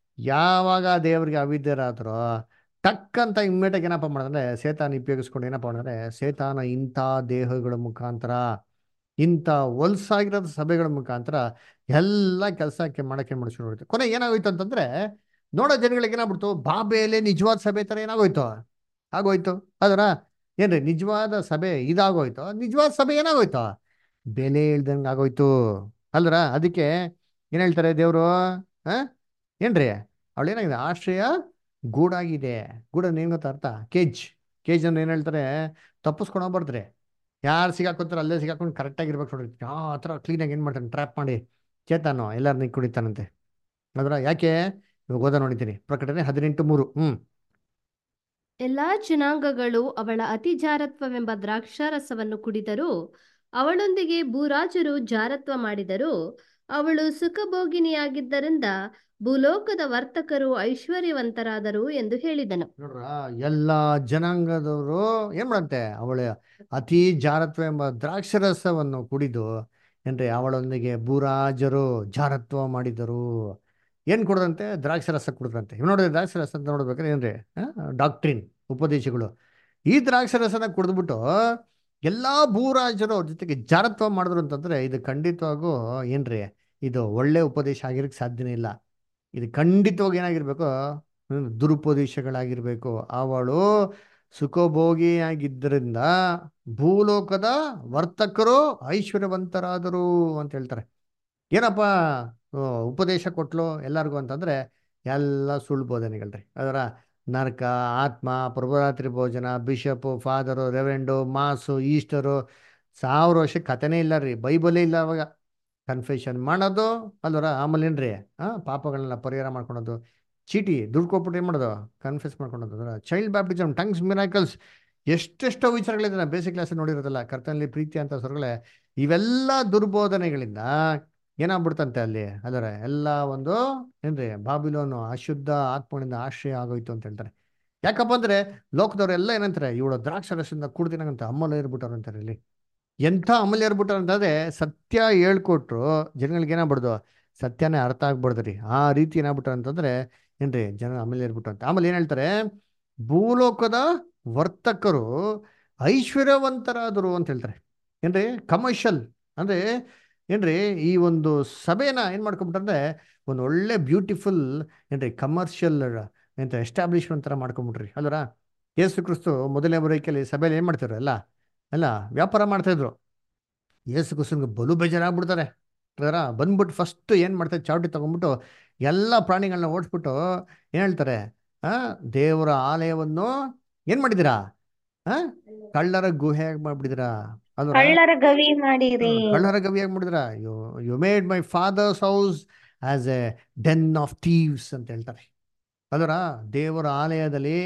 S1: ಯಾವಾಗ ದೇವರಿಗೆ ಅವಿದ್ಯರಾದ್ರೋ ಟಕ್ಕಂತ ಇಮ್ಮಿಡಿಯಾಗಿ ಏನಪ್ಪ ಮಾಡಿದ್ರೆ ಸೇತಾನ ಉಪಯೋಗಿಸ್ಕೊಂಡು ಏನಪ್ಪ ಮಾಡಿದ್ರೆ ಸೇತಾನ ಇಂಥ ದೇಹಗಳ ಮುಖಾಂತರ ಇಂಥ ಹೊಲ್ಸಾಗಿರೋದು ಸಭೆಗಳ ಮುಖಾಂತರ ಎಲ್ಲ ಕೆಲಸಕ್ಕೆ ಮಾಡಕ್ಕೆ ಮಾಡಿಸ್ಕೊಂಡು ಹೋಗುತ್ತೆ ಕೊನೆ ಏನಾಗೋಯ್ತು ಅಂತಂದ್ರೆ ನೋಡೋ ಜನಗಳಿಗೆ ಏನಾಗ್ಬಿಡ್ತು ಬಾಬೆಯಲ್ಲೇ ನಿಜವಾದ ಸಭೆ ಥರ ಏನಾಗೋಯ್ತು ಆಗೋಯ್ತು ಅದರ ಏನ್ರಿ ನಿಜವಾದ ಸಭೆ ಇದಾಗೋಯ್ತು ನಿಜವಾದ ಸಭೆ ಏನಾಗೋಯ್ತು ಬೆಲೆ ಇಳ್ದಂಗೆ ಆಗೋಯ್ತು ಅಲ್ರ ಅದಕ್ಕೆ ಏನು ಹೇಳ್ತಾರೆ ದೇವರು ಹಾ ಏನ್ರಿ ಅವಳು ಏನಾಗಿದೆ ಆಶ್ರಯ ಗೂಡಾಗಿದೆ ಗೂಡನ್ನು ಏನು ಗೊತ್ತಾ ಅರ್ಥ ಕೇಜ್ ಕೇಜ್ ಅಂದ್ರೆ ಏನು ಹೇಳ್ತಾರೆ ತಪ್ಪಿಸ್ಕೊಂಡು ಹೋಗ್ಬಾರ್ದ್ರಿ ಯಾರು ಸಿಗಾಕೊಂತಾರೆ ಅಲ್ಲೇ ಸಿಗಾಕೊಂಡು ಕರೆಕ್ಟಾಗಿ ಇರ್ಬೇಕು ನೋಡ್ರಿ ಆ ಥರ ಕ್ಲೀನಾಗಿ ಏನು ಮಾಡ್ತಾನೆ ಟ್ರ್ಯಾಪ್ ಮಾಡಿ ಚೇತಾನು ಎಲ್ಲರನ್ನ ಕುಡಿತಾನಂತೆ ಅದರ ಯಾಕೆ ಇವಾಗ ಓದ ನೋಡಿದ್ದೀನಿ ಪ್ರಕಟಣೆ ಹದಿನೆಂಟು ಮೂರು ಹ್ಮ್
S7: ಎಲ್ಲಾ ಜನಾಂಗಗಳು ಅವಳ ಅತಿ ಜಾರತ್ವವೆಂಬ ದ್ರಾಕ್ಷಾರಸವನ್ನು ಕುಡಿದರು ಅವಳೊಂದಿಗೆ ಭೂರಾಜರು ಜಾರತ್ವ ಮಾಡಿದರು ಅವಳು ಸುಖಭೋಗಿನಿಯಾಗಿದ್ದರಿಂದ ಭೂಲೋಕದ ವರ್ತಕರು ಐಶ್ವರ್ಯವಂತರಾದರು ಎಂದು ಹೇಳಿದನು
S1: ನೋಡ್ರ ಎಲ್ಲ ಜನಾಂಗದವರು ಏನ್ ಮಾಡಂತೆ ಅವಳ ಅತಿ ಜಾರತ್ವ ಎಂಬ ದ್ರಾಕ್ಷರಸವನ್ನು ಕುಡಿದು ಏನ್ರಿ ಅವಳೊಂದಿಗೆ ಭೂರಾಜರು ಜಾರತ್ವ ಮಾಡಿದರು ಏನ್ ಕೊಡದಂತೆ ದ್ರಾಕ್ಷರಸ ಕುಡಿದ್ರಂತೆ ಇವ್ ನೋಡಿದ್ರೆ ದ್ರಾಕ್ಷರಸ ಅಂತ ನೋಡ್ಬೇಕಾದ್ರೆ ಏನ್ರಿ ಡಾಕ್ಟ್ರಿನ್ ಉಪದೇಶಗಳು ಈ ದ್ರಾಕ್ಷರಸನ ಕುಡಿದ್ಬಿಟ್ಟು ಎಲ್ಲಾ ಭೂರಾಜರು ಅವ್ರ ಜೊತೆಗೆ ಜಾರತ್ವ ಮಾಡಿದ್ರು ಅಂತಂದ್ರೆ ಇದು ಖಂಡಿತವಾಗೂ ಏನ್ರಿ ಇದು ಒಳ್ಳೆ ಉಪದೇಶ ಆಗಿರಕ್ಕೆ ಸಾಧ್ಯನೇ ಇಲ್ಲ ಇದು ಖಂಡಿತವಾಗಿ ಏನಾಗಿರ್ಬೇಕು ಹ್ಮ್, ದುರುಪದೇಶಗಳಾಗಿರ್ಬೇಕು ಅವಳು ಸುಖಭೋಗಿಯಾಗಿದ್ದರಿಂದ ಭೂಲೋಕದ ವರ್ತಕರು ಐಶ್ವರ್ಯವಂತರಾದರು ಅಂತ ಹೇಳ್ತಾರೆ ಏನಪ್ಪ ಆ, ಉಪದೇಶ ಕೊಟ್ಲು ಎಲ್ಲರಿಗೂ ಅಂತಂದ್ರೆ ಎಲ್ಲ ಸುಳ್ಳು ಬೋಧನೆಗಳ್ರಿ ಅದರ ನರಕ ಆತ್ಮ ಪ್ರಭುರಾತ್ರಿ ಭೋಜನ bishop father reverend mass Easter ಸಾವಿರ ವರ್ಷ ಕಥೆನೇ ಇಲ್ಲ ರೀ ಬೈಬಲೇ ಇಲ್ಲ ಅವಾಗ ಕನ್ಫೆಷನ್ ಮಾಡೋದು ಅಲ್ವರ ಆಮೇಲೆ ಏನ್ರಿ ಆ ಪಾಪಗಳನ್ನ ಪರಿಹಾರ ಮಾಡ್ಕೊಳೋದು ಚೀಟಿ ದುಡ್ಡು ಕೊಟ್ಬಿಟ್ಟು ಏನು ಮಾಡೋದು ಕನ್ಫ್ಯೂಸ್ ಮಾಡ್ಕೊಳೋದು ಅದರ ಚೈಲ್ಡ್ ಬ್ಯಾಪ್ಟಿಸಮ್ ಟಂಗ್ಸ್ ಮಿರಾಕಲ್ಸ್ ಎಷ್ಟೆಷ್ಟೋ ವಿಚಾರಗಳಿದೆ ನಾವು ಬೇಸಿಕ್ ಕ್ಲಾಸ್ ನೋಡಿರೋದಲ್ಲ ಕರ್ತನಲ್ಲಿ ಪ್ರೀತಿ ಅಂತ ಸ್ವರ್ಗಳೇ ಇವೆಲ್ಲ ದುರ್ಬೋಧನೆಗಳಿಂದ ಏನಾಗ್ಬಿಡ್ತಂತೆ ಅಲ್ಲಿ ಅದರ ಎಲ್ಲ ಒಂದು ಏನ್ರಿ ಬಾಬಿಲೋನು ಅಶುದ್ಧ ಆತ್ಮಗಳಿಂದ ಆಶ್ರಯ ಆಗೋಯ್ತು ಅಂತ ಹೇಳ್ತಾರೆ ಯಾಕಪ್ಪ ಅಂದ್ರೆ ಲೋಕದವ್ರು ಎಲ್ಲ ಏನಂತಾರೆ ಇವಳು ದ್ರಾಕ್ಷರಸದಿಂದ ಕುಡ್ದಿನಂತ ಅಮ್ಮಲು ಇರ್ಬಿಟ್ಟವ್ರು ಅಂತಾರೆ ಇಲ್ಲಿ ಎಂಥ ಅಮೂಲ್ಯ ಇರ್ಬಿಟ್ಟಾರ ಅಂತಂದ್ರೆ ಸತ್ಯ ಹೇಳ್ಕೊಟ್ರು ಜನಗಳಿಗೆ ಏನಾಗ್ಬಿಡ್ದು ಸತ್ಯನೇ ಅರ್ಥ ಆಗ್ಬಿಡ್ದ್ರಿ ಆ ರೀತಿ ಏನಾಗ್ಬಿಟ್ಟಾರ ಅಂತಂದ್ರೆ ಏನ್ರಿ ಜನ ಅಮೂಲ್ಯ ಇರ್ಬಿಟ್ಟು ಅಂತ ಆಮೇಲೆ ಏನ್ ಹೇಳ್ತಾರೆ ಭೂಲೋಕದ ವರ್ತಕರು ಐಶ್ವರ್ಯವಂತರಾದರು ಅಂತ ಹೇಳ್ತಾರೆ ಏನ್ರಿ ಕಮರ್ಷಿಯಲ್ ಅಂದ್ರೆ ಏನ್ರಿ ಈ ಒಂದು ಸಭೆನ ಏನ್ ಮಾಡ್ಕೊಂಬಿಟ್ರಂದ್ರೆ ಒಂದು ಒಳ್ಳೆ ಬ್ಯೂಟಿಫುಲ್ ಏನ್ರಿ ಕಮರ್ಷಿಯಲ್ ಎಂತ ಎಸ್ಟಾಬ್ಲಿಷ್ಮೆಂಟ್ ಥರ ಮಾಡ್ಕೊಂಬಿಟ್ರಿ ಅಲ್ವರ ಯೇಸು ಕ್ರಿಸ್ತು ಮೊದಲನೇ ಬರೋಕೆಯಲ್ಲಿ ಸಭೆಯಲ್ಲಿ ಏನು ಮಾಡ್ತಿದ್ರು ಎಲ್ಲ ಎಲ್ಲ ವ್ಯಾಪಾರ ಮಾಡ್ತಾ ಇದ್ರು ಯೇಸು ಕ್ರಿಸ್ತನ್ಗೆ ಬಲು ಬೇಜಾರಾಗ್ಬಿಡ್ತಾರೆ ಅದರ ಬಂದ್ಬಿಟ್ಟು ಫಸ್ಟ್ ಏನು ಮಾಡ್ತಾರೆ ಚಾವಟಿ ತಗೊಂಡ್ಬಿಟ್ಟು ಎಲ್ಲ ಪ್ರಾಣಿಗಳನ್ನ ಓಡಿಸ್ಬಿಟ್ಟು ಏನು ಹೇಳ್ತಾರೆ ಆ ದೇವರ ಆಲಯವನ್ನು ಏನು ಮಾಡಿದ್ದೀರಾ ಆ ಕಳ್ಳರ ಗುಹೆಯಾಗಿ ಮಾಡ್ಬಿಟ್ಟಿದ್ದೀರಾ ಅಲ್ವರ
S2: ಕಳ್ಳರ ಗವಿ ಮಾಡಿರಿ
S1: ಕಳ್ಳರ ಗವಿಯಾಗಿ ಮಾಡಿದ್ರ you you made my father's house as a den of thieves ಅಂತ ಹೇಳ್ತಾರೆ ಅದರ ದೇವರ ಆಲಯದಲ್ಲಿ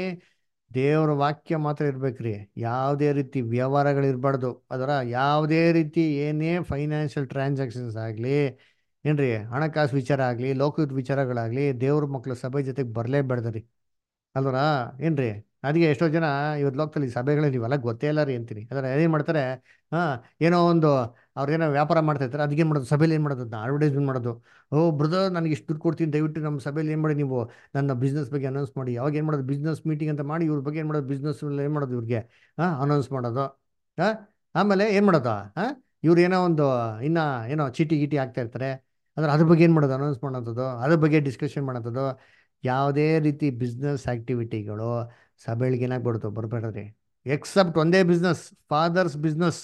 S1: ದೇವರ ವಾಕ್ಯ ಮಾತ್ರ ಇರ್ಬೇಕ್ರಿ ಯಾವುದೇ ರೀತಿ ವ್ಯವಹಾರಗಳಿರ್ಬಾರ್ದು ಅದರ ಯಾವುದೇ ರೀತಿ ಏನೇ ಫೈನಾನ್ಷಿಯಲ್ ಟ್ರಾನ್ಸಾಕ್ಷನ್ಸ್ ಆಗಲಿ ಏನ್ರಿ ಹಣಕಾಸು ವಿಚಾರ ಆಗಲಿ ಲೌಕಿಕ ವಿಚಾರಗಳಾಗಲಿ ದೇವ್ರ ಮಕ್ಕಳು ಸಭೆ ಜೊತೆಗೆ ಬರಲೇಬೇಡ್ದ್ರಿ ಅಲ್ವರ ಏನ್ರಿ ಅದಕ್ಕೆ ಎಷ್ಟೋ ಜನ ಇವತ್ತು ಲೋಕದಲ್ಲಿ ಸಭೆಗಳಲ್ಲಿ ನೀವೆಲ್ಲ ಗೊತ್ತೇ ಇಲ್ಲ ರೀ ಅಂತೀನಿ ಅದರ ಏನು ಮಾಡ್ತಾರೆ ಹಾಂ ಏನೋ ಒಂದು ಅವ್ರೇನೋ ವ್ಯಾಪಾರ ಮಾಡ್ತಾ ಇರ್ತಾರೆ ಅದಕ್ಕೆ ಏನು ಮಾಡೋದು ಸಭೆಯಲ್ಲಿ ಏನು ಮಾಡೋದು ಅಡ್ವರ್ಟೈಸ್ಮೆಂಟ್ ಮಾಡೋದು ಓ ಬ್ರದರ್ ನನಗೆ ಇಷ್ಟು ದುಡ್ಡು ಕೊಡ್ತೀನಿ ದಯವಿಟ್ಟು ನಮ್ಮ ಸಭೆಯಲ್ಲಿ ಏನು ಮಾಡಿ ನೀವು ನನ್ನ ಬಿಸ್ನೆಸ್ ಬಗ್ಗೆ ಅನೌನ್ಸ್ ಮಾಡಿ ಅವಾಗ ಏನು ಮಾಡೋದು ಬಿಸ್ನೆಸ್ ಮೀಟಿಂಗ್ ಅಂತ ಮಾಡಿ ಇವ್ರ ಬಗ್ಗೆ ಏನು ಮಾಡೋದು ಬಿಸ್ನೆಸ್ ಏನು ಮಾಡೋದು ಇವ್ರಿಗೆ ಹಾಂ ಅನೌನ್ಸ್ ಮಾಡೋದು ಹಾಂ ಆಮೇಲೆ ಏನು ಮಾಡೋದು ಹಾಂ ಇವ್ರು ಏನೋ ಒಂದು ಇನ್ನು ಏನೋ ಚೀಟಿ ಗೀಟಿ ಹಾಕ್ತಾ ಇರ್ತಾರೆ ಅಂದ್ರೆ ಅದ್ರ ಬಗ್ಗೆ ಏನು ಮಾಡೋದು ಅನೌನ್ಸ್ ಮಾಡೋಂಥದ್ದು ಅದ್ರ ಬಗ್ಗೆ ಡಿಸ್ಕಷನ್ ಮಾಡೋಂಥದ್ದು ಯಾವುದೇ ರೀತಿ ಬಿಸ್ನೆಸ್ ಆ್ಯಕ್ಟಿವಿಟಿಗಳು ಸಭೆಗಳಿಗೆ ಏನಾಗ್ಬಿಡ್ತು ಬರಬೇಡ್ರಿ ಎಕ್ಸೆಪ್ಟ್ ಒಂದೇ ಬಿಸ್ನೆಸ್ ಫಾದರ್ಸ್ ಬಿಸ್ನೆಸ್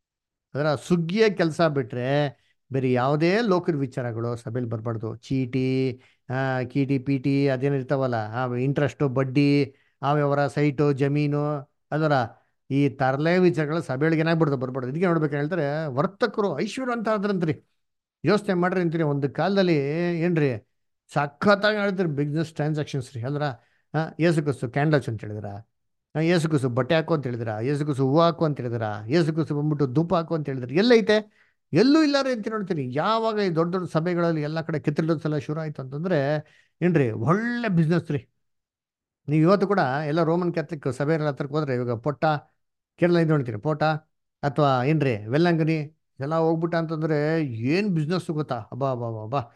S1: ಅದರ ಸುಗ್ಗಿಯ ಕೆಲಸ ಬಿಟ್ಟರೆ ಬೇರೆ ಯಾವುದೇ ಲೋಕದ ವಿಚಾರಗಳು ಸಭೆಯಲ್ಲಿ ಬರಬಾರ್ದು ಚೀಟಿ ಆ, ಕೀಟಿ ಪೀಟಿ ಅದೇನು ಇರ್ತಾವಲ್ಲ ಆ ಇಂಟ್ರೆಸ್ಟು ಬಡ್ಡಿ ಆ ವ್ಯವಹಾರ ಸೈಟು ಜಮೀನು ಅದರ ಈ ತರಲೆ ವಿಚಾರಗಳು ಸಭೆಯೊಳಗೆ ಏನಾಗ್ಬಿಡ್ದು ಬರ್ಬಾರ್ದು ಇದಕ್ಕೆ ನೋಡ್ಬೇಕು ಹೇಳ್ತಾರೆ ವರ್ತಕರು ಐಶ್ವರ್ಯ ಅಂತ ಆದ್ರಂತ್ರಿ ಯೋಚನೆ ಮಾಡ್ರಿ ಅಂತೀರಿ ಒಂದು ಕಾಲದಲ್ಲಿ ಏನ್ರಿ ಸಖತ್ತಾಗಿ ಹೇಳ್ತೀರಿ ಬಿಸ್ನೆಸ್ ಟ್ರಾನ್ಸಾಕ್ಷನ್ಸ್ ರೀ ಅಲ್ರ ಏಸು ಕುಸು ಕ್ಯಾಂಡಲ್ಸ್ ಅಂತ ಹೇಳಿದ್ರ ಏಸು ಕುಸು ಬಟ್ಟೆ ಹಾಕು ಅಂತ ಹೇಳಿದ್ರ ಏಸು ಕುಸು ಹೂವು ಹಾಕು ಅಂತ ಹೇಳಿದ್ರ ಏಸು ಕುಸು ಬಂದ್ಬಿಟ್ಟು ಧೂಪ ಹಾಕು ಅಂತ ಹೇಳಿದ್ರ ಎಲ್ಲೈತೆ ಎಲ್ಲೂ ಇಲ್ಲ ರೀ ಅಂತ ನೋಡ್ತೀನಿ ಯಾವಾಗ ಈ ದೊಡ್ಡ ದೊಡ್ಡ ಸಭೆಗಳಲ್ಲಿ ಎಲ್ಲ ಕಡೆ ಕೆತ್ತರಿಡೋದು ಸಲ ಶುರು ಆಯ್ತು ಅಂತಂದ್ರೆ ಏನ್ರಿ ಒಳ್ಳೆ ಬಿಸ್ನೆಸ್ ರೀ ನೀವು ಇವತ್ತು ಕೂಡ ಎಲ್ಲ ರೋಮನ್ ಕ್ಯಾಥಲಿಕ್ ಸಭೆಗಳ ಹತ್ರಕ್ಕೆ ಹೋದ್ರೆ ಇವಾಗ ಪೊಟ್ಟ ಕೇರಳ ಇದು ನೋಡ್ತೀರಿ ಪೋಟ ಅಥವಾ ಏನ್ರಿ ವೆಲ್ಲಂಗನಿ ಎಲ್ಲ ಹೋಗ್ಬಿಟ್ಟ ಅಂತಂದ್ರೆ ಏನು ಬಿಸ್ನೆಸ್ ಗೊತ್ತಾ ಅಬ್ಬಾ ಅಬ್ಬಾ ಅಬ್ಬಾ ಅಬ್ಬಾ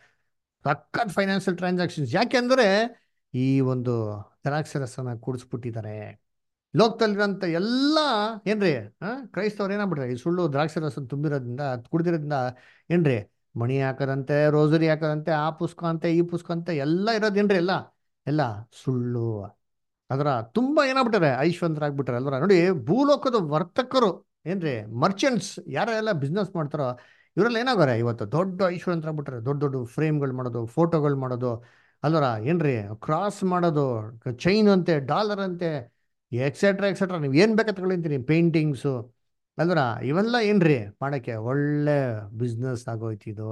S1: ಸಖತ್ ಫೈನಾನ್ಷಿಯಲ್ ಟ್ರಾನ್ಸಾಕ್ಷನ್ಸ್ ಯಾಕೆಂದ್ರೆ ಈ ಒಂದು ದ್ರಾಕ್ಷರಸನ ಕೂಡಿಸ್ಬಿಟ್ಟಿದ್ದಾರೆ ಲೋಕದಲ್ಲಿರೋಂಥ ಎಲ್ಲ ಏನ್ರಿ ಆ ಕ್ರೈಸ್ತವ್ರು ಏನಾಗ್ಬಿಟ್ರೆ ಈ ಸುಳ್ಳು ದ್ರಾಕ್ಷರಸ ತುಂಬಿರೋದ್ರಿಂದ ಅದ್ ಕುಡ್ದಿರೋದ್ರಿಂದ ಏನ್ರಿ ಮಣಿ ಹಾಕದಂತೆ ರೋಸರಿ ಹಾಕದಂತೆ ಆ ಪುಸ್ತಕ ಅಂತೆ ಈ ಪುಸ್ತಕ ಅಂತೆ ಎಲ್ಲ ಇರೋದೇನ್ರಿ ಎಲ್ಲ ಎಲ್ಲ ಸುಳ್ಳು ಅದರ ತುಂಬಾ ಏನಾಗ್ಬಿಟ್ಟಾರೆ ಐಶ್ವಂತರಾಗ್ಬಿಟ್ಟಾರೆ ಅಲ್ವರ ನೋಡಿ ಭೂಲೋಕದ ವರ್ತಕರು ಏನ್ರಿ ಮರ್ಚೆಂಟ್ಸ್ ಯಾರೆಲ್ಲ ಬಿಸ್ನೆಸ್ ಮಾಡ್ತಾರೋ ಇವರೆಲ್ಲ ಏನಾಗೋರೆ ಇವತ್ತು ದೊಡ್ಡ ಐಶ್ವರ್ಯಂತರಾಗ್ಬಿಟ್ರೆ ದೊಡ್ಡ ದೊಡ್ಡ ಫ್ರೇಮ್ಗಳು ಮಾಡೋದು ಫೋಟೋಗಳು ಮಾಡೋದು ಅಲ್ವರ ಏನ್ರಿ ಕ್ರಾಸ್ ಮಾಡೋದು ಚೈನ್ ಅಂತೆ ಡಾಲರ್ ಅಂತೆ ಎಕ್ಸೆಟ್ರಾ ಎಕ್ಸೆಟ್ರಾ ನೀವು ಏನು ಬೇಕಾ ತಗೊಳ್ತೀನಿ ಪೇಂಟಿಂಗ್ಸು ಅಲ್ವರ ಇವೆಲ್ಲ ಏನ್ರಿ ಮಾಡಕ್ಕೆ ಒಳ್ಳೆ ಬಿಸ್ನೆಸ್ ಆಗೋಯ್ತು ಇದು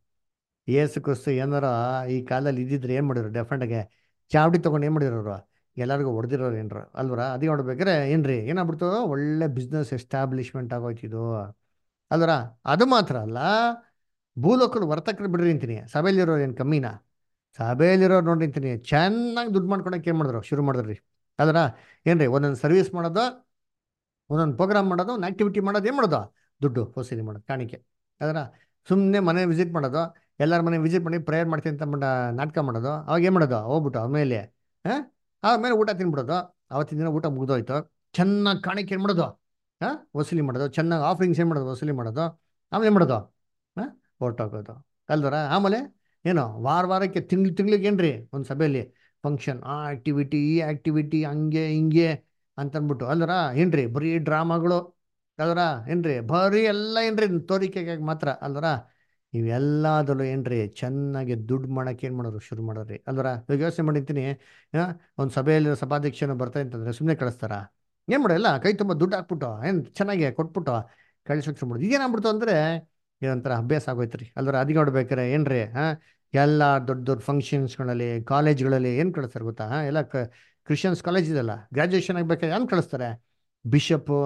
S1: ಏಸು ಕ್ರಿಸ್ತು ಏನಾರ ಈ ಕಾಲದಲ್ಲಿ ಇದ್ದಿದ್ರೆ ಏನು ಮಾಡಿದ್ರು ಡೆಫ್ರೆಂಟಾಗೆ ಚಾವಟಿ ತೊಗೊಂಡು ಏನು ಮಾಡಿರೋರು ಎಲ್ಲರಿಗೂ ಹೊಡೆದಿರೋರು ಏನ್ರು ಅಲ್ವರ ಅದೇ ನೋಡ್ಬೇಕಾದ್ರೆ ಏನ್ರಿ ಏನಾಗ್ಬಿಡ್ತು ಒಳ್ಳೆ ಬಿಸ್ನೆಸ್ ಎಸ್ಟಾಬ್ಲಿಷ್ಮೆಂಟ್ ಆಗೋಯ್ತು ಇದು ಅಲ್ವರ ಅದು ಮಾತ್ರ ಅಲ್ಲ ಭೂಲೋಕದ ವರ್ತಕರು ಬಿಡ್ರಿ ಅಂತೀನಿ ಸಭೆಯಲ್ಲಿರೋರು ಏನು ಕಮ್ಮಿನಾ ಸಭೆಯಲ್ಲಿರೋರು ನೋಡಿ ಅಂತೀನಿ ಚೆನ್ನಾಗಿ ದುಡ್ಡು ಮಾಡ್ಕೊಳಕ್ಕೆ ಏನು ಮಾಡಿದ್ರು ಶುರು ಮಾಡಿದ್ರಿ ಅದರ ಏನ್ರಿ ಒಂದೊಂದು ಸರ್ವಿಸ್ ಮಾಡೋದು ಒಂದೊಂದು ಪ್ರೋಗ್ರಾಮ್ ಮಾಡೋದು ಒಂದು ಆಕ್ಟಿವಿಟಿ ಮಾಡೋದು ಏನು ಮಾಡೋದು ದುಡ್ಡು ವಸೂಲಿ ಮಾಡೋದು ಕಾಣಿಕೆ ಅದರ ಸುಮ್ಮನೆ ಮನೆ ವಿಸಿಟ್ ಮಾಡೋದು ಎಲ್ಲರ ಮನೆ ವಿಸಿಟ್ ಮಾಡಿ ಪ್ರೇಯರ್ ಮಾಡ್ತೀನಿ ಅಂತ ಮಾಡ ನಾಟಕ ಮಾಡೋದು ಅವಾಗ ಏನು ಮಾಡೋದು ಹೋಗ್ಬಿಟ್ಟು ಆಮೇಲೆ ಹಾಂ ಆಮೇಲೆ ಊಟ ತಿನ್ಬಿಡೋದು ಅವತ್ತಿನ ದಿನ ಊಟ ಮುಗ್ದೋಯ್ತು ಚೆನ್ನಾಗಿ ಕಾಣಿಕೆ ಏನು ಮಾಡೋದು ಹಾಂ ವಸೂಲಿ ಮಾಡೋದು ಚೆನ್ನಾಗಿ ಆಫರಿಂಗ್ಸ್ ಏನು ಮಾಡೋದು ವಸೂಲಿ ಮಾಡೋದು ಆಮೇಲೆ ಏನು ಮಾಡೋದು ಹಾಂ ಹೊರ್ಟೋಗೋದು ಅಲ್ದರ ಆಮೇಲೆ ಏನು ವಾರ ವಾರಕ್ಕೆ ತಿಂಗ್ಳು ತಿಂಗ್ಳಿಗೆ ಏನ್ರಿ ಒಂದು ಸಭೆಯಲ್ಲಿ ಫಂಕ್ಷನ್ ಆ ಆಕ್ಟಿವಿಟಿ ಈ ಆಕ್ಟಿವಿಟಿ ಹಂಗೆ ಹಿಂಗೆ ಅಂತನ್ಬಿಟ್ಟು ಅಲ್ದರ ಏನ್ರಿ ಬರೀ ಡ್ರಾಮಾಗಳು ಅಲ್ದರ ಏನ್ರಿ ಬರೀ ಎಲ್ಲ ಏನ್ರಿ ತೋರಿಕೆಗೆ ಮಾತ್ರ ಅಲ್ದರ ಇವೆಲ್ಲದಲ್ಲೂ ಏನ್ರಿ ಚೆನ್ನಾಗಿ ದುಡ್ಡು ಮಾಡಕ್ಕೆ ಏನು ಮಾಡೋರು ಶುರು ಮಾಡೋರಿ ಅಲ್ದರ ಇವಾಗ ಯೋಚನೆ ಮಾಡಿರ್ತೀನಿ ಒಂದು ಸಭೆಯಲ್ಲಿ ಸಭಾಧ್ಯಕ್ಷನ ಬರ್ತಾ ಅಂತಂದ್ರೆ ಸುಮ್ಮನೆ ಕಳಿಸ್ತಾರ ಏನು ಮಾಡೋ ಎಲ್ಲ ಕೈ ತುಂಬ ದುಡ್ಡು ಹಾಕ್ಬಿಟ್ಟು ಏನು ಚೆನ್ನಾಗಿ ಕೊಟ್ಬಿಟ್ಟು ಕಳಿಸೋಕೆ ಶುರು ಮಾಡೋದು ಇದೇನಾಗ್ಬಿಡ್ತು ಅಂದರೆ ಇದೊಂಥರ ಅಭ್ಯಾಸ ಆಗೋಯ್ತು ರೀ ಅಲ್ದರ ಅದಕ್ಕೆ ನೋಡ್ಬೇಕಾರೆ ಏನ್ರಿ ಹಾಂ ಎಲ್ಲ ದೊಡ್ಡ ದೊಡ್ಡ ಫಂಕ್ಷನ್ಸ್ಗಳಲ್ಲಿ ಕಾಲೇಜ್ಗಳಲ್ಲಿ ಏನು ಕಳಿಸ್ತಾರೆ ಗೊತ್ತಾ ಹಾಂ ಎಲ್ಲ ಕ ಕ್ರಿಶ್ಚಿಯನ್ಸ್ ಕಾಲೇಜ್ ಇದೆಲ್ಲ ಗ್ರ್ಯಾಜುಯೇಷನ್ ಆಗ್ಬೇಕಾದ್ರೆ ಏನು ಕಳಿಸ್ತಾರೆ ಬಿಷಪ್ಪು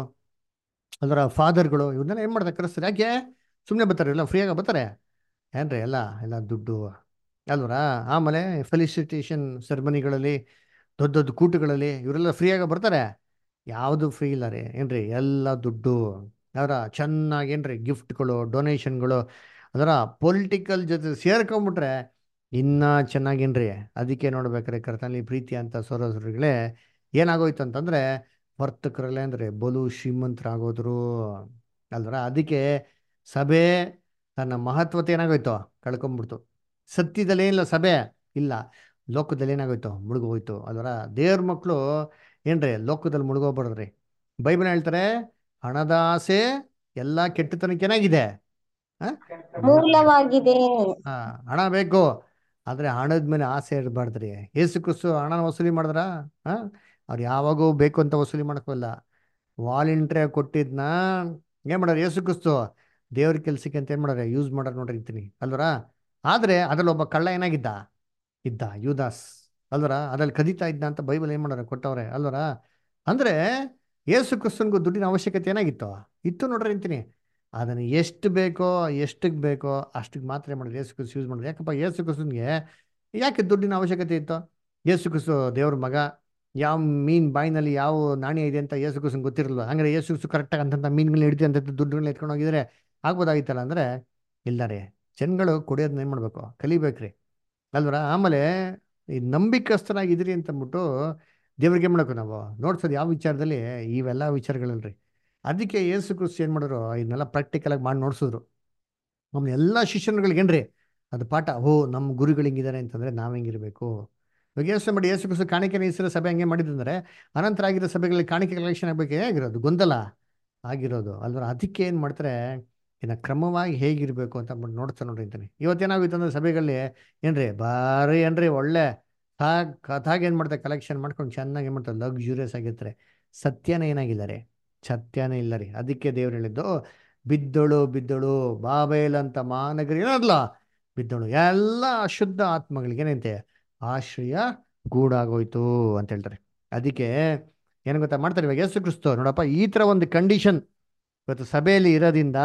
S1: ಅದರ ಫಾದರ್ಗಳು ಇವನ್ನೆಲ್ಲ ಏನು ಮಾಡ್ತಾರೆ ಕಳಿಸ್ತಾರೆ ಯಾಕೆ ಸುಮ್ಮನೆ ಬರ್ತಾರೆ ಎಲ್ಲ ಫ್ರೀಯಾಗಿ ಬರ್ತಾರೆ ಏನ್ರಿ ಎಲ್ಲ ಎಲ್ಲ ದುಡ್ಡು ಅಲ್ವರ ಆಮೇಲೆ ಫೆಲಿಸಿಟೇಷನ್ ಸೆರೆಮನಿಗಳಲ್ಲಿ ದೊಡ್ಡ ದೊಡ್ಡ ಕೂಟಗಳಲ್ಲಿ ಇವರೆಲ್ಲ ಫ್ರೀಯಾಗಿ ಬರ್ತಾರೆ ಯಾವುದು ಫ್ರೀ ಇಲ್ಲ ರೀ ಏನ್ರಿ ಎಲ್ಲ ದುಡ್ಡು ಅವರ ಚೆನ್ನಾಗಿ ಏನ್ರಿ ಗಿಫ್ಟ್ಗಳು ಡೊನೇಷನ್ಗಳು ಅದರ ಪೊಲಿಟಿಕಲ್ ಜೊತೆ ಸೇರ್ಕೊಂಬಿಟ್ರೆ ಇನ್ನೂ ಚೆನ್ನಾಗೇನ್ರಿ ಅದಕ್ಕೆ ನೋಡ್ಬೇಕಾರೆ ಕರ್ತನಲ್ಲಿ ಪ್ರೀತಿ ಅಂತ ಸೋದರಗಳೇ ಏನಾಗೋಯ್ತು ಅಂತಂದರೆ ವರ್ತಕರಲ್ಲೇ ಅಂದರೆ ಬಲು ಶ್ರೀಮಂತರಾಗೋದ್ರು ಅಲ್ವರ ಅದಕ್ಕೆ ಸಭೆ ತನ್ನ ಮಹತ್ವತೆ ಏನಾಗೋಯ್ತು ಕಳ್ಕೊಂಬಿಡ್ತು ಸತ್ಯದಲ್ಲಿ ಏನಿಲ್ಲ ಸಭೆ ಇಲ್ಲ ಲೋಕದಲ್ಲಿ ಏನಾಗೋಯ್ತು ಮುಳುಗೋಯ್ತು ಅಲ್ವರ ದೇವ್ರ ಮಕ್ಕಳು ಏನ್ರಿ ಲೋಕದಲ್ಲಿ ಮುಳುಗೋಗ್ಬಾರ್ದ್ರಿ ಬೈಬಲ್ ಹೇಳ್ತಾರೆ ಹಣದ ಆಸೆ ಎಲ್ಲ ಕೆಟ್ಟತನಕ್ಕೆ ಏನಾಗಿದೆ ಆ?
S2: ಮೂಲವಾಗಿದೆ
S1: ಆ, ಹಣ ಬೇಕು ಆದ್ರೆ ಹಣದ ಮೇಲೆ ಆಸೆ ಇರಬಾರ್ದ್ರಿ ಏಸು ಕ್ರಿಸ್ತು ಹಣ ವಸೂಲಿ ಮಾಡಿದ್ರ ಆ ಅವ್ರು ಯಾವಾಗೂ ಬೇಕು ಅಂತ ವಸೂಲಿ ಮಾಡ್ಕೋಲ್ಲ ವಾಲಂಟ್ರಿ ಕೊಟ್ಟಿದ್ನ ಏನ್ ಮಾಡೋರು ಏಸು ಕ್ರಿಸ್ತು ದೇವ್ರ ಕೆಲ್ಸಕ್ಕೆ ಅಂತ ಏನ್ ಮಾಡೋರು ಯೂಸ್ ಮಾಡೋರು ನೋಡಿರ್ತೀನಿ ಅಲ್ವರ ಆದ್ರೆ ಅದ್ರಲ್ಲಿ ಒಬ್ಬ ಕಳ್ಳ ಏನಾಗಿದ್ದ ಇದ್ದ ಯುದಾಸ್ ಅಲ್ವರ ಅದ್ರಲ್ಲಿ ಕದೀತಾ ಇದ್ದ ಅಂತ ಬೈಬಲ್ ಏನ್ ಮಾಡೋರು ಕೊಟ್ಟವ್ರೆ ಅಲ್ವರ ಅಂದ್ರೆ ಏಸು ಕ್ರಿಸ್ತನ್ಗೂ ದುಡ್ಡಿನ ಅವಶ್ಯಕತೆ ಏನಾಗಿತ್ತು ಇತ್ತು ನೋಡ್ರಿ ಅಂತೀನಿ ಅದನ್ನು ಎಷ್ಟು ಬೇಕೋ ಎಷ್ಟಕ್ಕೆ ಬೇಕೋ ಅಷ್ಟಕ್ಕೆ ಮಾತ್ರ ಮಾಡಿದ್ರು ಯೇಸು ಕ್ರಿಸ್ತು ಯೂಸ್ ಮಾಡಿದ್ರು ಯಾಕಪ್ಪ ಯೇಸು ಕ್ರಿಸ್ತನ್ಗೆ ಯಾಕೆ ದುಡ್ಡಿನ ಅವಶ್ಯಕತೆ ಇತ್ತು ಯೇಸು ಕ್ರಿಸ್ತು ದೇವ್ರ ಮಗ ಯಾವ ಮೀನ್ ಬಾಯಿನಲ್ಲಿ ಯಾವ ನಾಣ್ಯ ಇದೆ ಅಂತ ಯೇಸು ಕ್ರಿಸ್ತನ್ ಗೊತ್ತಿರಲ್ವ ಹಂಗಾರೆ ಯೇಸು ಕ್ರಿಸ್ತು ಕರೆಕ್ಟಾಗಿ ಅಂತಂತ ಮೀನ್ಗಳನ್ನ ಹಿಡಿದು ಅಂತ ದುಡ್ಡುಗಳನ್ನ ಎತ್ಕೊಂಡು ಹೋಗಿದ್ರೆ ಆಗ್ಬೋದಾಗಿತ್ತಲ್ಲ ಅಂದರೆ ಇಲ್ಲ ರೀ ಜನಗಳು ಕುಡಿಯೋದನ್ನ ಏನು ಮಾಡ್ಬೇಕು ಕಲಿಬೇಕ್ರಿ ಅಲ್ವರ ಆಮೇಲೆ ಈ ನಂಬಿಕಸ್ಥರಾಗಿದ್ರಿ ಅಂತಂದ್ಬಿಟ್ಟು ದೇವ್ರಿಗೆ ಏನು ಮಾಡಬೇಕು ನಾವು ನೋಡ್ಸೋದು ಯಾವ ವಿಚಾರದಲ್ಲಿ ಇವೆಲ್ಲ ವಿಚಾರಗಳಲ್ರಿ ಅದಕ್ಕೆ ಯೇಸು ಕ್ರಿಸ್ತು ಏನು ಮಾಡಿದ್ರು ಇದನ್ನೆಲ್ಲ ಪ್ರಾಕ್ಟಿಕಲಾಗಿ ಮಾಡಿ ನೋಡ್ಸಿದ್ರು ಆಮೇಲೆ ಎಲ್ಲ ಶಿಷ್ಯನುಗಳಿಗೇನ್ರಿ ಅದು ಪಾಠ ಓ ನಮ್ಮ ಗುರುಗಳು ಹಿಂಗಿದ್ದಾರೆ ಅಂತಂದ್ರೆ ನಾವು ಹೆಂಗಿರ್ಬೇಕು ಇವಾಗ ಯೋಚನೆ ಮಾಡಿ ಯೇಸು ಕ್ರಿಸ್ತು ಕಾಣಿಕೆ ನಿಲ್ಲಿಸಿರೋ ಸಭೆ ಹಂಗೆ ಮಾಡಿದಂದ್ರೆ ಅನಂತರ ಆಗಿರೋ ಸಭೆಗಳಲ್ಲಿ ಕಾಣಿಕೆ ಕಲೆಕ್ಷನ್ ಆಗಬೇಕೇ ಆಗಿರೋದು ಗೊಂದಲ ಆಗಿರೋದು ಅಲ್ವ ಅದಕ್ಕೆ ಏನು ಮಾಡ್ತಾರೆ ಇನ್ನು ಕ್ರಮವಾಗಿ ಹೇಗಿರಬೇಕು ಅಂತ ಅಂದ್ಬಿಟ್ಟು ನೋಡ್ತಾ ನೋಡ್ರಿ ಅಂತಾನೆ ಇವತ್ತೇನಾಗುತ್ತೆ ಅಂದ್ರೆ ಸಭೆಗಳಲ್ಲಿ ಏನ್ರಿ ಭಾರಿ ಏನ್ರಿ ಒಳ್ಳೆ ತಾಗ್ ಕಥಾಗ ಏನು ಮಾಡ್ತಾರೆ ಕಲೆಕ್ಷನ್ ಮಾಡ್ಕೊಂಡು ಚೆನ್ನಾಗಿ ಏನು ಮಾಡ್ತಾರೆ ಲಕ್ಸುರಿಯಸ್ ಆಗಿರ್ತಾರೆ ಸತ್ಯನೇ ಏನಾಗಿದ್ದಾರೆ ಸತ್ಯನೇ ಇಲ್ಲ ರೀ ಅದಕ್ಕೆ ದೇವ್ರು ಹೇಳಿದ್ದು ಬಿದ್ದಳು ಬಿದ್ದಳು ಬಾಬೇಲ್ ಅಂತ ಮಹಾನಗರಿ ಏನಲ್ಲ ಬಿದ್ದಳು ಎಲ್ಲ ಅಶುದ್ಧ ಆತ್ಮಗಳಿಗೆ ಏನಂತೆ ಆಶ್ರಯ ಗೂಡಾಗೋಯ್ತು ಅಂತ ಹೇಳ್ತಾರೆ ಅದಕ್ಕೆ ಏನು ಗೊತ್ತಾ ಮಾಡ್ತಾರೆ ಇವಾಗ ಯೇಸು ಕ್ರಿಸ್ತು ನೋಡಪ್ಪ ಈ ಥರ ಒಂದು ಕಂಡೀಷನ್ ಇವತ್ತು ಸಭೆಯಲ್ಲಿ ಇರೋದ್ರಿಂದ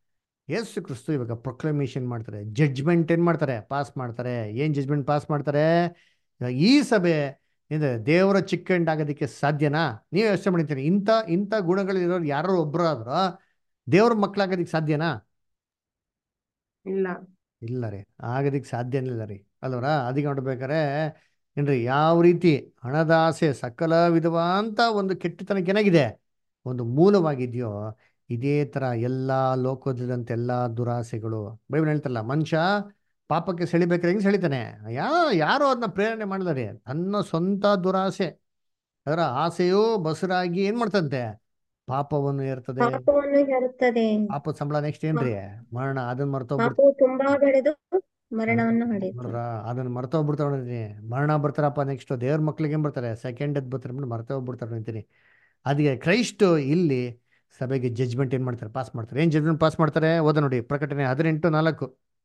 S1: ಯೇಸು ಕ್ರಿಸ್ತು ಇವಾಗ ಪ್ರೊಕ್ಲಮೇಷನ್ ಮಾಡ್ತಾರೆ ಜಡ್ಜ್ಮೆಂಟ್ ಏನು ಮಾಡ್ತಾರೆ ಪಾಸ್ ಮಾಡ್ತಾರೆ ಏನು ಜಡ್ಜ್ಮೆಂಟ್ ಪಾಸ್ ಮಾಡ್ತಾರೆ ಇವಾಗ ಈ ಸಭೆ ಇದೆ ದೇವರ ಚಿಕ್ಕಂಡ್ ಆಗೋದಕ್ಕೆ ಸಾಧ್ಯನಾ ನೀವು ಯೋಚನೆ ಮಾಡಿರ್ತೀರಿ ಇಂಥ ಇಂಥ ಗುಣಗಳಿರೋರು ಯಾರೋ ಒಬ್ಬರು ಆದ್ರೂ ದೇವ್ರ ಮಕ್ಕಳಾಗೋದಕ್ಕೆ ಸಾಧ್ಯನಾ
S4: ಇಲ್ಲ
S1: ಇಲ್ಲ ರೀ ಆಗೋದಕ್ಕೆ ಸಾಧ್ಯನೇ ಇಲ್ಲ ರೀ ಅಲ್ವರ ಅದಕ್ಕೆ ನೋಡ್ಬೇಕಾರೆ ಏನ್ರಿ ಯಾವ ರೀತಿ ಹಣದ ಆಸೆ ಸಕಲ ವಿಧವಾಂತ ಒಂದು ಕೆಟ್ಟತನಕ್ಕೆ ಏನಾಗಿದೆ ಒಂದು ಮೂಲವಾಗಿದೆಯೋ ಇದೇ ಥರ ಎಲ್ಲ ಲೋಕದಲ್ಲಂತ ಎಲ್ಲ ದುರಾಸೆಗಳು ಬೈಬಲ್ ಹೇಳ್ತಾರಲ್ಲ ಮನುಷ್ಯ ಪಾಪಕ್ಕೆ ಸೆಳಿಬೇಕಾದ್ರೆ ಹೆಂಗೆ ಸೆಳಿತಾನೆ ಯಾ ಯಾರು ಅದನ್ನ ಪ್ರೇರಣೆ ಮಾಡಿದಾರೆ ತನ್ನ ಸ್ವಂತ ದುರಾಸೆ ಅದರ ಆಸೆಯು ಬಸರಾಗಿ ಏನ್ ಮಾಡ್ತಂತೆ ಪಾಪವನ್ನು ಏರ್ತದೆ
S2: ಪಾಪವನ್ನು ಹೆರುತ್ತದೆ
S1: ಪಾಪದ ಸಂಬಳ ನೆಕ್ಸ್ಟ್ ಏನ್ರಿ ಮರಣ ಅದನ್ನ ಮರ್ತೋಗ್ಬಿಡ್ತಾರೆ
S2: ಪಾಪವು ತುಂಬಾ ಬೆಳೆದು ಮರಣವನ್ನು ಹಡೆಯುತ್ತದೆ
S1: ನೋಡ್ರ ಅದನ್ನ ಮರ್ತೋಗ್ಬಿಡ್ತಾವ ನೋಡ್ರಿ ಮರಣ ಬರ್ತಾರಪ್ಪ ನೆಕ್ಸ್ಟ್ ದೇವ್ರ ಮಕ್ಳಿಗೆ ಏನ್ ಬರ್ತಾರೆ ಸೆಕೆಂಡ್ ಎದ್ ಬರ್ತಾರೆ ಅಂದ್ಬಿಟ್ಟು ಮರ್ತೋಗ್ಬಿಡ್ತಾರೆ ಅಂತೀನಿ ಅದಕ್ಕೆ ಕ್ರೈಸ್ಟ್ ಇಲ್ಲಿ ಸಭೆಗೆ ಜಜ್ಮೆಂಟ್ ಏನ್ ಮಾಡ್ತಾರೆ ಪಾಸ್ ಮಾಡ್ತಾರೆ ಏನ್ ಜಜ್ಮೆಂಟ್ ಪಾಸ್ ಮಾಡ್ತಾರೆ ಓದ ನೋಡಿ ಪ್ರಕಟಣೆ ಹದಿನೆಂಟು ನಾಲ್ಕು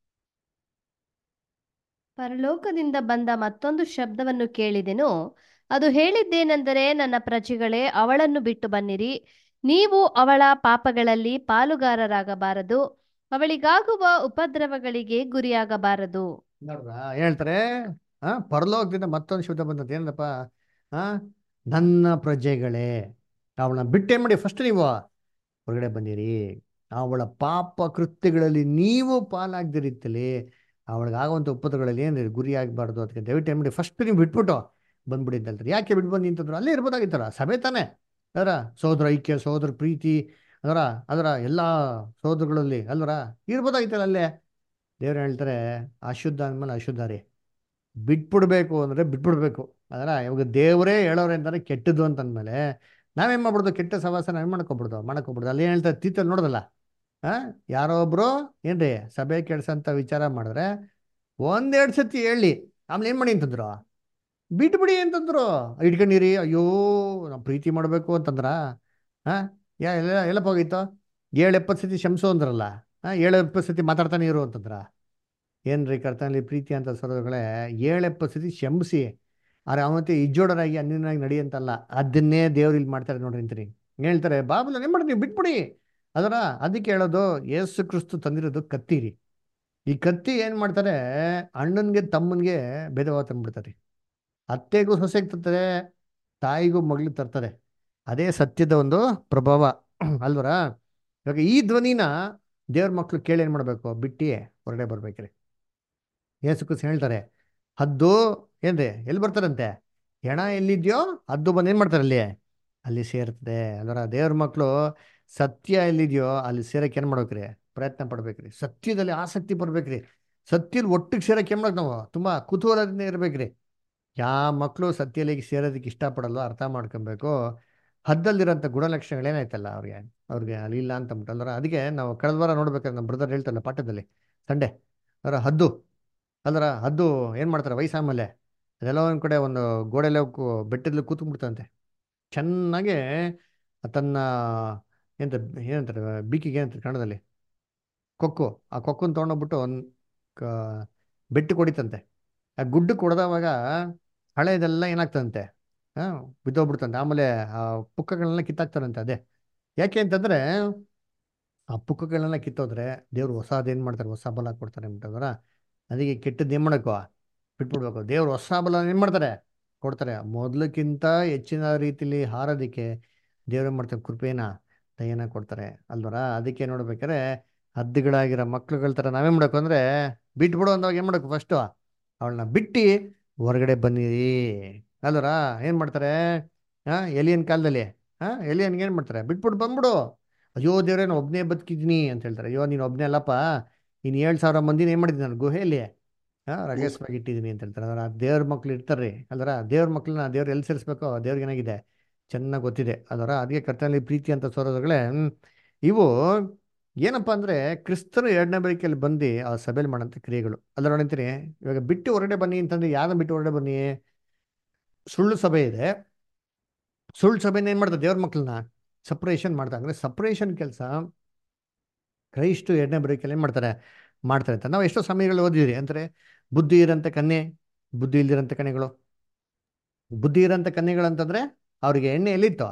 S7: ಪರಲೋಕದಿಂದ ಬಂದ ಮತ್ತೊಂದು ಶಬ್ದವನ್ನು ಕೇಳಿದೆನು ಅದು ಹೇಳಿದ್ದೇನೆಂದರೆ ನನ್ನ ಪ್ರಜೆಗಳೇ ಅವಳನ್ನು ಬಿಟ್ಟು ಬನ್ನಿರಿ ನೀವು ಅವಳ ಪಾಪಗಳಲ್ಲಿ ಪಾಲುಗಾರರಾಗಬಾರದು ಅವಳಿಗಾಗುವ ಉಪದ್ರವಗಳಿಗೆ ಗುರಿಯಾಗಬಾರದು
S1: ನೋಡ್ರ ಹೇಳ್ತಾರೆ ಆ ಪರಲೋಕದಿಂದ ಮತ್ತೊಂದು ಶಬ್ದ ಬಂದದ್ದು ಏನಪ್ಪ ಆ ನನ್ನ ಪ್ರಜೆಗಳೇ ಅವಳನ್ನ ಬಿಟ್ಟೇನ್ ಮಾಡಿ ಫಸ್ಟ್ ನೀವು ಹೊರಗಡೆ ಬಂದಿರಿ ಅವಳ ಪಾಪ ಕೃತ್ಯಗಳಲ್ಲಿ ನೀವು ಪಾಲಾಗ್ದಿರಿತ್ತಲಿ ಅವಳಿಗಾಗುವಂಥ ಉಪದ್ರವಗಳಲ್ಲಿ ಏನು ಗುರಿ ಆಗಬಾರ್ದು ಅದಕ್ಕೆ ದಯವಿಟ್ಟು ಏನು ಮಾಡಿ ಫಸ್ಟ್ ನೀವು ಬಿಟ್ಬಿಟ್ಟು ಬಂದ್ಬಿಡಿ ಅಂತ ಹೇಳ್ತಾರೆ ಯಾಕೆ ಬಿಟ್ಟು ಬಂದು ನಿಂತಂದ್ರು ಅಲ್ಲೇ ಇರ್ಬೋದಾಗಿತ್ತಲ್ಲ ಸಭೆ ತಾನೆ ಅದರ ಸೋದರ ಐಕ್ಯ ಸೋದರ ಪ್ರೀತಿ ಅದರ ಅದರ ಎಲ್ಲ ಸೋದರಗಳಲ್ಲಿ ಅಲ್ವರ ಇರ್ಬೋದಾಗಿತ್ತಲ್ಲ ಅಲ್ಲೇ ದೇವ್ರು ಹೇಳ್ತಾರೆ ಅಶುದ್ಧ ಅಂದಮೇಲೆ ಅಶುದ್ಧ ರೀ ಬಿಟ್ಬಿಡ್ಬೇಕು ಅಂದರೆ ಬಿಟ್ಬಿಡ್ಬೇಕು ಅದರ ಇವಾಗ ದೇವರೇ ಹೇಳೋರೆ ಅಂತಾರೆ ಕೆಟ್ಟದ್ದು ಅಂತಂದಮೇಲೆ ನಾವೇನ್ ಮಾಡ್ಬಿಡ್ದು ಕೆಟ್ಟ ಸವಾಸ ನಾವೇನ್ ಮಾಡ್ಕೊಬಿಡ್ದು ಮಾಡ್ಕೊಬಿಡ್ದು ಅಲ್ಲಿ ಏನ್ ಹೇಳ್ತಾರೆ ತೀತಲ್ಲಿ ನೋಡೋದಲ್ಲ ಆ ಯಾರೋ ಒಬ್ರು ಏನ್ರಿ ಸಭೆ ಕೆಡ್ಸಂತ ವಿಚಾರ ಮಾಡಿದ್ರೆ ಒಂದೆರಡು ಸತಿ ಹೇಳಿ ಆಮೇಲೆ ಏನ್ ಮಾಡಿ ಅಂತಂದ್ರು ಬಿಟ್ಬಿಡಿ ಅಂತಂದ್ರು ಇಟ್ಕೊಂಡಿರಿ ಅಯ್ಯೋ ನಾವು ಪ್ರೀತಿ ಮಾಡಬೇಕು ಅಂತಂದ್ರ ಹಾ ಯಾ ಎಲ್ಲ ಎಲ್ಲಪ್ಪ ಹೋಗಿತ್ತು ಏಳು ಎಪ್ಪತ್ತು ಸತಿ ಶಂಸು ಅಂದ್ರಲ್ಲ ಹಾ ಏಳು ಎಪ್ಪತ್ತು ಸತಿ ಮಾತಾಡ್ತಾನೆ ಇರು ಅಂತಂದ್ರ ಏನ್ರಿ ಕರ್ತನಲ್ಲಿ ಪ್ರೀತಿ ಅಂತ ಸರೋಗಳೇ ಏಳು ಎಪ್ಪತ್ತು ಸತಿ ಶಂಸಿ ಆದ್ರೆ ಅವನತ್ತೆ ಇಜ್ಜೋಡರಾಗಿ ಅನ್ಯನಾಗಿ ನಡಿಯಂತಲ್ಲ ಅದನ್ನೇ ದೇವ್ರು ಇಲ್ಲಿ ಮಾಡ್ತಾರೆ ನೋಡ್ರಿ ಅಂತೀನಿ ಹೇಳ್ತಾರೆ ಬಾಬುಲ ಏನ್ ಮಾಡ್ತೀವಿ ಬಿಟ್ಬಿಡಿ ಅದರ ಅದಕ್ಕೆ ಹೇಳೋದು ಯೇಸು ಕ್ರಿಸ್ತು ತಂದಿರೋದು ಕತ್ತಿರಿ ಈ ಕತ್ತಿ ಏನ್ ಮಾಡ್ತಾರೆ ಅಣ್ಣನ್ಗೆ ತಮ್ಮನ್ಗೆ ಭೇದಭಾವ ತಂದ್ಬಿಡ್ತಾರೆ ಅತ್ತೆಗೂ ಸೊಸೆಗೆ ತರ್ತಾರೆ ತಾಯಿಗೂ ಮಗಳಿಗೆ ತರ್ತಾರೆ ಅದೇ ಸತ್ಯದ ಒಂದು ಪ್ರಭಾವ ಅಲ್ವರ ಇವಾಗ ಈ ಧ್ವನಿನ ದೇವ್ರ ಮಕ್ಳು ಕೇಳಿ ಏನ್ ಮಾಡ್ಬೇಕು ಬಿಟ್ಟಿ ಹೊರಗಡೆ ಬರ್ಬೇಕ್ರಿ ಯೇಸು ಕ್ರಿಸ್ತು ಹೇಳ್ತಾರೆ ಹದ್ದು ಏನ್ರಿ ಎಲ್ಲಿ ಬರ್ತಾರಂತೆ ಹೆಣ ಎಲ್ಲಿದ್ಯೋ ಹದ್ದು ಬಂದು ಏನ್ ಮಾಡ್ತಾರೆ ಅಲ್ಲಿ ಅಲ್ಲಿ ಸೇರ್ತದೆ ಅದರ ದೇವ್ರ ಮಕ್ಕಳು ಸತ್ಯ ಎಲ್ಲಿದೆಯೋ ಅಲ್ಲಿ ಸೇರಕ್ಕೆ ಏನ್ ಮಾಡ್ಬೇಕ್ರಿ ಪ್ರಯತ್ನ ಪಡ್ಬೇಕ್ರಿ ಸತ್ಯದಲ್ಲಿ ಆಸಕ್ತಿ ಪಡ್ಬೇಕ್ರಿ ಸತ್ಯದ ಒಟ್ಟಿಗೆ ಸೇರಕ್ಕೆ ಏನ್ ಮಾಡ್ಬೇಕು ನಾವು ತುಂಬಾ ಕುತೂಹಲದಿಂದ ಇರ್ಬೇಕ್ರಿ ಯಾವ ಮಕ್ಕಳು ಸತ್ಯಲಿಗೆ ಸೇರೋದಕ್ಕೆ ಇಷ್ಟಪಡಲ್ಲ ಅರ್ಥ ಮಾಡ್ಕೊಬೇಕು ಹದ್ದಲ್ಲಿರೋಂಥ ಗುಣಲಕ್ಷಣಗಳು ಏನಾಯ್ತಲ್ಲ ಅವ್ರಿಗೆ ಅವ್ರಿಗೆ ಅಲ್ಲಿ ಇಲ್ಲ ಅಂತ ಅಂದ್ಬಿಟ್ಟು ಅದಕ್ಕೆ ನಾವು ಕಳೆದ ವಾರ ನೋಡ್ಬೇಕಾದ್ರೆ ನಮ್ಮ ಬ್ರದರ್ ಹೇಳ್ತಾರಲ್ಲ ಪಾಠದಲ್ಲಿ ಸಂಡೆ ಅದರ ಹದ್ದು ಅಲ್ರ ಹದ್ದು ಏನ್ ಮಾಡ್ತಾರೆ ವಯಸ್ಸಾದ್ಮೇಲೆ ಅದೆಲ್ಲ ಒಂದ್ ಕಡೆ ಒಂದು ಗೋಡೆಲ್ಲ ಬೆಟ್ಟದಲ್ಲಿ ಕೂತ್ಬಿಡ್ತಂತೆ ಚೆನ್ನಾಗೆ ತನ್ನ ಎಂತ ಏನಂತಾರೆ ಬೀಕಿಗೆ ಏನಂತಾರೆ ಕನ್ನಡದಲ್ಲಿ ಕೊಕ್ಕು ಆ ಕೊಕ್ಕನ್ನು ತೊಗೊಂಡೋಗ್ಬಿಟ್ಟು ಒಂದು ಬೆಟ್ಟು ಕೊಡಿತಂತೆ ಆ ಗುಡ್ಡಕ್ಕೆ ಹೊಡೆದವಾಗ ಹಳೆದೆಲ್ಲ ಏನಾಗ್ತದಂತೆ ಹಾ ಬಿದ್ದೋಗ್ಬಿಡ್ತಂತೆ ಆಮೇಲೆ ಆ ಪುಕ್ಕಗಳನ್ನೆಲ್ಲ ಕಿತ್ತಾಕ್ತಾರಂತೆ ಅದೇ ಯಾಕೆ ಅಂತಂದ್ರೆ ಆ ಪುಕ್ಕಗಳನ್ನೆಲ್ಲ ಕಿತ್ತೋದ್ರೆ ದೇವ್ರು ಹೊಸದೇನ್ ಮಾಡ್ತಾರೆ ಹೊಸ ಬಲ ಕೊಡ್ತಾರೆ ಅಂದ್ಬಿಟ್ಟಂದ್ರ ಅದಕ್ಕೆ ಕೆಟ್ಟದ್ದು ಏನ್ ಮಾಡಬೇಕು ಬಿಟ್ಬಿಡ್ಬೇಕು ದೇವ್ರು ಹೊಸ ಬಲ ಏನ್ ಮಾಡ್ತಾರೆ ಕೊಡ್ತಾರೆ ಮೊದ್ಲಕ್ಕಿಂತ ಹೆಚ್ಚಿನ ರೀತಿಲಿ ಹಾರೋದಿಕ್ಕೆ ದೇವ್ರು ಏನ್ ಮಾಡ್ತಾರೆ ಕೃಪೆನ ದಯನ ಕೊಡ್ತಾರೆ ಅಲ್ವರ ಅದಕ್ಕೆ ನೋಡ್ಬೇಕಾದ್ರೆ ಹದ್ದುಗಳಾಗಿರೋ ಮಕ್ಳುಗಳ ಥರ ನಾವೇನ್ ಮಾಡ್ಬೇಕು ಅಂದ್ರೆ ಬಿಟ್ಬಿಡು ಅಂದಾಗ ಏನ್ ಮಾಡ್ಬೇಕು ಫಸ್ಟು ಅವಳನ್ನ ಬಿಟ್ಟು ಹೊರಗಡೆ ಬನ್ನಿರಿ ಅಲ್ವರ ಏನ್ ಮಾಡ್ತಾರೆ ಹಾ ಎಲಿಯನ್ ಕಾಲದಲ್ಲಿ ಹಾ ಎಲಿಯನ್ಗೆ ಏನ್ ಮಾಡ್ತಾರೆ ಬಿಟ್ಬಿಟ್ಟು ಬಂದ್ಬಿಡು ಅಯ್ಯೋ ದೇವ್ರೆ ನಾನು ಒಬ್ನೇ ಬದುಕಿದ್ದೀನಿ ಅಂತ ಹೇಳ್ತಾರೆ ಅಯ್ಯೋ ನೀನು ಒಬ್ನೇ ಅಲ್ಲಪ್ಪ ನೀನು ಏಳು ಸಾವಿರ ಮಂದಿನ ಏನ್ ಮಾಡಿದ್ದೀನಿ ನಾನು ಗುಹೆಯಲ್ಲಿ ಹಾ ರಹಸ್ಯವಾಗಿ ಇಟ್ಟಿದ್ದೀನಿ ಅಂತ ಹೇಳ್ತಾರೆ ಅದರ ದೇವ್ರ ಮಕ್ಳು ಇರ್ತಾರ್ರಿ ಅಲ್ವರ ದೇವ್ರ ಮಕ್ಳನ್ನ ದೇವ್ರು ಎಲ್ಲಿ ಸೇರಿಸ್ಬೇಕೋ ದೇವ್ರಿಗೆ ಏನಾಗಿದೆ ಚೆನ್ನಾಗಿ ಗೊತ್ತಿದೆ ಅದರ ಅದಕ್ಕೆ ಕರ್ತನಲ್ಲಿ ಪ್ರೀತಿ ಅಂತ ಸೋರೋದುಗಳೇ ಇವು ಏನಪ್ಪಾ ಅಂದ್ರೆ ಕ್ರಿಸ್ತರು ಎರಡನೇ ಬರಿಕೆಯಲ್ಲಿ ಬಂದು ಆ ಸಭೆಯಲ್ಲಿ ಮಾಡೋಂಥ ಕ್ರಿಯೆಗಳು ಅಲ್ಲ ನೋಡಿಂತೀನಿ ಇವಾಗ ಬಿಟ್ಟು ಹೊರಗಡೆ ಬನ್ನಿ ಅಂತಂದ್ರೆ ಯಾರನ್ನ ಬಿಟ್ಟು ಹೊರಗಡೆ ಬನ್ನಿ ಸುಳ್ಳು ಸಭೆ ಇದೆ ಸುಳ್ಳು ಸಭೆನ ಏನ್ ಮಾಡ್ತಾರೆ ದೇವ್ರ ಮಕ್ಳನ್ನ ಸಪ್ರೇಷನ್ ಮಾಡ್ತಾರೆ ಅಂದ್ರೆ ಸಪ್ರೇಷನ್ ಕೆಲಸ ಕ್ರೈಸ್ತು ಎರಡನೇ ಬರಿಕೆಯಲ್ಲಿ ಏನ್ ಮಾಡ್ತಾರೆ ಮಾಡ್ತಾರೆ ಅಂತ ನಾವು ಎಷ್ಟೋ ಸಮಯಗಳು ಓದಿದ್ರಿ ಅಂದ್ರೆ ಬುದ್ಧಿ ಇರೋಂಥ ಕನ್ಯೆ ಬುದ್ಧಿ ಇಲ್ದಿರೋಂಥ ಕನ್ಯೆಗಳು ಬುದ್ಧಿ ಇರೋಂಥ ಕನ್ಯೆಗಳು ಅಂತಂದ್ರೆ ಅವ್ರಿಗೆ ಎಣ್ಣೆ ಎಲ್ಲಿತ್ತು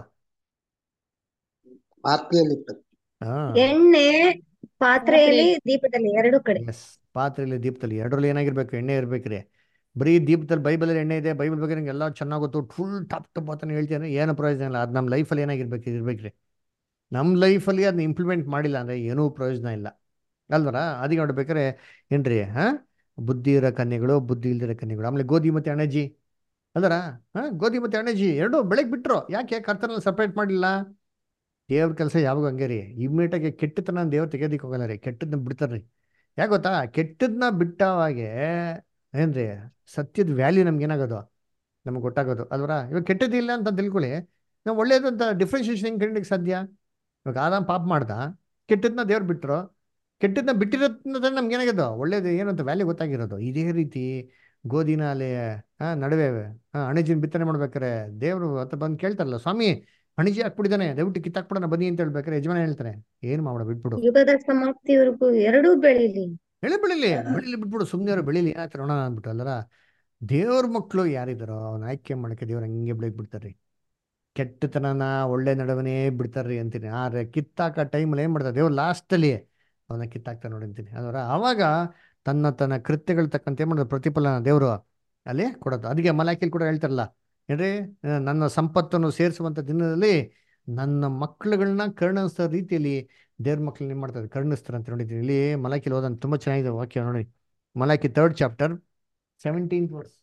S3: ಪಾತ್ರೆಯಲ್ಲಿತ್ತು
S1: ಹಾ
S2: ಎಣ್ಣೆ ಪಾತ್ರೆಯಲ್ಲಿ ದೀಪದಲ್ಲಿ ಎರಡು ಕಡೆ
S1: ಎಸ್ ಪಾತ್ರೆಯಲ್ಲಿ ದೀಪದಲ್ಲಿ ಎರಡರಲ್ಲಿ ಏನಾಗಿರ್ಬೇಕು ಎಣ್ಣೆ ಇರ್ಬೇಕ್ರಿ ಬರೀ ದೀಪದಲ್ಲಿ ಬೈಬಲಲ್ಲಿ ಎಣ್ಣೆ ಇದೆ ಬೈಬಲ್ ಬಗ್ಗೆ ನಂಗೆ ಎಲ್ಲ ಚೆನ್ನಾಗಿ ಗೊತ್ತು ಫುಲ್ ಟಾಪ್ ಟಪ್ ಅಂತ ಹೇಳ್ತೀನಿ ಏನು ಪ್ರಯೋಜನ ಇಲ್ಲ ಅದು ನಮ್ಮ ಲೈಫಲ್ಲಿ ಏನಾಗಿರ್ಬೇಕು ಇರ್ಬೇಕ್ರಿ ನಮ್ಮ ಲೈಫಲ್ಲಿ ಅದನ್ನ ಇಂಪ್ಲಿಮೆಂಟ್ ಮಾಡಿಲ್ಲ ಅಂದರೆ ಏನೂ ಪ್ರಯೋಜನ ಇಲ್ಲ ಅಲ್ವರ ಅದಕ್ಕೆ ನೋಡ್ಬೇಕಾರೆ ಏನ್ರಿ ಹಾ ಬುದ್ಧಿ ಇರೋ ಕನ್ಯೆಗಳು ಬುದ್ಧಿ ಇಲ್ದಿರೋ ಕನ್ಯೆಗಳು ಆಮೇಲೆ ಗೋಧಿ ಮತ್ತೆ ಅಣಜಿ ಅಲ್ವರ ಹಾ ಗೋಧಿ ಮತ್ತೆ ಅಣಜಿ ಎರಡು ಬೆಳಗ್ಗೆ ಬಿಟ್ರು ಯಾಕೆ ಕರ್ತನಲ್ಲಿ ಸಪ್ರೇಟ್ ಮಾಡಿಲ್ಲ ದೇವ್ರ ಕೆಲಸ ಯಾವಾಗ ಹಂಗೆ ರೀ ಇಮ್ಮಿಡಿಯೇಟಾಗಿ ಕೆಟ್ಟತನ ದೇವ್ರು ತೆಗೆಯೋದಿಕ್ಕೆ ಹೋಗಲ್ಲ ರೀ ಕೆಟ್ಟದನ್ನ ಬಿಡ್ತಾರ್ರಿ ಯಾಕೆ ಗೊತ್ತಾ ಕೆಟ್ಟದನ್ನ ಬಿಟ್ಟವಾಗೆ ಏನ್ರಿ ಸತ್ಯದ ವ್ಯಾಲ್ಯೂ ನಮ್ಗೆ ಏನಾಗೋದು ನಮ್ಗೆ ಗೊತ್ತಾಗೋದು ಅಲ್ವರ ಇವಾಗ ಕೆಟ್ಟದಿಲ್ಲ ಅಂತ ತಿಳ್ಕೊಳ್ಳಿ ನಾವು ಒಳ್ಳೇದು ಅಂತ ಡಿಫ್ರೆನ್ಷಿಯೇಷನ್ ಹೆಂಗೆ ಕಂಡಿಕ್ಕೆ ಸಾಧ್ಯ ಇವಾಗ ಆದಾಮ್ ಪಾಪ ಮಾಡ್ದ ಕೆಟ್ಟದನ್ನ ದೇವ್ರು ಬಿಟ್ಟರು ಕೆಟ್ಟದನ್ನ ಬಿಟ್ಟಿರೋದ್ರಿಂದ ನಮ್ಗೆ ಏನಾಗೋದು ಒಳ್ಳೇದು ಏನು ಅಂತ ವ್ಯಾಲ್ಯೂ ಗೊತ್ತಾಗಿರೋದು ಇದೇ ರೀತಿ ಗೋಧಿನ ಅಲ್ಲಿ ಆ, ನಡುವೆ ಆ, ಅಣಜಿನ ಬಿತ್ತನೆ ಮಾಡ್ಬೇಕಾರೆ ದೇವರು ಹತ್ರ ಬಂದು ಕೇಳ್ತಾರಲ್ಲ ಸ್ವಾಮಿ ಅಣಜಿ ಹಾಕ್ಬಿಟ್ಟಿದ್ದಾನೆ ದಯವಿಟ್ಟು ಕಿತ್ತಾಕ್ಬಿಡೋಣ ಬನ್ನಿ ಅಂತ ಹೇಳ್ಬೇಕಾರೆ ಯಜಮಾನ ಹೇಳ್ತಾರೆ ಏನು ಮಾಡೋಣ ಬಿಟ್ಬಿಡು
S2: ಯುಗದ ಸಮಾಪ್ತಿವರೆಗೂ ಎರಡೂ ಬೆಳೀಲಿ
S1: ಬೆಳಿ ಬೆಳಿಲಿ ಬೆಳಿಲಿ ಬಿಟ್ಬಿಡು ಸುಮ್ಮನೆ ಅವ್ರು ಬೆಳಿಲಿ ಏನಾಗ್ತಾರೆ ನೋಡೋಣ ಅಂದ್ಬಿಟ್ಟು ಅಲ್ಲರ ದೇವ್ರ ಮಕ್ಕಳು ಯಾರಿದಾರೋ ಅವ್ನ ಆಯ್ಕೆ ಮಾಡಕ್ಕೆ ದೇವ್ರು ಹಂಗೆ ಬೆಳಗ್ಗೆ ಬಿಡ್ತಾರ್ರಿ ಕೆಟ್ಟತನನ ಒಳ್ಳೆ ನಡವನೇ ಬಿಡ್ತಾರ್ರಿ ಅಂತೀನಿ ಆದ್ರೆ ಕಿತ್ತಾಕ ಟೈಮಲ್ಲಿ ಏನು ಮಾಡ್ತಾರೆ ದೇವ್ರು ಲಾಸ್ಟಲ್ಲಿ ಅವನ್ನ ಕಿತ್ತಾಕ್ತಾರೆ ನೋಡಿ ಅಂತೀನಿ ಅದರ ಆವಾಗ ತನ್ನ ತನ್ನ ಕೃತ್ಯಗಳು ತಕ್ಕಂತೆ ಏನು ಮಾಡೋದು ಪ್ರತಿಫಲನ ದೇವರು ಅಲ್ಲಿ ಕೊಡೋದು ಅದಕ್ಕೆ ಮಲಾಕಿಲ್ ಕೂಡ ಹೇಳ್ತಾರಲ್ಲ ಏನ್ರಿ ಆ, ನನ್ನ ಸಂಪತ್ತನ್ನು ಸೇರಿಸುವಂಥ ದಿನದಲ್ಲಿ ನನ್ನ ಮಕ್ಕಳುಗಳನ್ನ ಕರುಣಿಸೋ ರೀತಿಯಲ್ಲಿ ದೇವ್ರ ಮಕ್ಳನ್ನ ಏನ್ ಮಾಡ್ತಾರೆ ಕರುಣಿಸ್ತಾರೆ ಅಂತ ನೋಡಿದ್ದೀನಿ ಇಲ್ಲಿ ಮಲಾಕಿಲ್ ಓದೋದು ತುಂಬಾ ಚೆನ್ನಾಗಿದೆ ವಾಕ್ಯ ನೋಡಿ Malachi third chapter seventeen verse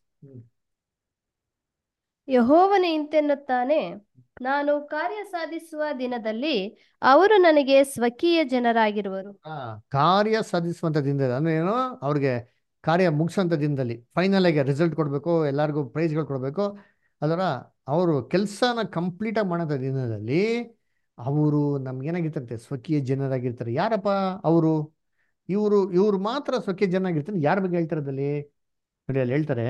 S7: ಯಹೋವನು ಇಂತೆನ್ನುತ್ತಾನೆ ನಾನು ಕಾರ್ಯ ಸಾಧಿಸುವ ದಿನದಲ್ಲಿ ಅವರು ನನಗೆ ಸ್ವಕೀಯ ಜನರಾಗಿರುವರು
S1: ಕಾರ್ಯ ಸಾಧಿಸುವಂತ ದಿನದಲ್ಲಿ ಅಂದ್ರೆ ಏನು ಅವ್ರಿಗೆ ಕಾರ್ಯ ಮುಗಿಸುವಂತ ದಿನದಲ್ಲಿ ಫೈನಲ್ ಆಗಿ ರಿಸಲ್ಟ್ ಕೊಡಬೇಕು ಎಲ್ಲರಿಗೂ ಪ್ರೈಸ್ಗಳು ಕೊಡಬೇಕು ಅದರ ಅವರು ಕೆಲಸನ ಕಂಪ್ಲೀಟಾಗಿ ಮಾಡೋದ ದಿನದಲ್ಲಿ ಅವರು ನಮ್ಗೇನಾಗಿರ್ತಂತೆ ಸ್ವಕೀಯ ಜನರಾಗಿರ್ತಾರೆ ಯಾರಪ್ಪ ಅವರು ಇವರು ಇವ್ರು ಮಾತ್ರ ಸ್ವಕೀಯ ಜನರಾಗಿರ್ತಾರೆ ಯಾರ ಬಗ್ಗೆ ಹೇಳ್ತಾರೆ ಅದಲ್ಲಿ ನೋಡಿ ಅಲ್ಲಿ ಹೇಳ್ತಾರೆ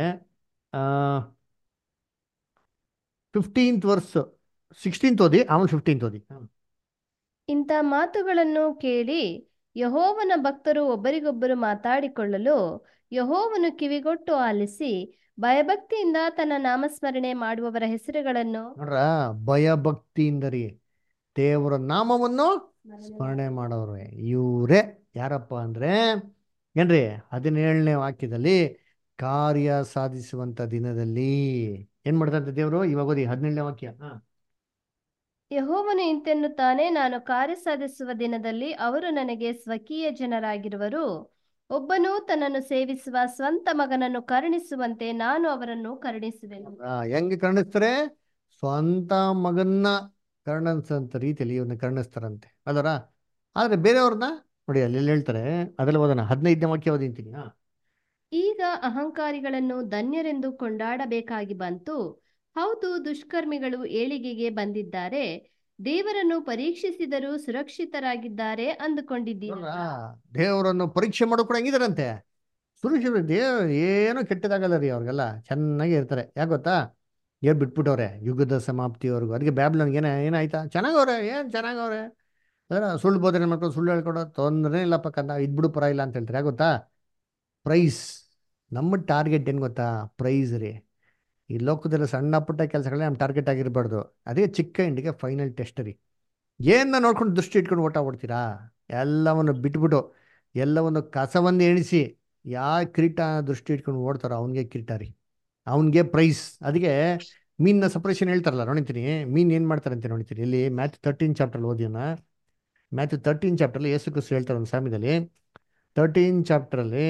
S1: ಫಿಫ್ಟೀನ್ತ್ ವರ್ಸ್ ಸಿಕ್ಸ್ಟೀನ್ತ್ ಓದಿ ಆಮೇಲೆ ಫಿಫ್ಟೀನ್ತ್ ಓದಿ
S7: ಇಂಥ ಮಾತುಗಳನ್ನು ಕೇಳಿ ಯಹೋವನ ಭಕ್ತರು ಒಬ್ಬರಿಗೊಬ್ಬರು ಮಾತಾಡಿಕೊಳ್ಳಲು ಯಹೋವನು ಕಿವಿಗೊಟ್ಟು ಆಲಿಸಿ ಭಯಭಕ್ತಿಯಿಂದ ತನ್ನ ನಾಮಸ್ಮರಣೆ ಮಾಡುವವರ ಹೆಸರುಗಳನ್ನು
S1: ನೋಡ್ರ ಭಯಭಕ್ತಿಯಿಂದ ರೀ ದೇವರ ನಾಮವನ್ನು ಸ್ಮರಣೆ ಮಾಡೋರು ಇವರೇ ಯಾರಪ್ಪ ಅಂದ್ರೆ ಏನ್ರಿ ಹದಿನೇಳನೇ ವಾಕ್ಯದಲ್ಲಿ ಕಾರ್ಯ ಸಾಧಿಸುವಂತ ದಿನದಲ್ಲಿ ಏನ್ ಮಾಡ್ತಾರಂತೆ ದೇವರು ಇವಾಗ ಓದಿ ಹದಿನೇಳನೇ ವಾಕ್ಯ ಹಾ
S7: ಯಹೋವನು ಇಂತೆನ್ನುತ್ತಾನೆ ನಾನು ಕಾರ್ಯ ಸಾಧಿಸುವ ದಿನದಲ್ಲಿ ಅವರು ನನಗೆ ಸ್ವಕೀಯ ಜನರಾಗಿರುವರು ಒಬ್ಬನು ತನ್ನನ್ನು ಸೇವಿಸುವ ಸ್ವಂತ ಮಗನನ್ನು ಕರುಣಿಸುವಂತೆ ನಾನು ಅವರನ್ನು ಕರುಣಿಸುವೆನು
S1: ಆ, ಹೆಂಗೆ ಕರುಣಿಸ್ತಾರೆ ಸ್ವಂತ ಮಗನ್ನ ಕರುಣಿಸಂತ ರೀತಿಯಲ್ಲಿ ಇವ್ರನ್ನ ಕರುಣಿಸ್ತಾರಂತೆ ಅದರ ಆದ್ರೆ ಬೇರೆಯವ್ರನ್ನ ನೋಡಿ ಅಲ್ಲಿ ಎಲ್ಲಿ ಹೇಳ್ತಾರೆ ಅದ್ರಲ್ಲಿ ಓದೋಣ ಹದಿನೈದನೇ ವಾಕ್ಯ ಓದಿಂತೀನಿ ಹಾ
S7: ಈಗ ಅಹಂಕಾರಿಗಳನ್ನು ಧನ್ಯರೆಂದು ಕೊಂಡಾಡಬೇಕಾಗಿ ಬಂತು ಹೌದು ದುಷ್ಕರ್ಮಿಗಳು ಏಳಿಗೆಗೆ ಬಂದಿದ್ದಾರೆ ದೇವರನ್ನು ಪರೀಕ್ಷಿಸಿದರೂ ಸುರಕ್ಷಿತರಾಗಿದ್ದಾರೆ ಅಂದುಕೊಂಡಿದ್ದೀರ
S1: ನೋಡ್ರಾ? ದೇವರನ್ನು ಪರೀಕ್ಷೆ ಮಾಡೋ ಕೂಡ ಹೆಂಗಿದಾರಂತೆ ಸುರೇಶ್ ದೇವ ಏನೂ ಕೆಟ್ಟದಾಗಲ್ಲ ರೀ ಅವ್ರಿಗೆಲ್ಲ ಚೆನ್ನಾಗಿ ಇರ್ತಾರೆ ಯಾಕೆ ಗೊತ್ತಾ ಏನ್ ಬಿಟ್ಬಿಟ್ಟವ್ರೆ ಯುಗದ ಸಮಾಪ್ತಿವರೆಗೂ ಅದಕ್ಕೆ ಬ್ಯಾಬ್ಲನ್ಗೆ ಏನ ಏನಾಯ್ತಾ ಚೆನ್ನಾಗವ್ರೆ ಏನು ಚೆನ್ನಾಗವ್ರೆ ಅದರ ಸುಳ್ಳು ಬೋಧನೆ ಮಾಡ್ಕೊಂಡು ಸುಳ್ಳು ಹೇಳ್ಕೊಡೋ ತೊಂದರೆ ಇಲ್ಲಪ್ಪ ಕಂದ ಇದ್ಬಿಡು ಪರ ಇಲ್ಲ ಅಂತ ಹೇಳ್ತಾರೆ ಯಾಕೆ ಗೊತ್ತಾ ಪ್ರೈಸ್ ನಮ್ಮ ಟಾರ್ಗೆಟ್ ಏನು ಗೊತ್ತಾ ಪ್ರೈಸ್ ರೀ ಈ ಲೋಕದಲ್ಲಿ ಸಣ್ಣ ಪುಟ್ಟ ಕೆಲಸಗಳೇ ನಮ್ಮ ಟಾರ್ಗೆಟ್ ಆಗಿರಬಾರ್ದು ಅದೇ ಚಿಕ್ಕ ಇಂಡಿಗೆ ಫೈನಲ್ ಟೆಸ್ಟ್ ರೀ ಏನ ನೋಡ್ಕೊಂಡು ದೃಷ್ಟಿ ಇಟ್ಕೊಂಡು ಓಟ ಓಡ್ತೀರಾ ಎಲ್ಲವನ್ನು ಬಿಟ್ಬಿಟ್ಟು ಎಲ್ಲವನ್ನು ಕಸವನ್ನು ಎಣಿಸಿ ಯಾವ ಕಿರೀಟ ದೃಷ್ಟಿ ಇಟ್ಕೊಂಡು ಓಡ್ತಾರೋ ಅವನಿಗೆ ಕಿರೀಟ ರೀ ಅವನಿಗೆ ಪ್ರೈಸ್ ಅದಕ್ಕೆ ಮೀನ್ನ ಸಪ್ರೇಷನ್ ಹೇಳ್ತಾರಲ್ಲ ನೋಡಿತೀನಿ ಮೀನ್ ಏನು ಮಾಡ್ತಾರೆ ಅಂತ ನೋಡ್ತೀನಿ ಇಲ್ಲಿ ಮ್ಯಾಥ್ ತರ್ಟೀನ್ ಚಾಪ್ಟರ್ ಓದಿಯೋಣ ಮ್ಯಾಥ್ ತರ್ಟೀನ್ ಚಾಪ್ಟರ್ಲಿ ಯೇಸು ಕ್ರಿಸ್ತು ಹೇಳ್ತಾರೆ ಒಂದು ಸಾಮ್ಯದಲ್ಲಿ ತರ್ಟೀನ್ ಚಾಪ್ಟರಲ್ಲಿ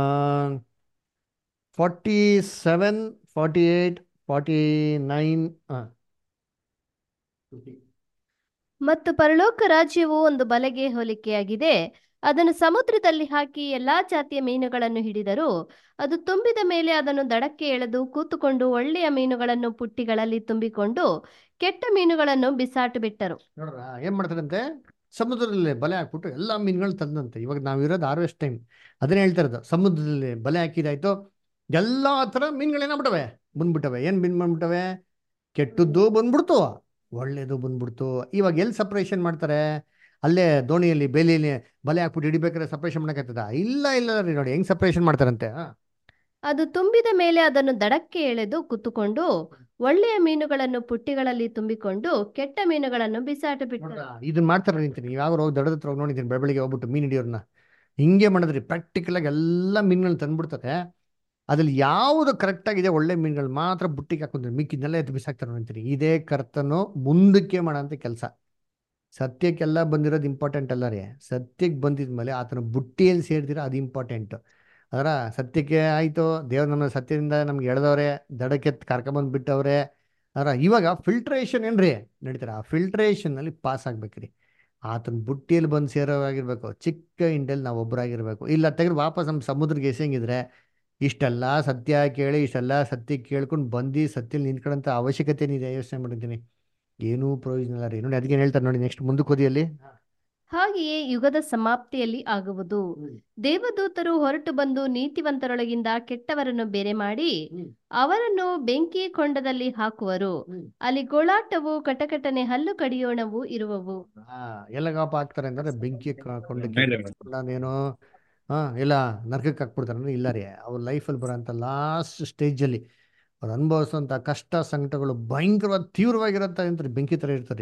S1: forty seven forty eight forty nine
S7: ಮತ್ತು ಪರಲೋಕ ರಾಜ್ಯವು ಒಂದು ಬಲೆಗೆ ಹೋಲಿಕೆಯಾಗಿದೆ ಅದನ್ನು ಸಮುದ್ರದಲ್ಲಿ ಹಾಕಿ ಎಲ್ಲಾ ಜಾತಿಯ ಮೀನುಗಳನ್ನು ಹಿಡಿದರು ಅದು ತುಂಬಿದ ಮೇಲೆ ಅದನ್ನು ದಡಕ್ಕೆ ಎಳೆದು ಕೂತುಕೊಂಡು ಒಳ್ಳೆಯ ಮೀನುಗಳನ್ನು ಪುಟ್ಟಿಗಳಲ್ಲಿ ತುಂಬಿಕೊಂಡು ಕೆಟ್ಟ ಮೀನುಗಳನ್ನು ಬಿಸಾಟು ಬಿಟ್ಟರು
S1: ನೋಡ್ರ ಏನ್ ಮಾಡ್ತಾರಂತೆ ಸಮುದ್ರದಲ್ಲಿ ಬಲೆ ಹಾಕ್ಬಿಟ್ಟು ಎಲ್ಲ ಮೀನುಗಳು ತಂದಂತೆ ಇವಾಗ ನಾವಿರೋದು ಹಾರ್ವೆಸ್ಟ್ ಟೈಮ್ ಅದನ್ನೇ ಹೇಳ್ತಾ ಇರೋದು ಸಮುದ್ರದಲ್ಲಿ ಬಲೆ ಹಾಕಿದಾಯ್ತು ಎಲ್ಲ ಥರ ಮೀನುಗಳು ಏನಾಗ್ಬಿಟ್ಟವೆ ಬಂದ್ಬಿಟ್ಟವೆ ಏನ್ ಮೀನ್ ಬಂದ್ಬಿಟ್ಟವೆ ಕೆಟ್ಟದ್ದು ಬಂದ್ಬಿಡ್ತು ಒಳ್ಳೇದು ಬಂದ್ಬಿಡ್ತು ಇವಾಗ ಎಲ್ಲಿ ಸಪ್ರೇಷನ್ ಮಾಡ್ತಾರೆ ಅಲ್ಲೇ ದೋಣಿಯಲ್ಲಿ ಬೇಲಿಯಲ್ಲಿ ಬಲೆ ಹಾಕ್ಬಿಟ್ಟು ಹಿಡಿಬೇಕಾದ್ರೆ ಸಪ್ರೇಷನ್ ಮಾಡಕ್ಕಾಗ್ತದ ಇಲ್ಲ ಇಲ್ಲ ರೀ ನೋಡಿ ಹೆಂಗ್ ಸಪ್ರೇಷನ್ ಮಾಡ್ತಾರಂತೆ ಆ?
S7: ಅದು ತುಂಬಿದ ಮೇಲೆ ಅದನ್ನು ದಡಕ್ಕೆ ಎಳೆದು ಕೂತುಕೊಂಡು ಒಳ್ಳೆಯ ಮೀನುಗಳನ್ನು ಪುಟ್ಟಿಗಳಲ್ಲಿ ತುಂಬಿಕೊಂಡು ಕೆಟ್ಟ ಮೀನುಗಳನ್ನು ಬಿಸಾಟು ಬಿಟ್ಟರು
S1: ನೋಡ್ರಾ, ಇದನ್ನ ಮಾಡ್ತಾರೆ ನಿಂತೀನಿ ಯಾವ ಹೋಗಿ ದಡದ ಹತ್ರ ಹೋಗಿ ನೋಡಿದ್ದೀನಿ ಬೆಳಬೆಳಿಗ್ಗೆ ಹೋಗ್ಬಿಟ್ಟು ಮೀನು ಹಿಡಿಯೋರ್ನ ಹಿಂಗೆ ಮಾಡಿದ್ರಿ ಪ್ರಾಕ್ಟಿಕಲ್ ಆಗಿ ಎಲ್ಲ ಮೀನುಗಳನ್ನ ತಂದ್ಬಿಡ್ತಾರೆ ಅದ್ರಲ್ಲಿ ಯಾವುದು ಕರೆಕ್ಟ್ ಆಗಿದೆ ಒಳ್ಳೆ ಮೀನುಗಳು ಮಾತ್ರ ಬುಟ್ಟಿಗೆ ಹಾಕೊಂಡ್ರೆ ಮಿಕ್ಕಿದ್ನೆಲ್ಲ ಎತ್ತು ಬಿಸಾಕ್ತಾರೆ ಅಂತೀನಿ ಇದೇ ಕರ್ತನು ಮುಂದಕ್ಕೆ ಮಾಡೋಂಥ ಕೆಲಸ ಸತ್ಯಕ್ಕೆಲ್ಲ ಬಂದಿರೋದು ಇಂಪಾರ್ಟೆಂಟ್ ಅಲ್ಲ ರೀ ಸತ್ಯಕ್ಕೆ ಬಂದಿದ್ಮೇಲೆ ಆತನ ಬುಟ್ಟಿಯಲ್ಲಿ ಸೇರ್ದಿರ ಅದು ಇಂಪಾರ್ಟೆಂಟ್ ಅದರ ಸತ್ಯಕ್ಕೆ ಆಯಿತು ದೇವ್ರು ನಮ್ಮ ಸತ್ಯದಿಂದ ನಮ್ಗೆ ಎಳೆದವ್ರೆ ದಡಕ್ಕೆ ಕರ್ಕೊಂಬಂದು ಬಿಟ್ಟವ್ರೆ ಅದರ ಇವಾಗ ಫಿಲ್ಟ್ರೇಷನ್ ಏನ್ರಿ ನಡೀತಾರೆ ಆ ಫಿಲ್ಟ್ರೇಷನ್ನಲ್ಲಿ ಪಾಸ್ ಆಗ್ಬೇಕ್ರಿ ಆತನ ಬುಟ್ಟಿಯಲ್ಲಿ ಬಂದು ಸೇರೋವಾಗಿರ್ಬೇಕು ಚಿಕ್ಕ ಇಂಡಲ್ಲಿ ನಾವು ಒಬ್ಬರಾಗಿರ್ಬೇಕು ಇಲ್ಲ ತೆಗೆದು ವಾಪಸ್ ನಮ್ಮ ಸಮುದ್ರಕ್ಕೆ ಎಸೆಯಂಗಿದ್ರೆ ಇಷ್ಟೆಲ್ಲ ಸತ್ಯ ಕೇಳಿ ಇಷ್ಟೆಲ್ಲ ಸತ್ಯ ಕೇಳ್ಕೊಂಡು ಬಂದು ಸತ್ಯಲ್ಲಿ ನಿಂತ್ಕೊಳ್ಳೋಂಥ ಅವಶ್ಯಕತೆ ಏನಿದೆ ಯೋಚನೆ ಮಾಡಿದ್ದೀನಿ ಏನೂ ಪ್ರಯೋಜನ ಇಲ್ಲ ರೀ ನೋಡಿ ಅದಕ್ಕೆ ಹೇಳ್ತಾರೆ ನೋಡಿ ನೆಕ್ಸ್ಟ್ ಮುಂದಕ್ಕೆ ಓದಿಯಲ್ಲಿ
S7: ಹಾಗೆಯೇ ಯುಗದ ಸಮಾಪ್ತಿಯಲ್ಲಿ ಆಗುವುದು
S1: ಹ್ಮ್.
S7: ದೇವದೂತರು ಹೊರಟು ಬಂದು ನೀತಿವಂತರೊಳಗಿಂದ ಕೆಟ್ಟವರನ್ನು ಬೇರೆ ಮಾಡಿ
S1: ಹ್ಮ್.
S7: ಅವರನ್ನು ಬೆಂಕಿ ಕೊಂಡದಲ್ಲಿ ಹಾಕುವರು
S1: ಹ್ಮ್.
S7: ಅಲ್ಲಿ ಗೋಳಾಟವು ಕಟಕಟನೆ ಹಲ್ಲು ಕಡಿಯೋಣವು ಇರುವವು
S1: ಆ, ಎಲ್ಲಗಪ್ಪ ಹಾಕ್ತಾರೆ ಅಂದ್ರೆ ಬೆಂಕಿ ಕ- ಕೊಂಡಕ್ಕೆ
S5: ಮೇಲೆ ಮೇಲೆ.
S1: ನಾನೇನು ಹಾ ಇಲ್ಲ ನರಕಕ್ಕೆ ಹಾಕ್ಬಿಡ್ತಾರೆ ಅಂದ್ರೆ ಇಲ್ಲ ರೀ ಅವ್ರ ಲೈಫಲ್ಲಿ ಬರೋಂಥ ಲಾಸ್ಟ್ ಸ್ಟೇಜಲ್ಲಿ ಅವ್ರು ಅನುಭವಿಸೋಂಥ ಕಷ್ಟ ಸಂಕಟಗಳು ಭಯಂಕರವಾದ ತೀವ್ರವಾಗಿರೋಂಥ ಅಂತಾರೆ ಬೆಂಕಿ ಥರ ಇರ್ತಾರೆ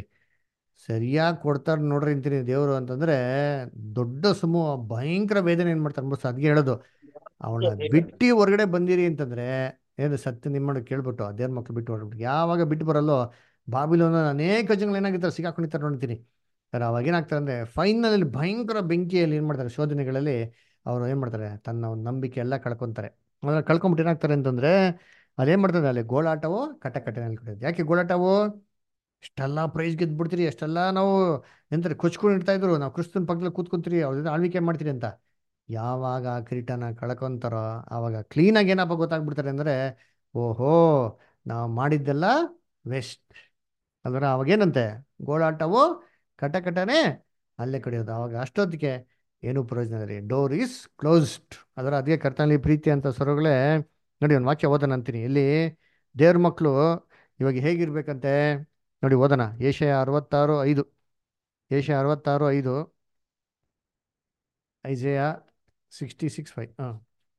S1: ಸರಿಯಾಗಿ ಕೊಡ್ತಾರೆ ನೋಡ್ರಿ ಅಂತೀನಿ ದೇವರು ಅಂತಂದ್ರೆ ದೊಡ್ಡ ಸಮೂಹ ಭಯಂಕರ ವೇದನೆ ಏನು ಮಾಡ್ತಾರೆ ಅನ್ಭವಿಸ್ ಅದಕ್ಕೆ ಹೇಳೋದು ಅವಳ ಬಿಟ್ಟು ಹೊರಗಡೆ ಬಂದಿರಿ ಅಂತಂದ್ರೆ ಏನು ಸತ್ಯ ನಿಮ್ಮ ಮಾಡಿ ಕೇಳ್ಬಿಟ್ಟು ಆ ದೇವ್ರ ಮಕ್ಳು ಬಿಟ್ಟು ಹೊರಡ್ಬಿಟ್ಟು ಯಾವಾಗ ಬಿಟ್ಟು ಬರಲ್ಲೋ ಬಾಬಿಲೋನ ಅನೇಕ ಜನಗಳು ಏನಾಗಿರ್ತಾರೆ ಸಿಗಾಕೊಂಡಿರ್ತಾರೆ ನೋಡ್ತೀನಿ ಸರ್ ಅವಾಗ ಏನಾಗ್ತಾರೆ ಅಂದರೆ ಫೈನಲಲ್ಲಿ ಭಯಂಕರ ಬೆಂಕಿಯಲ್ಲಿ ಏನು ಮಾಡ್ತಾರೆ ಶೋಧನೆಗಳಲ್ಲಿ ಅವರು ಏನು ಮಾಡ್ತಾರೆ ತನ್ನ ಒಂದು ನಂಬಿಕೆ ಎಲ್ಲ ಕಳ್ಕೊತಾರೆ ಅದನ್ನ ಕಳ್ಕೊಂಬಿಟ್ಟು ಏನಾಗ್ತಾರೆ ಅಂತಂದರೆ ಅದೇನು ಮಾಡ್ತಾರೆ ಅಲ್ಲಿ ಗೋಳಾಟವು ಕಟಕಟೆನಲ್ಲಿ ಕೊಡೋದು ಯಾಕೆ ಗೋಳಾಟವು ಇಷ್ಟೆಲ್ಲ ಪ್ರೈಸ್ ಗೆದ್ಬಿಡ್ತೀರಿ ಅಷ್ಟೆಲ್ಲ ನಾವು ಎಂತಾರೆ ಕೊಚ್ಕೊಂಡು ಇರ್ತಾ ಇದ್ರು ನಾವು ಕ್ರಿಸ್ತನ ಪಕ್ಕದಲ್ಲಿ ಕೂತ್ಕೊಂತೀರಿ ಅವ್ರ ಆಳ್ವಿಕೆ ಮಾಡ್ತೀರಿ ಅಂತ ಯಾವಾಗ ಆ ಕಿರೀಟನ ಕಳ್ಕೊಂತಾರೋ ಆವಾಗ ಕ್ಲೀನಾಗಿ ಏನಪ್ಪ ಗೊತ್ತಾಗ್ಬಿಡ್ತಾರೆ ಅಂದರೆ ಓಹೋ ನಾವು ಮಾಡಿದ್ದೆಲ್ಲ ವೆಸ್ಟ್ ಅದರ ಅವಾಗೇನಂತೆ ಗೋಳಾಟವು ಕಟ ಕಟನೆ ಅಲ್ಲೇ ಕಡಿಯೋದು ಅವಾಗ ಅಷ್ಟೊತ್ತಿಗೆ ಏನು ಪ್ರಯೋಜನ ರೀ ಡೋರ್ ಈಸ್ ಕ್ಲೋಸ್ಡ್ ಅದರ ಅದೇ ಕರ್ತನಲ್ಲಿ ಪ್ರೀತಿ ಅಂತ ಸ್ವರಗಳೇ ನೋಡಿ ಒಂದು ವಾಕ್ಯ ಓದೋಣ ಅಂತೀನಿ ಇಲ್ಲಿ ದೇವ್ರ ಮಕ್ಕಳು ಇವಾಗ ಹೇಗಿರ್ಬೇಕಂತೆ ನೋಡಿ ಓದೋಣ ಏಷ್ಯ ಅರವತ್ತಾರು ಐದು ಏಷ್ಯ ಅರವತ್ತಾರು ಐದು ಐಜೆಯ ಸಿಕ್ಸ್ಟಿ ಸಿಕ್ಸ್ ಫೈವ್ ಹಾಂ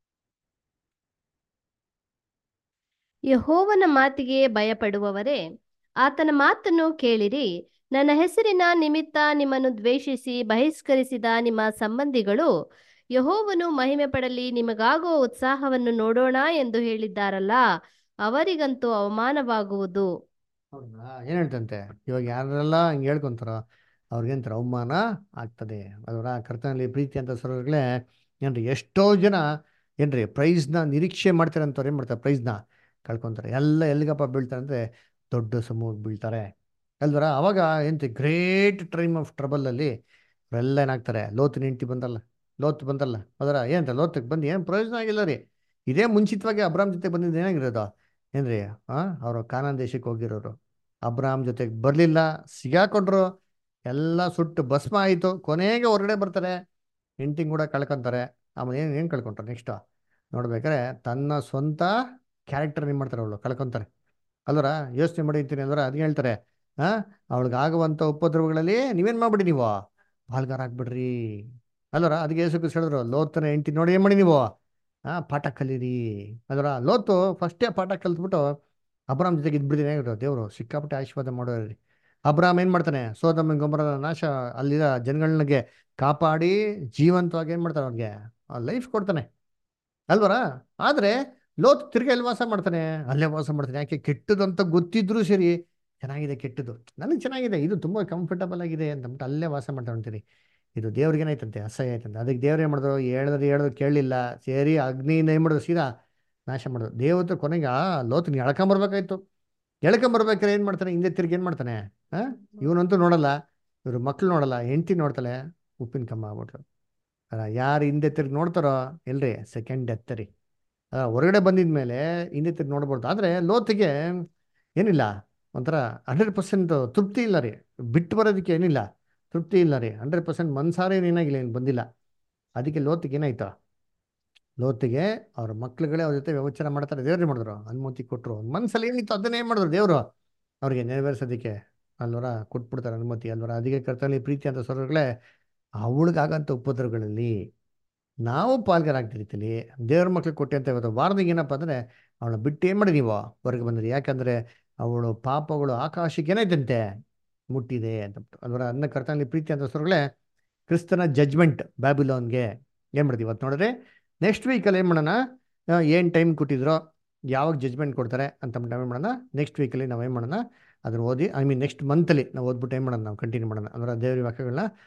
S7: ಯಹೋವನ ಮಾತಿಗೆ ಭಯಪಡುವವರೇ ಆತನ ಮಾತನ್ನು ಕೇಳಿರಿ ನನ್ನ ಹೆಸರಿನ ನಿಮಿತ್ತ ನಿಮ್ಮನ್ನು ದ್ವೇಷಿಸಿ ಬಹಿಷ್ಕರಿಸಿದ ನಿಮ್ಮ ಸಂಬಂಧಿಗಳು ಯಹೋವನು ಮಹಿಮೆ ಪಡಲಿ ನಿಮಗಾಗುವ ಉತ್ಸಾಹವನ್ನು ನೋಡೋಣ ಎಂದು ಹೇಳಿದ್ದಾರಲ್ಲ ಅವರಿಗಂತೂ ಅವಮಾನವಾಗುವುದು
S1: ಹೌದಾ ಏನು ಹೇಳ್ತಂತೆ ಇವಾಗ ಯಾರೆಲ್ಲ ಹಂಗೆ ಹೇಳ್ಕೊಂತಾರೋ ಅವ್ರಿಗೇಂತಾರೆ ಅವಮಾನ ಆಗ್ತದೆ ಅದರ ಕರ್ತನಲ್ಲಿ ಪ್ರೀತಿ ಅಂತ ಸ್ವರಗಳೇ ಏನ್ರಿ ಎಷ್ಟೋ ಜನ ಏನ್ರಿ ಪ್ರೈಸ್ನ ನಿರೀಕ್ಷೆ ಮಾಡ್ತಾರೆ ಅಂತವ್ರು ಏನು ಮಾಡ್ತಾರೆ ಪ್ರೈಸ್ನ ಕಳ್ಕೊತಾರೆ ಎಲ್ಲ ಎಲ್ಲಿಗಪ್ಪ ಬೀಳ್ತಾರೆ ಅಂದರೆ ದೊಡ್ಡ ಸಮೂಹಕ್ಕೆ ಬೀಳ್ತಾರೆ ಅಲ್ವರ ಅವಾಗ ಎಂತ ಗ್ರೇಟ್ ಟೈಮ್ ಆಫ್ ಟ್ರಬಲಲ್ಲಿ ಅವರೆಲ್ಲ ಏನಾಗ್ತಾರೆ ಲೋತ್ ಹೆಂಡ್ತಿ ಬಂದಲ್ಲ ಲೋತ್ ಬಂದಲ್ಲ ಅದರ ಏನಂತ ಲೋತಕ್ಕೆ ಬಂದು ಏನು ಪ್ರಯೋಜನ ಆಗಿಲ್ಲ ರೀ ಇದೇ ಮುಂಚಿತವಾಗಿ ಅಬ್ರಾಮ್ ಜೊತೆ ಬಂದಿದ್ದು ಏನಾಗಿರೋದು ಏನ್ರಿ ಹಾಂ ಅವರು ಕಾನಾನ್ ದೇಶಕ್ಕೆ ಹೋಗಿರೋರು ಅಬ್ರಾಮ್ ಜೊತೆಗೆ ಬರಲಿಲ್ಲ ಸಿಗಾಕೊಂಡ್ರು ಎಲ್ಲ ಸುಟ್ಟು ಭಸ್ಮ ಆಯಿತು ಕೊನೆಗೆ ಹೊರಗಡೆ ಬರ್ತಾರೆ ಹೆಂಡ್ತಿ ಕೂಡ ಕಳ್ಕೊಂತಾರೆ ಆಮೇಲೆ ಏನು ಏನು ಕಳ್ಕೊಂತಾರೆ ನೆಕ್ಸ್ಟು ನೋಡ್ಬೇಕಾದ್ರೆ ತನ್ನ ಸ್ವಂತ ಕ್ಯಾರೆಕ್ಟರ್ ಏನು ಮಾಡ್ತಾರೆ ಅವಳು ಕಳ್ಕೊಂತಾರೆ ಅಲ್ವರ ಯೋಚನೆ ಮಾಡಿರ್ತೀನಿ ಅಂದ್ರೆ ಅದಕ್ಕೆ ಹೇಳ್ತಾರೆ ಹಾಂ ಅವಳಿಗೆ ಆಗುವಂಥ ಉಪದ್ರವಗಳಲ್ಲಿ ನೀವೇನು ಮಾಡ್ಬಿಡಿ ನೀವು ಪಾಲ್ಗಾರ ಆಗ್ಬಿಡ್ರಿ ಅಲ್ವರ ಅದಕ್ಕೆ ಯೇಸು ಕ್ರಿಸ್ತ ಹೇಳಿದ್ರು ಲೋತನ ಹೆಂಡ್ತಿ ನೋಡಿ ಏನು ಮಾಡಿ ನೀವು ಹಾಂ ಪಾಠ ಕಲೀರಿ ಅದರ ಲೋತು ಫಸ್ಟೇ ಪಾಠ ಕಲ್ತ್ಬಿಟ್ಟು ಅಬ್ರಾಮ್ ಜೊತೆಗೆ ಇದ್ಬಿಡ್ತೀನಿ ದೇವರು ಸಿಕ್ಕಾಪಟ್ಟೆ ಆಶೀರ್ವಾದ ಮಾಡೋರಿ ಅಬ್ರಾಮ್ ಏನು ಮಾಡ್ತಾನೆ ಸೋದಮ್ಮ ಗೊಬ್ಬರದ ನಾಶ ಅಲ್ಲಿರೋ ಜನಗಳನ್ನಿಗೆ ಕಾಪಾಡಿ ಜೀವಂತವಾಗಿ ಏನು ಮಾಡ್ತಾನೆ ಅವ್ರಿಗೆ ಲೈಫ್ ಕೊಡ್ತಾನೆ ಅಲ್ವರ ಆದರೆ ಲೋತ್ ತಿರ್ಗಾ ಎಲ್ಲಿ ವಾಸ ಮಾಡ್ತಾನೆ ಅಲ್ಲೇ ವಾಸ ಮಾಡ್ತಾನೆ ಯಾಕೆ ಕೆಟ್ಟದ್ದು ಅಂತ ಗೊತ್ತಿದ್ರು ಸರಿ ಚೆನ್ನಾಗಿದೆ ಕೆಟ್ಟದ್ದು ನನಗೆ ಚೆನ್ನಾಗಿದೆ ಇದು ತುಂಬ ಕಂಫರ್ಟಬಲ್ ಆಗಿದೆ ಅಂತಂದ್ಬಿಟ್ಟು ಅಲ್ಲೇ ವಾಸ ಮಾಡ್ತಾ ಅಂತೀರಿ ಇದು ದೇವ್ರಿಗೆ ಏನಾಯ್ತಂತೆ ಅಸಹ್ಯ ಆಯ್ತಂತೆ ಅದಕ್ಕೆ ದೇವ್ರು ಏನು ಮಾಡಿದ್ರು ಹೇಳಿದ್ರೆ ಹೇಳಿದ್ರು ಕೇಳಲಿಲ್ಲ ಸೇರಿ ಅಗ್ನಿಯಿಂದ ಏನು ಮಾಡಿದ್ರು ಸೀದಾ ನಾಶ ಮಾಡೋದು ದೇವತೆ ಕೊನೆಗೆ ಆ ಲೋತನ ಎಳ್ಕೊಂಬರ್ಬೇಕಾಯ್ತು ಎಳ್ಕೊಂಬರ್ಬೇಕಾದ್ರೆ ಏನು ಮಾಡ್ತಾನೆ ಹಿಂದೆ ತಿರ್ಗಿ ಏನು ಮಾಡ್ತಾನೆ ಹಾಂ ಇವನಂತೂ ನೋಡಲ್ಲ ಇವರು ಮಕ್ಳು ನೋಡಲ್ಲ ಹೆಂಡ್ತಿ ನೋಡ್ತಾಳೆ ಉಪ್ಪಿನ ಕಮ್ಮ ಆಗ್ಬಿಟ್ರು ಅಲ್ಲ ಯಾರು ಹಿಂದೆ ತಿರ್ಗಿ ನೋಡ್ತಾರೋ ಎಲ್ರಿ ಸೆಕೆಂಡ್ ಡೆತ್ ರೀ ಹೊರಗಡೆ ಬಂದಿದ ಮೇಲೆ ಹಿಂದೆ ತಿರ್ಗಿ ನೋಡ್ಬಾರ್ದು ಆದರೆ ಲೋತಿಗೆ ಏನಿಲ್ಲ ಒಂಥರ ಹಂಡ್ರೆಡ್ ಪರ್ಸೆಂಟ್ ತೃಪ್ತಿ ಇಲ್ಲ ರೀ ಬಿಟ್ಟು ಬರೋದಕ್ಕೆ ಏನಿಲ್ಲ ತೃಪ್ತಿ ಇಲ್ಲ ರೀ ಹಂಡ್ರೆಡ್ ಪರ್ಸೆಂಟ್ ಮನ್ಸಾರೇ ಏನಾಗಿಲ್ಲ ಏನು ಬಂದಿಲ್ಲ ಅದಕ್ಕೆ ಲೋತಿಗೆ ಏನಾಯ್ತು ಲೋತಿಗೆ ಅವ್ರ ಮಕ್ಳುಗಳೇ ಅವ್ರ ಜೊತೆ ವ್ಯವಚಾರ ಮಾಡ್ತಾರೆ ದೇವ್ರಿಗೆ ಮಾಡಿದ್ರು ಅನುಮತಿ ಕೊಟ್ಟರು ಮನಸ್ಸಲ್ಲಿ ಏನಿತ್ತು ಅದನ್ನೇ ಏನು ಮಾಡಿದ್ರು ದೇವರು ಅವ್ರಿಗೆ ನೆರವೇರಿಸೋದಕ್ಕೆ ಅಲ್ವರ ಕೊಟ್ಬಿಡ್ತಾರೆ ಅನುಮತಿ ಅಲ್ವರ ಅದಕ್ಕೆ ಕರ್ತನಲ್ಲಿ ಪ್ರೀತಿ ಅಂತ ಸ್ವರಗಳೇ ಅವಳಿಗಾಗಂಥ ಉಪದ್ರವಗಳಲ್ಲಿ ನಾವು ಪಾಲ್ಗಾರಾಗ್ತಿರ್ತೀವಿ ದೇವ್ರ ಮಕ್ಳಿಗೆ ಕೊಟ್ಟೆ ಅಂತ ಇವತ್ತು ವಾರದಾಗ ಏನಪ್ಪ ಅಂದರೆ ಅವಳನ್ನ ಬಿಟ್ಟು ಏನು ಮಾಡಿ ನೀವು ಹೊರಗೆ ಬಂದ್ರಿ ಯಾಕಂದರೆ ಅವಳು ಪಾಪಗಳು ಆಕಾಶಕ್ಕೆ ಏನಾಯ್ತಂತೆ ಮುಟ್ಟಿದೆ ಅಂತ ಅಲ್ವರ ಅನ್ನ ಕರ್ತನಲ್ಲಿ ಪ್ರೀತಿ ಅಂತ ಸ್ವರಗಳೇ ಕ್ರಿಸ್ತನ ಜಜ್ಮೆಂಟ್ ಬ್ಯಾಬಿಲೋನ್ಗೆ ಏನು ಮಾಡ್ತೀವಿ ಇವತ್ತು ನೋಡಿದ್ರೆ ನೆಕ್ಸ್ಟ್ ವೀಕಲ್ಲಿ ಏನು ಮಾಡೋಣ ಏನು ಟೈಮ್ ಕೊಟ್ಟಿದ್ರೋ ಯಾವಾಗ ಜಜ್ಮೆಂಟ್ ಕೊಡ್ತಾರೆ ಅಂತ ನಾವು ಏನು ಮಾಡೋಣ ನೆಕ್ಸ್ಟ್ ವೀಕಲ್ಲಿ ನಾವು ಏನು ಮಾಡೋಣ ಅದನ್ನು ಓದಿ ಐ ಮೀನ್ ನೆಕ್ಸ್ಟ್ ಮಂತಲ್ಲಿ ನಾವು ಓದ್ಬಿಟ್ಟು ಏನು ಮಾಡೋಣ ನಾವು ಕಂಟಿನ್ಯೂ ಮಾಡೋಣ ಅಂದ್ರೆ ದೇವ್ರ ವಾಕ್ಯಗಳನ್ನ